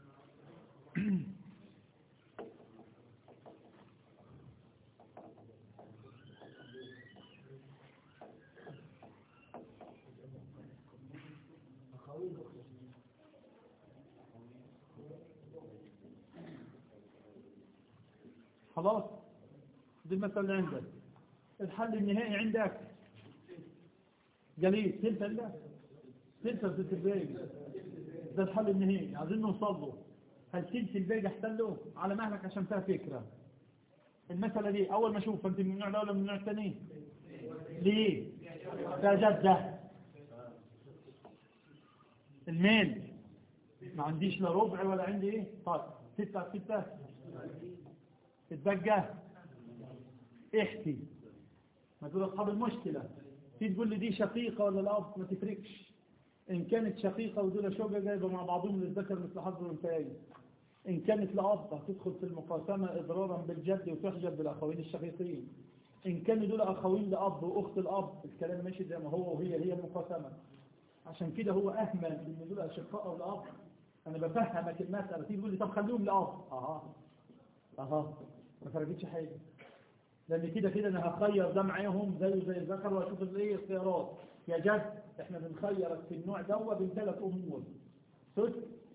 خلاص دي المسألة اللي عندك الحل النهائي عندك جليل تلك لا تلك ضد الباقي ده الحل النهائي عايزين نوصل له هل تلك الباقي احتله على مهلك عشان فيها فكرة المسألة دي أول ما أشوف أنت من النوع الأول من النوع الثاني ليه ده جد ده الميل ما عنديش لا ربع ولا عندي ايه طيب ستة على ستة تتبقى احكي ما تقول اصحاب المشكلة تيجي تقول لي دي شقيقة ولا الاب ما تفرقش ان كانت شقيقة ودول شوقة جايبة مع بعضهم للذكر مثل حظ الانثيين ان كانت لاب هتدخل في المقاسمة اضرارا بالجد وتحجب بالاخوين الشقيقين ان كانوا دول اخوين لاب واخت الاب الكلام ماشي زي ما هو وهي هي المقاسمة عشان كده هو اهمل ان دول اشقاء او لاب انا بفهمك المسألة تيجي تقول لي طب خليهم لاب اها اها ما فرقتش حاجة لان كده كده انا هخير ده معاهم زيه زي الذكر واشوف الايه الخيارات يا جد احنا بنخيرك في النوع دوت بين ثلاث امور ست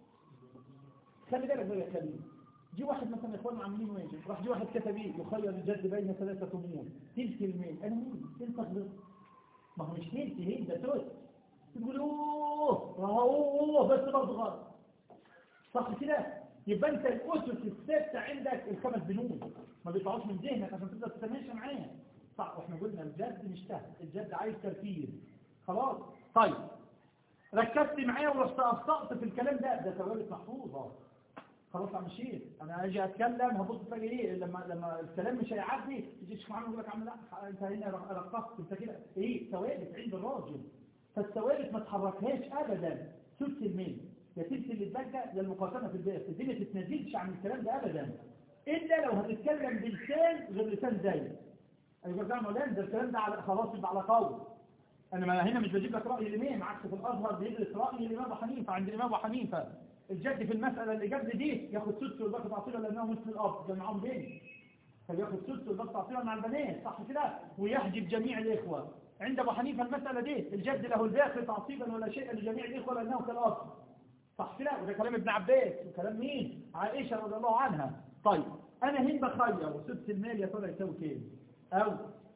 خلي بالك بقى يا خليل جي واحد مثلا يا اخوان عاملين واجب راح جي واحد كتب ايه يخير الجد بين ثلاثه امور تلك الميل انا مين انت غلط ما هو مش تلك هي ده ست تقول اوه اوه بس برضه غلط صح كده يبقى انت الاسس الثابته عندك الخمس بنود ما بيطلعوش من ذهنك عشان تقدر تتماشى معاه صح واحنا قلنا الجد مش سهل الجد عايز تركيز خلاص طيب ركزت معايا ورحت اخطات في الكلام ده ده ثوابت محفوظه خلاص يا عم الشيخ انا اجي اتكلم هبص تلاقي ايه لما لما الكلام مش هيعدي تيجي تشوف عنه يقول لك عم لا انت هنا رقصت انت كده ايه ثوابت عند الراجل فالثوابت ما تحركهاش ابدا ثلث الميل يا تلك اللي تبقى يا المقاسمه في البيت الدنيا ما تتنازلش عن الكلام ده ابدا الا لو هتتكلم بلسان غير لسان زي ايوه يا مولانا ده الكلام ده على خلاص يبقى على قول انا ما هنا مش بجيب لك راي الامام عكس في الازهر بيدرس راي الامام ابو حنيفه عند الامام ابو حنيفه الجد في المساله اللي جد دي ياخد سدس والباقي تعطيله لانه مثل الاب ده معاهم بنت فبياخد سدس والباقي تعطيله مع البنات صح كده ويحجب جميع الاخوه عند ابو حنيفه المساله دي الجد له الباقي تعصيبا ولا شيء لجميع الاخوه لانه كالاب صح كده وده كلام ابن عباس وكلام مين عائشه رضي الله عنها طيب انا هنا بخير وسدس المال يا ترى يساوي كام او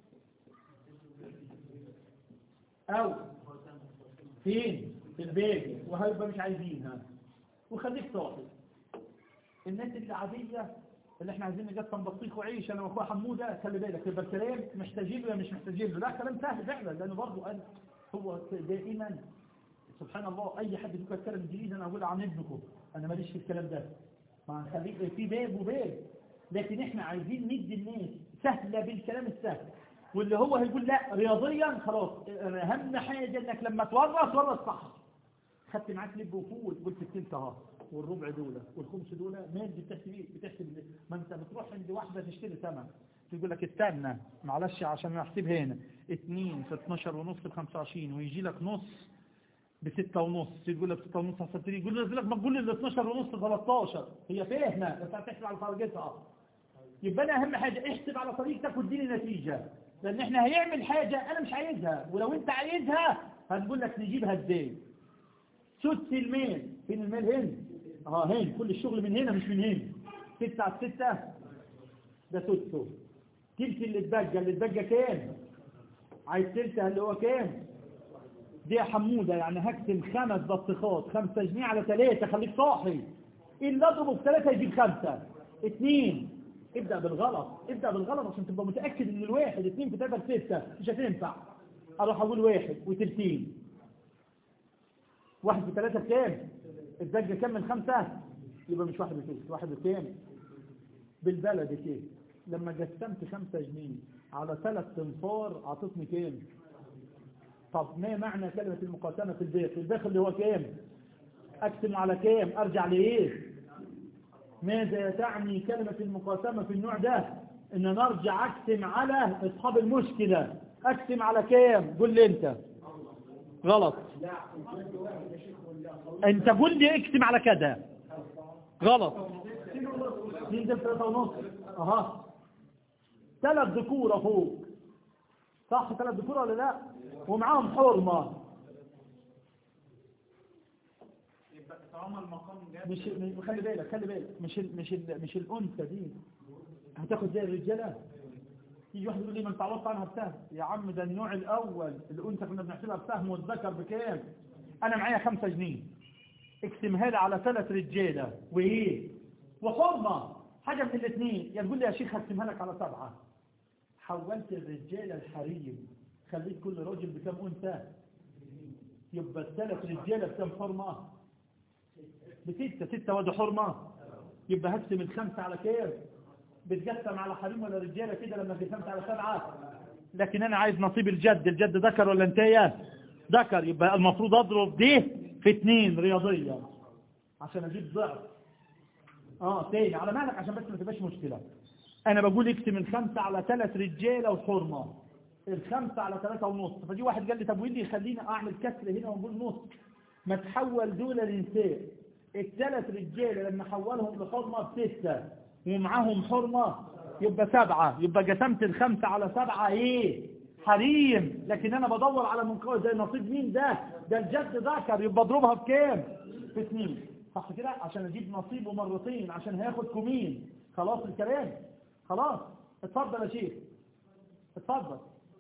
او فين في البيت وهيبقى مش عايزينها وخليك صاحي الناس اللي عادية اللي احنا عايزين نقسم بطيخ وعيش انا واخويا حموده خلي بالك يبقى الكلام محتاجين له مش محتاجين له لا كلام سهل فعلا لانه برضه قال هو دائما سبحان الله اي حد يقول يتكلم انجليزي انا اقول عن ابنكم انا ماليش في الكلام ده ما هنخليك في باب وباب لكن احنا عايزين ندي الناس سهله بالكلام السهل واللي هو هيقول لا رياضيا خلاص انا اهم حاجه انك لما تورث ورث صح خدت معاك لب وفول قلت التلت اهو والربع دول والخمس دول مال بتحسب ايه بتحسب ما انت بتروح عند واحده تشتري ثمن تقول لك استنى معلش عشان احسب هنا 2 في 12 ونص ب 25 ويجي لك نص بستة ونص تقول لك ستة ونص حسبت لي يقول لك ما تقول لي ال 12 ونص 13 هي فاهمه بس هتحسب على طريقتها يبقى انا اهم حاجه احسب على طريقتك واديني نتيجه لان احنا هيعمل حاجه انا مش عايزها ولو انت عايزها هنقول لك نجيبها ازاي سدس الميل فين الميل هنا اه هنا كل الشغل من هنا مش من هنا ستة على ستة ده سدسه تلت اللي اتبقى اللي اتبقى كام عايز تلتها اللي هو كام دي يا حمودة يعني هكتم خمس بطيخات خمسة جنيه على ثلاثة خليك صاحي اللي اضربه في ثلاثة يجيب خمسة اتنين ابدأ بالغلط ابدأ بالغلط عشان تبقى متأكد ان الواحد اتنين في ثلاثة في ستة مش هتنفع اروح اقول واحد وتلتين واحد في ثلاثة بكام الدجة كام من خمسة يبقى مش واحد وثلث واحد وكام بالبلد كده لما قسمت خمسة جنيه على ثلاث تنفار اعطتني كام طب ما معنى كلمة المقاسمة في البيت البيت اللي هو كام اقسم على كام ارجع لايه ماذا تعني كلمة المقاسمة في النوع ده ان نرجع اقسم على اصحاب المشكلة اقسم على كام قول لي انت غلط انت قول لي اقسم على كذا غلط مين ده ثلاثة ونص اها ثلاث ذكورة فوق صح ثلاث ذكورة ولا لا ومعاهم حرمة طالما المقام جاب مش م- خلي بالك خلي بالك مش ال مش ال مش الانثى دي هتاخد زي الرجاله يجي واحد يقول لي ما انت عوضت عنها بسهم يا عم ده النوع الاول الانثى كنا بنحسبها بسهم والذكر بكام انا معايا خمسة جنيه اقسمها لي على ثلاث رجاله وايه وحرمه حاجه من الاثنين يا تقول لي يا شيخ هقسمها لك على سبعه حولت الرجاله الحريم خليت كل راجل بكام انثى يبقى الثلاث رجاله بكام حرمه بستة ستة وادي حرمة يبقى هقسم الخمسة على كام بتقسم على حريم ولا رجالة كده لما قسمت على سبعة لكن انا عايز نصيب الجد الجد ذكر ولا انتية ذكر يبقى المفروض اضرب دي في اتنين رياضية عشان اجيب ضعف اه تاني على مالك عشان بس ما تبقاش مشكلة انا بقول اقسم الخمسة على ثلاث رجالة وحرمة الخمسة على ثلاثة ونص فدي واحد قال لي طب وين اللي يخليني اعمل كسر هنا ونقول نص ما تحول دول لنساء الثلاث رجاله لما حولهم لحرمه بستة ومعاهم حرمه يبقى سبعة يبقى قسمت الخمسة على سبعة ايه حريم لكن انا بدور على منقوى زي نصيب مين ده ده الجد ذكر يبقى اضربها بكام في اثنين صح كده عشان اجيب نصيبه مرتين عشان هياخد كمين خلاص الكلام خلاص اتفضل يا شيخ اتفضل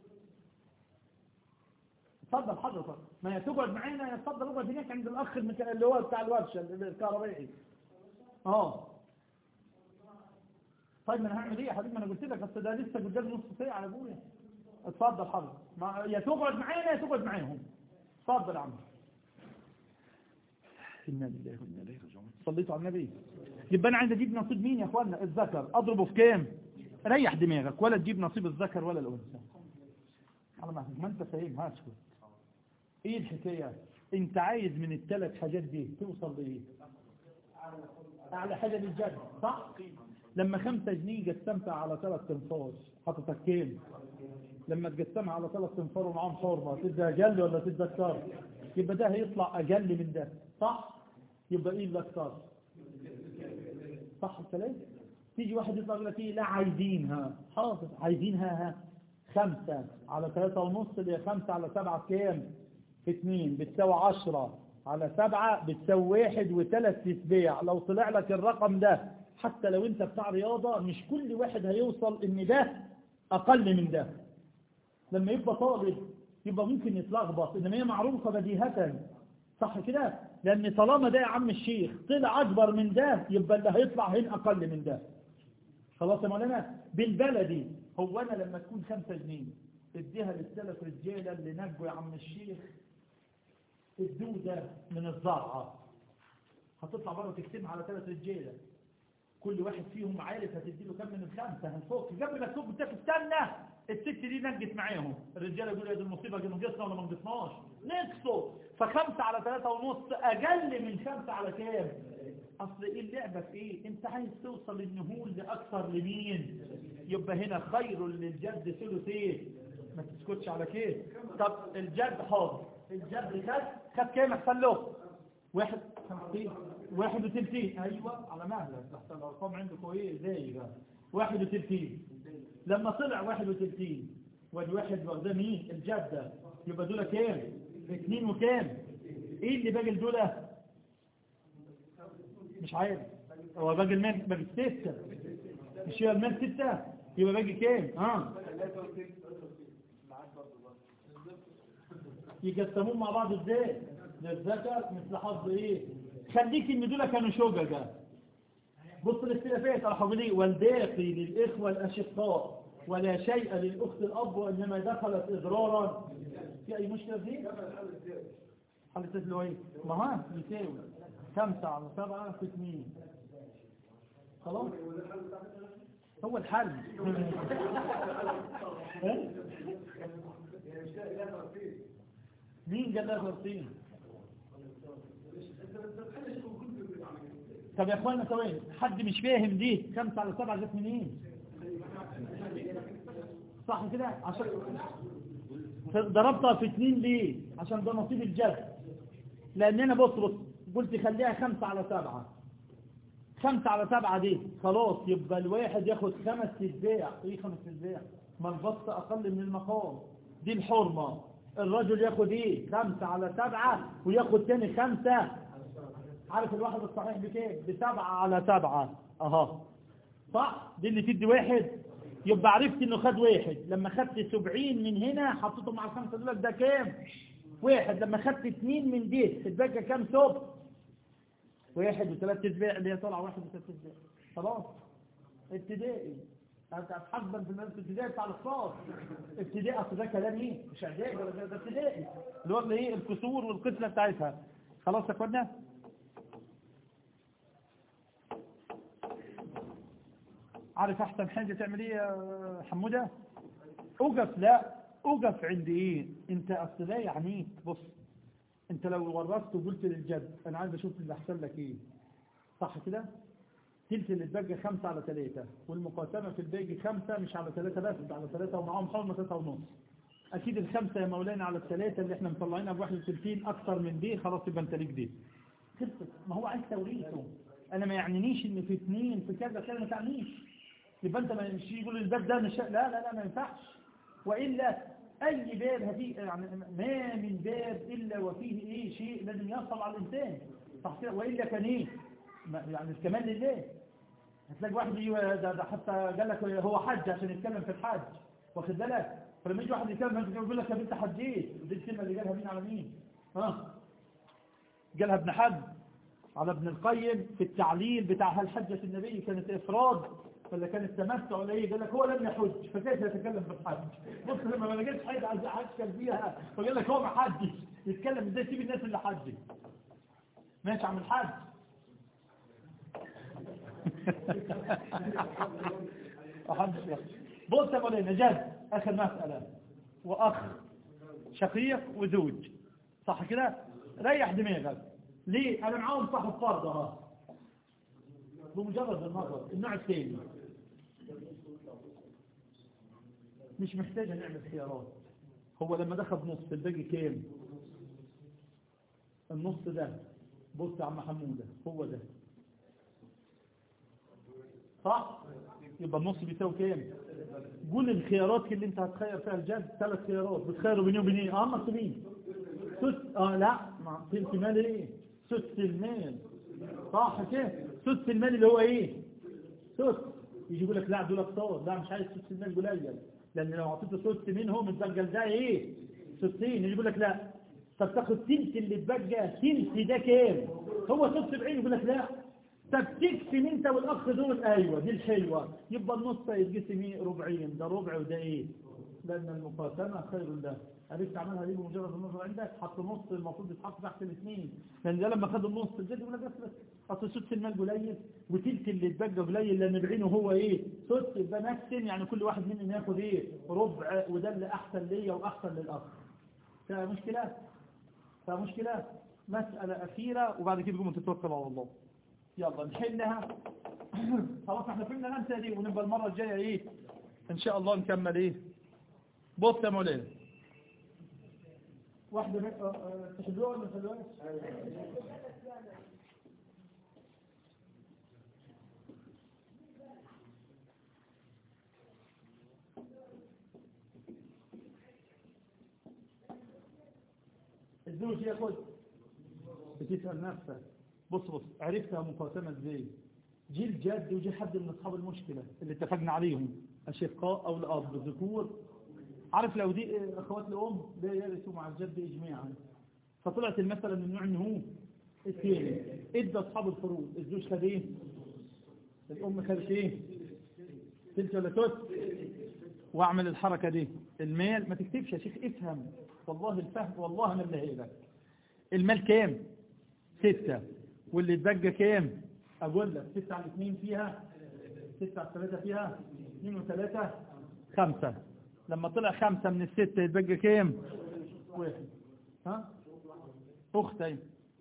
اتفضل حضرتك ما هي تقعد معانا يا اتفضل اقعد هناك عند الاخ المك- اللي هو بتاع الورشه الكهربائي اه طيب ما انا هعمل ايه يا حبيبي ما انا قلت لك بس ده لسه قدامي نص ساعه يا ابويا اتفضل حضرتك ما يا تقعد معانا يا تقعد معاهم اتفضل يا عم انا لله وانا اليه راجعون صليتوا على النبي يبقى انا عايز اجيب نصيب مين يا اخوانا الذكر اضربه في كام ريح دماغك ولا تجيب نصيب الذكر ولا الانثى على ما ما انت فاهم هاسكت ايه الحكاية انت عايز من الثلاث حاجات دي توصل لايه اعلى حاجة للجد صح لما خمسة جنيه قسمتها على ثلاث تنفار حطتك كام لما تقسمها على ثلاث تنفار ومعاهم حرمة تدي اقل ولا تدي اكتر يبقى ده هيطلع اقل من ده صح يبقى ايه اللي اكتر صح الكلام تيجي واحد يطلع يقول لك ايه لا عايزينها حاضر عايزينها ها خمسة على ثلاثة ونص اللي هي خمسة على سبعة كام في اتنين بتساوي عشرة على سبعة بتساوي واحد وثلاث تسبيع لو طلع لك الرقم ده حتى لو انت بتاع رياضة مش كل واحد هيوصل ان ده اقل من ده لما يبقى طالب يبقى ممكن يتلخبط انما هي معروفة بديهة صح كده لان طالما ده يا عم الشيخ طلع اكبر من ده يبقى اللي هيطلع هنا اقل من ده خلاص يا مولانا بالبلدي هو انا لما تكون خمسة جنيه اديها للثلاث رجالة اللي نجوا يا عم الشيخ الدودة من الزرعة هتطلع بره تكتبها على ثلاث رجالة كل واحد فيهم عارف هتدي له كم من الخمسة هنفوق قبل ما تفوق بتاعك استنى الست دي نجت معاهم الرجالة يقولوا يا دي المصيبة دي نقصنا ولا ما نقصناش نقصوا فخمسة على ثلاثة ونص أقل من خمسة على كام أصل إيه اللعبة في إيه أنت عايز توصل النهول لأكثر لمين يبقى هنا خير للجد ثلثين ما تسكتش على كده طب الجد حاضر الجد خد خد كام احسن له واحد خمسين واحد وثلثين ايوه على مهلك تحت الارقام عندكم ايه زي ده واحد وثلثين لما طلع واحد وثلثين والواحد واخده مين الجدة يبقى دول كام اثنين وكام ايه اللي باقي دول مش عارف هو باقي المال باقي ستة مش هي المال ستة يبقى باقي كام ها يقسمون مع بعض ازاي للذكر مثل حظ ايه خليك ان دول كانوا شججة بص الاختلافات راح اقول ايه والباقي للاخوه الاشقاء ولا شيء للاخت الاب وانما دخلت اضرارا في اي مشكله دي حل الست اللي هو ايه ما ها يساوي خمسة على سبعة في اثنين خلاص هو الحل ها؟ مين قال لها ترتيب طب يا اخوانا ثواني حد مش فاهم دي خمسة على سبعة جت منين صح كده عشان ضربتها في اتنين ليه عشان ده نصيب الجد لان انا بص بص قلت خليها خمسة على سبعة خمسة على سبعة دي خلاص يبقى الواحد ياخد خمس تتباع ايه خمس تتباع ما البسط اقل من المقام دي الحرمة الرجل ياخد ايه خمسة على سبعة وياخد تاني خمسة عارف الواحد الصحيح بكام بسبعة على سبعة اها صح دي اللي تدي واحد يبقى عرفت انه خد واحد لما خدت سبعين من هنا حطيته مع الخمسة دول ده كام واحد لما خدت اتنين من دي اتبقى كام سب واحد وثلاث تسبيع اللي هي طالعه واحد وثلاث تسبيع خلاص ابتدائي انت هتحاسبا في المدرسه الابتدائي بتاع الاختصاص ابتدائي اصل ده كلام ايه مش اعدادي ولا ده ده ابتدائي اللي هو اللي ايه الكسور والقسمه بتاعتها خلاص يا اخوانا عارف احسن حاجه تعمل ايه يا حموده اوقف لا اوقف عند ايه انت اصل لا يعنيك بص انت لو ورثت وقلت للجد انا عايز اشوف اللي احسن لك ايه صح كده تلت اللي اتبقى خمسة على ثلاثة والمقاسمة في الباقي خمسة مش على ثلاثة بس على ثلاثة ومعاهم حرمة ثلاثة ونص اكيد الخمسة يا مولانا على الثلاثة اللي احنا مطلعينها بواحد وثلاثين اكثر من دي خلاص يبقى انت ليك دي خلصت ما هو عايز توريثه انا ما يعنينيش ان في اثنين في كذا كذا ما تعنيش يبقى انت ما يمشي يقول الباب ده مش لا لا لا ما ينفعش والا اي باب هتي يعني ما من باب الا وفيه ايه شيء لازم يحصل على الانسان صح كده والا كان ايه ما- يعني الكمال لله هتلاقي واحد يجي ده, ده حتى قال لك هو حج عشان يتكلم في الحج واخد بالك فلما يجي واحد يتكلم انت يقول لك يا بنت حجيت دي الكلمه اللي قالها مين على مين ها قالها ابن حج على ابن القيم في التعليل بتاع هل حجة النبي كانت إفراد ولا كانت تمتع ولا ايه قال لك هو لم يحج فكيف يتكلم في الحج بص لما ما لقيتش حاجه عايز احكم فيها فقال لك هو ما حجش يتكلم ازاي سيب الناس اللي حجت ماشي عم الحج أحد بص يا مولانا جد اخر مسألة واخ شقيق وزوج صح كده ريح دماغك ليه انا معاهم صاحب فرض اهو بمجرد النظر النوع الثاني مش محتاجة نعمل خيارات هو لما دخل نص الباقي كام النص ده بص يا عم حمودة هو ده صح يبقى النص بيساوي كام قول الخيارات اللي انت هتخير فيها الجد ثلاث خيارات بتخيروا بيني وبين ايه اه مكتوبين ست اه لا ما تلت مال ايه ست المال صح كده ست المال اللي هو ايه ست يجي يقول لك لا دول اكتار لا مش عايز ست المال قليل لان لو اعطيته ست منهم البقى ده ايه ستين يجي يقول لك لا طب تاخد تلت اللي اتبقى تلت ده كام هو ست بعين يقول لك لا طب تقسم انت والاخ دول ايوه دي الحلوه يبقى النص يتقسم ايه ربعين ده ربع وده ايه لان المقاسمه خير له عرفت عملها دي بمجرد النظر عندك حط نص المفروض يتحط تحت الاثنين لان ده لما خد النص الجد يقول لك بس بس اصل ست المال قليل وتلت اللي اتبقى قليل لان بعينه هو ايه ست يبقى نقسم يعني كل واحد مننا ياخد ايه ربع وده اللي احسن ليا واحسن للاخ فيها مشكله فيها مشكله مساله اخيره وبعد كده تقوم تتوكل على الله يلا نحلها خلاص احنا فهمنا الامثله دي ونبقى المره الجايه ايه ان شاء الله نكمل ايه بص يا مولانا واحده من- آه، آه، تحبوها ولا ما تحبوهاش الزوج ياخد بتسأل نفسك بص بص عرفتها مقاسمة ازاي جه الجد وجه حد من اصحاب المشكلة اللي اتفقنا عليهم أشقاء أو الأب ذكور عارف لو دي أخوات الأم ده يرثوا مع الجد إجماعا فطلعت المسألة من نوع إن هو الثاني ادى أصحاب الفروض الزوج خد إيه الأم خدت إيه تلك ولا تلت واعمل الحركة دي المال ما تكتبش يا شيخ افهم والله الفهم والله ما اللي لك المال كام ستة واللي اتبقى كام اقول لك ستة على اثنين فيها ستة على ثلاثة فيها اثنين وثلاثة خمسة لما طلع خمسة من الستة يتبقى كام واحد ها اختي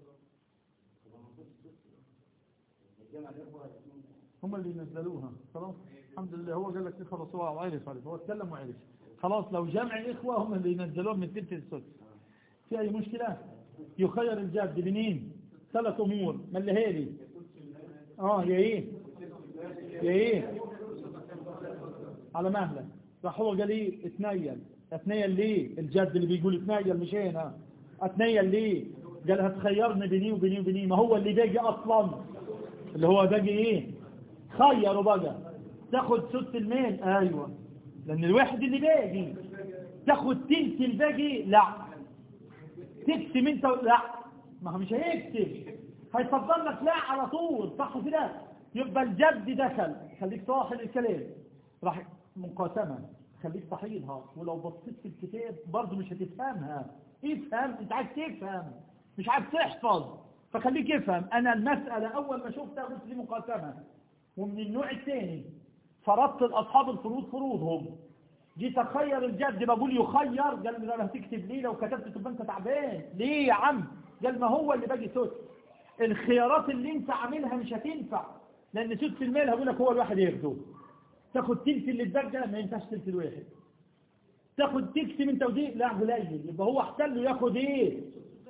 هم اللي نزلوها خلاص الحمد لله هو قال لك إيه خلاص هو عرف عرف هو اتكلم وعرف خلاص لو جمع إخوة هم اللي ينزلوها من الثلث للسدس في أي مشكلة يخير الجد بنين ثلاث أمور ما اللي هي اه يا ايه يا ايه على مهلك راح هو قال ايه اتنيل اتنيل ليه الجد اللي بيقول اتنيل مش هنا اتنيل ليه قال هتخيرني بيني وبيني وبيني ما هو اللي باقي اصلا اللي هو باقي ايه خيروا بقى تاخد ست المال ايوه لان الواحد اللي باقي تاخد تلت الباقي لا تقسم انت لا ما هو مش هيكتب هيفضل لك لا على طول صح كده يبقى الجد دخل خليك صاحب الكلام راح مقاسمة خليك صحيحها ولو بصيت في الكتاب برضه مش هتفهمها افهم انت عايز تفهم مش عايز تحفظ فخليك افهم انا المسألة اول ما شفتها قلت لي مقاسمة ومن النوع الثاني فرضت الاصحاب الفروض فروضهم جيت اخير الجد بقول يخير قال لي انا هتكتب ليه لو كتبت تبقى انت تعبان ليه يا عم قال ما هو اللي باقي سدس الخيارات اللي انت عاملها مش هتنفع لان سدس المال هقول لك هو الواحد ياخده تاخد تلت اللي اتبقى ما ينفعش تلت الواحد تاخد تقسم انت ودي لا قليل يبقى هو احسن له ياخد ايه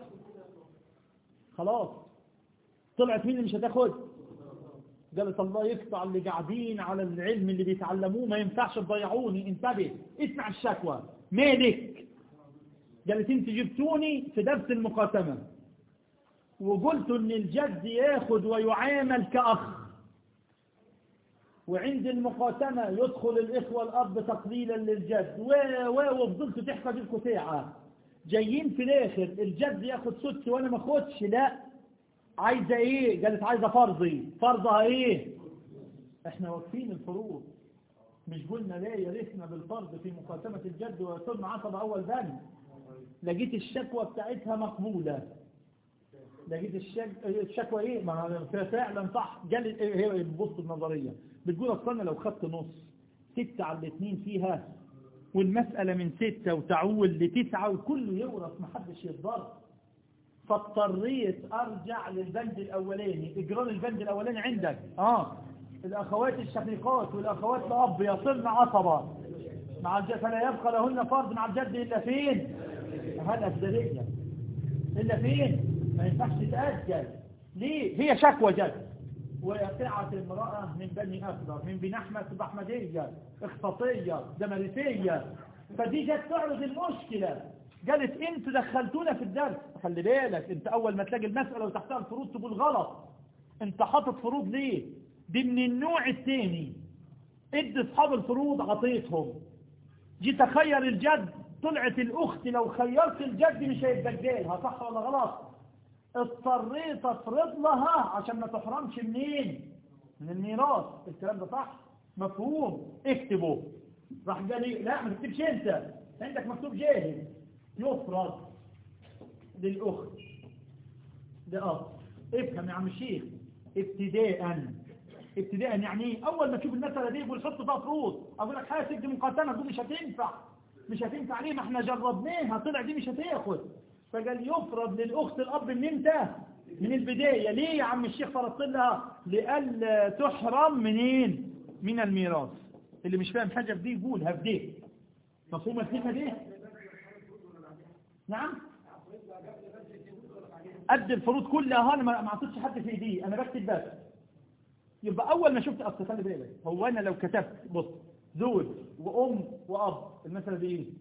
خلاص طلعت مين اللي مش هتاخد قالت الله يقطع اللي قاعدين على العلم اللي بيتعلموه ما ينفعش تضيعوني انتبه اسمع الشكوى مالك قالت انت جبتوني في درس المقاسمة وقلت ان الجد ياخد ويعامل كأخ وعند المقاسمة يدخل الإخوة الأب تقليلا للجد و و وفضلت تحفظ القطيعة جايين في الآخر الجد ياخد سدس وأنا ما اخدش لا عايزة إيه قالت عايزة فرضي فرضها إيه إحنا واقفين الفروض مش قلنا لا يرثنا بالفرض في مقاسمة الجد ويصير عصب أول بند لقيت الشكوى بتاعتها مقبولة لقيت الشك... الشكوى ايه ما فعلا صح قال هي بص النظرية بتقول اصلا لو خدت نص ستة على الاثنين فيها والمسألة من ستة وتعول لتسعة وكله يورث محدش يتضر فاضطريت ارجع للبند الاولاني اجران البند الاولاني عندك اه الاخوات الشقيقات والاخوات الاب يصلن عصبة مع الجد فلا يبقى لهن فرض مع الجد الا فين هذا افضلية الا فين ما ينفعش تتأجل ليه هي شكوى جد وقعت امرأة من بني أخضر من بني أحمد بأحمدية اختصاصية دمرسية فدي جت تعرض المشكلة قالت انت دخلتونا في الدرس خلي بالك انت اول ما تلاقي المسألة وتحتها الفروض تقول غلط انت حاطط فروض ليه دي من النوع الثاني ادي اصحاب الفروض عطيتهم جيت اخير الجد طلعت الاخت لو خيرت الجد مش هيتبجلها صح ولا غلط اضطريت افرض لها عشان ما تحرمش منين من الميراث الكلام ده صح مفهوم اكتبه راح قال لي لا ما تكتبش انت عندك مكتوب جاهز يفرض للاخت ده اب افهم يا عم الشيخ ابتداء ابتداء يعني ايه اول ما تشوف المساله دي يقول حط فيها فروض اقول لك حاجه دي مقاتمه تقول مش هتنفع مش هتنفع ليه ما احنا جربناها طلع دي مش هتاخد فقال يفرض للأخت الأب من امتى من البداية ليه يا عم الشيخ فرضت لها لألا تحرم منين من الميراث اللي مش فاهم حاجة في دي يقولها في دي مفهوم الكلمة دي نعم قد الفروض كلها انا ما اعطيتش حد في ايدي انا بكتب بس يبقى اول ما شفت اصل خلي بالك هو انا لو كتبت بص زوج وام واب المساله دي ايه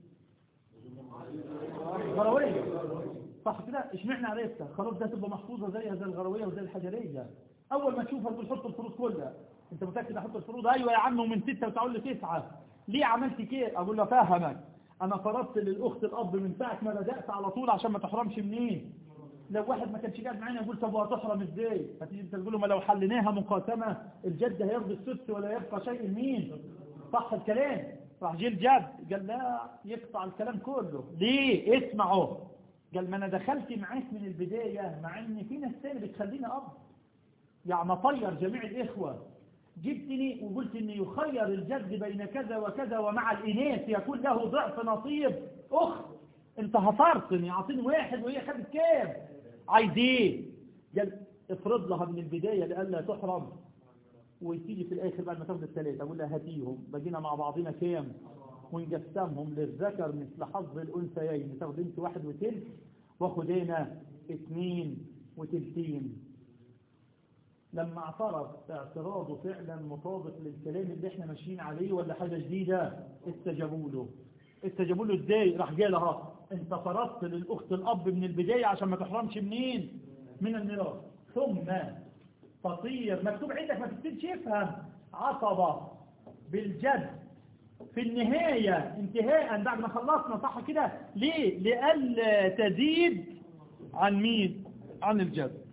غروية صح كده اشمعنى عرفتها خلاص ده تبقى محفوظة زيها زي الغروية وزي الحجرية اول ما تشوفها تقول حط الفروض كلها انت متأكد احط الفروض ايوه يا عم ومن ستة وتعول لتسعة ليه عملت كده اقول له فاهمك انا فرضت للاخت الاب من ساعه ما بدات على طول عشان ما تحرمش منين لو واحد ما كانش قاعد معانا يقول طب وهتحرم ازاي هتيجي انت تقول له ما لو حليناها مقاسمه الجد هيرضي السدس ولا يبقى شيء مين صح الكلام راح جه الجد قال لا يقطع الكلام كله ليه اسمعوا قال ما انا دخلت معاك من البدايه مع ان في ناس تاني بتخليني اب يعني طير جميع الاخوه جبتني وقلت ان يخير الجد بين كذا وكذا ومع الاناث يكون له ضعف نصيب اخت انت هطرتني اعطيني واحد وهي خدت كام عايز ايه قال افرض لها من البدايه لئلا تحرم وتيجي في الاخر بعد ما تاخد الثلاثه اقول لها هاتيهم بقينا مع بعضنا كام ونقسمهم للذكر مثل حظ الانثيين تاخد انت واحد وتلت واخد هنا اثنين وتلتين لما اعترض اعتراضه فعلا مطابق للكلام اللي احنا ماشيين عليه ولا حاجة جديدة استجابوا له استجابوا له ازاي راح جاي لها انت فرضت للاخت الاب من البداية عشان ما تحرمش منين من الميراث ثم تطير مكتوب عندك ما تكتبش افهم عصبة بالجد في النهاية انتهاء بعد ما خلصنا صح كده ليه لألا تزيد عن مين عن الجد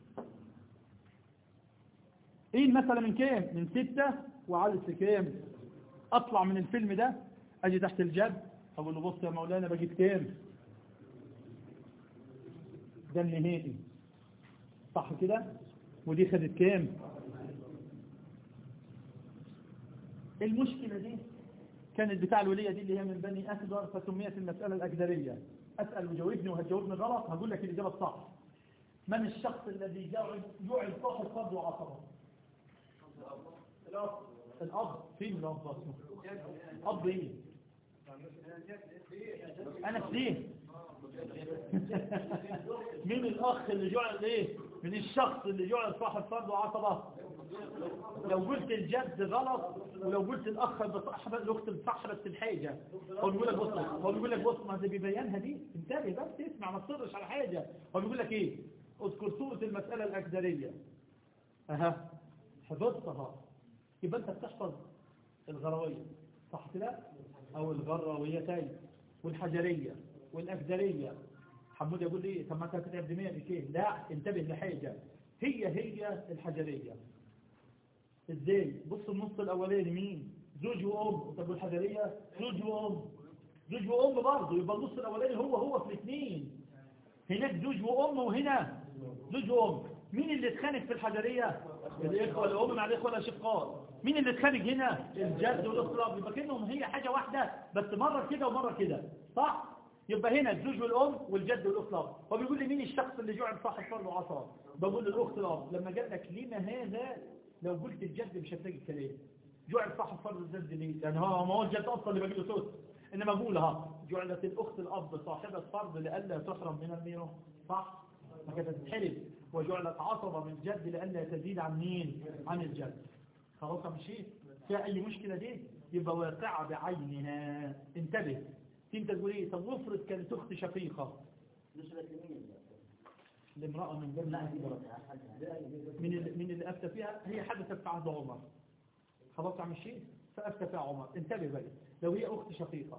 ايه المسألة من كام من ستة وعدد في كام اطلع من الفيلم ده اجي تحت الجد اقول له بص يا مولانا بجيب كام ده النهائي صح كده ودي خدت كام المشكلة دي كانت بتاع الولية دي اللي هي من بني أكدر فسميت المسألة الأكدرية أسأل وجاوبني وهتجاوبني غلط هقول لك الإجابة الصح من الشخص الذي جعل جعل صاحب فرد وعصبه الأب الأب فين الأب اسمه أب إيه أنا فين مين الأخ اللي جعل إيه من الشخص اللي جعل صاحب فرد وعصبه لو قلت الجد غلط ولو قلت الأخ بصاحب الأخت بصاحبة الحاجة هو بيقول لك بص هو بيقول لك بص ما ده بيبينها دي انتبه بس اسمع ما تصرش على حاجة هو بيقول لك إيه اذكر صورة المسألة الأكدرية أها حفظتها يبقى أنت بتحفظ الغروية صح كده أو الغرويتين والحجرية والأكدرية حمود يقول لي طب ما أنت هتتعب دماغي كيف لا انتبه لحاجة هي هي الحجرية ازاي بص النص الأولاني مين زوج وأم طب والحجرية زوج وأم زوج وأم برضه يبقى النص الأولاني هو هو في الاثنين هناك زوج وأم وهنا زوج وأم مين اللي اتخانق في الحجرية الإخوة الأم مع الإخوة الأشقاء مين اللي اتخانق هنا الجد والأسرة يبقى كأنهم هي حاجة واحدة بس مرة كده ومرة كده صح يبقى هنا الزوج والأم والجد والأسرة هو بيقول لي مين الشخص اللي جعل صاحب فرد وعصا بقول للأخت الأب لما قال لك لما هذا لو قلت الجد مش هتلاقي الكلام جعل صاحب فرد الجد ليه لأن هو ما هو الجد أصلا اللي بجيله صوت إنما أقولها جعلت الأخت الأب صاحبة فرض لألا تحرم من الميراث صح ما كانت تتحلف وجعلت عصبة من الجد لألا تزيد عن مين عن الجد خلاص مشيت فيها أي مشكلة دي يبقى واقعة بعينها انتبه انت تقول ايه طب وافرض كانت اخت شقيقة لامرأة من بني من اللي, من اللي أفتى فيها هي حدثت في عهد عمر خلاص عم الشيء فأفتى فيها عمر انتبه بقى لو هي أخت شقيقة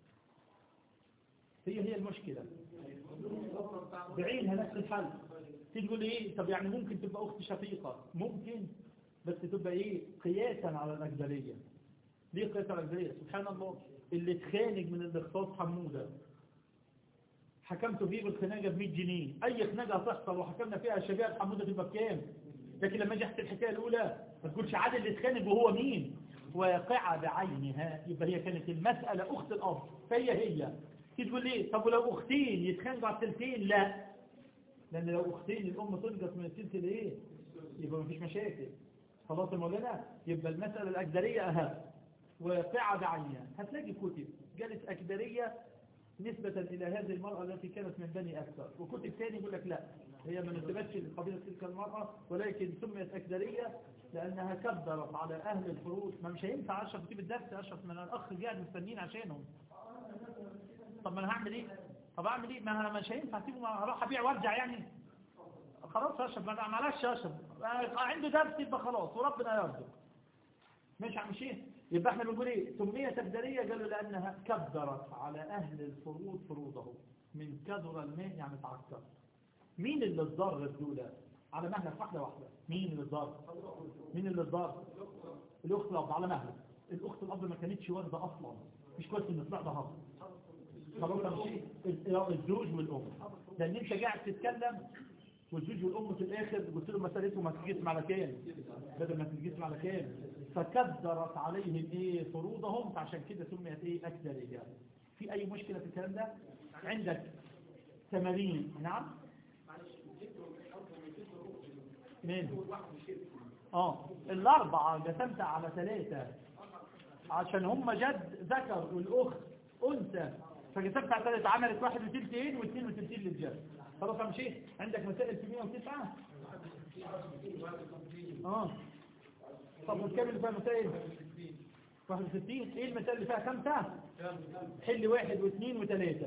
هي هي المشكلة بعينها نفس الحل تيجي تقول لي ايه طب يعني ممكن تبقى اخت شقيقة ممكن بس تبقى ايه قياسا على الأجدلية ليه قياسا على الأجدلية سبحان الله اللي اتخانق من الاختصاص حمودة حكمته فيه بالخناقة ب 100 جنيه اي خناقة هتحصل وحكمنا فيها شباب حمودة تبقى بكام لكن لما اجي احكي الحكاية الاولى ما تقولش عادل اللي اتخانق وهو مين واقعة بعينها يبقى هي كانت المسألة اخت الاب فهي هي تيجي تقول ليه طب ولو اختين يتخانقوا على التلتين لا لان لو اختين الام تنقص من التلت لايه يبقى مفيش مشاكل خلاص يا مولانا يبقى المسألة الأكدرية أهم واقعة بعينها هتلاقي كتب جالت أكدرية نسبة إلى هذه المرأة التي كانت من بني أكثر وكتب ثاني يقول لك لا هي ما نسبتش لقبيلة تلك المرأة ولكن سميت أكدرية لأنها كبرت على أهل الفروض ما مش هينفع أشرف تجيب الدرس أشرف من الأخ قاعد مستنين عشانهم طب ما أنا هعمل إيه طب أعمل إيه ما أنا مش هينفع تيجوا أروح أبيع وارجع يعني خلاص أشرف معلش أشرف عنده درس يبقى خلاص وربنا يرزق ماشي عم شيء يبقى احنا بنقول ايه سمية تبدلية قالوا لأنها كبرت على أهل الفروض فروضهم من كدر الماء يعني تعكر مين اللي اتضر في دول على مهلك واحدة واحدة مين اللي اتضر مين اللي اتضر الأخت الأب على مهلك الأخت الأب ما كانتش واردة أصلا مش كويس إن طلع ده هضم خلاص ماشي الزوج والأم لأن أنت قاعد تتكلم والزوج والأم في الآخر قلت لهم مسألته ما تجسم على كام بدل ما تجسم على كام فكدرت عليهم إيه فروضهم فعشان كده سميت إيه أكثر إجابة في أي مشكلة في الكلام ده عندك تمارين نعم اثنين اه الأربعة قسمت على ثلاثة عشان هم جد ذكر والأخت أنثى فقسمت على ثلاثة عملت واحد وتلتين واثنين وتلتين للجد خلاص يا مشي عندك مسائل في 109 اه طب والكام اللي فيها مسائل 61 ايه المسائل اللي فيها خمسة حل واحد واثنين وثلاثة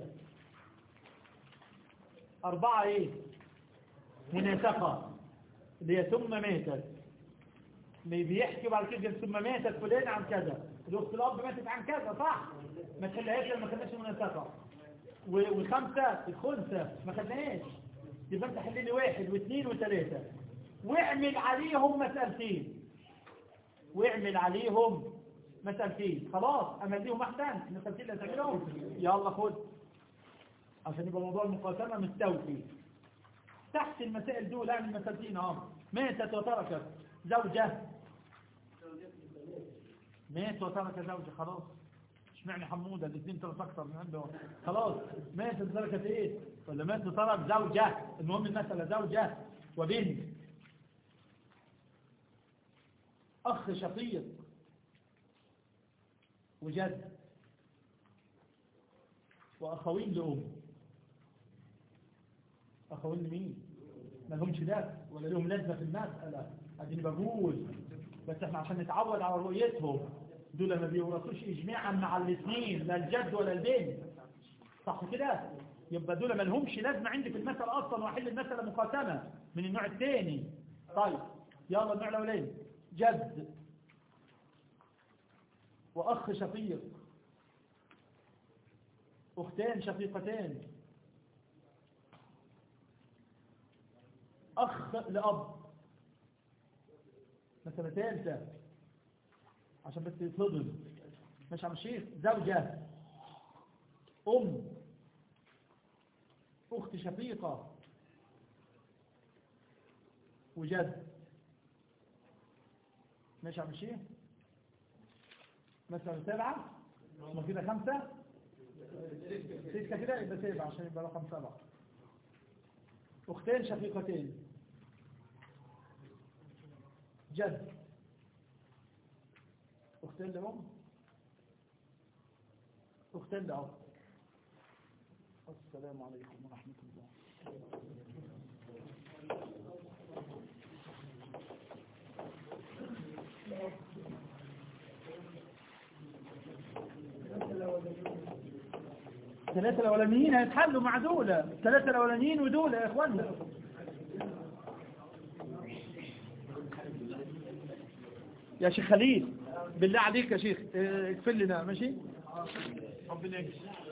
أربعة ايه مناسقة اللي هي ثم ماتت اللي بيحكي بعد كده ثم ماتت فلان عن كذا الأخت الأب ماتت عن كذا صح ما تحلهاش لما خدناش مناسقة وخمسة الخنثى ما خدناهاش يبقى انت حل لي واحد واثنين وثلاثة واعمل عليهم مسألتين واعمل عليهم مسألتين خلاص امليهم احسن المسألتين اللي هتعملهم يلا خد عشان يبقى موضوع المقاسمة مستوفي تحت المسائل دول اعمل مسألتين اهو ماتت وتركت زوجة مات وترك زوجة خلاص اشمعنى حمودة الاثنين ثلاث اكثر من عنده خلاص مات تركت ايه ولا مات ترك زوجة المهم المسألة زوجة وبنت اخ شقيق وجد واخوين لام اخوين لمين ما لهمش ده ولا لهم لازمه في المساله اديني بقول بس احنا عشان نتعود على رؤيتهم دول ما بيورثوش اجماعا مع الاثنين لا الجد ولا البنت صح كده يبقى دول ما لهمش لازمه عندي في المساله اصلا واحل المساله مقاسمه من النوع الثاني طيب يلا النوع الاولاني جد واخ شقيق اختان شقيقتان اخ لاب مثلا ثالثه عشان بس يتفضل مش عم الشيخ زوجة أم أخت شقيقة وجد ماشي عم الشيخ مثلا سبعة ما كده خمسة ستة كده يبقى سبعة عشان يبقى رقم سبعة أختين شقيقتين جد أختين لهم أختين لأب السلام عليكم ورحمة الله الثلاثة الأولانيين هيتحلوا مع دولة الثلاثة الأولانيين ودولة يا إخوانا يا شيخ خليل بالله عليك يا شيخ اقفل لنا ماشي ربنا يجزيك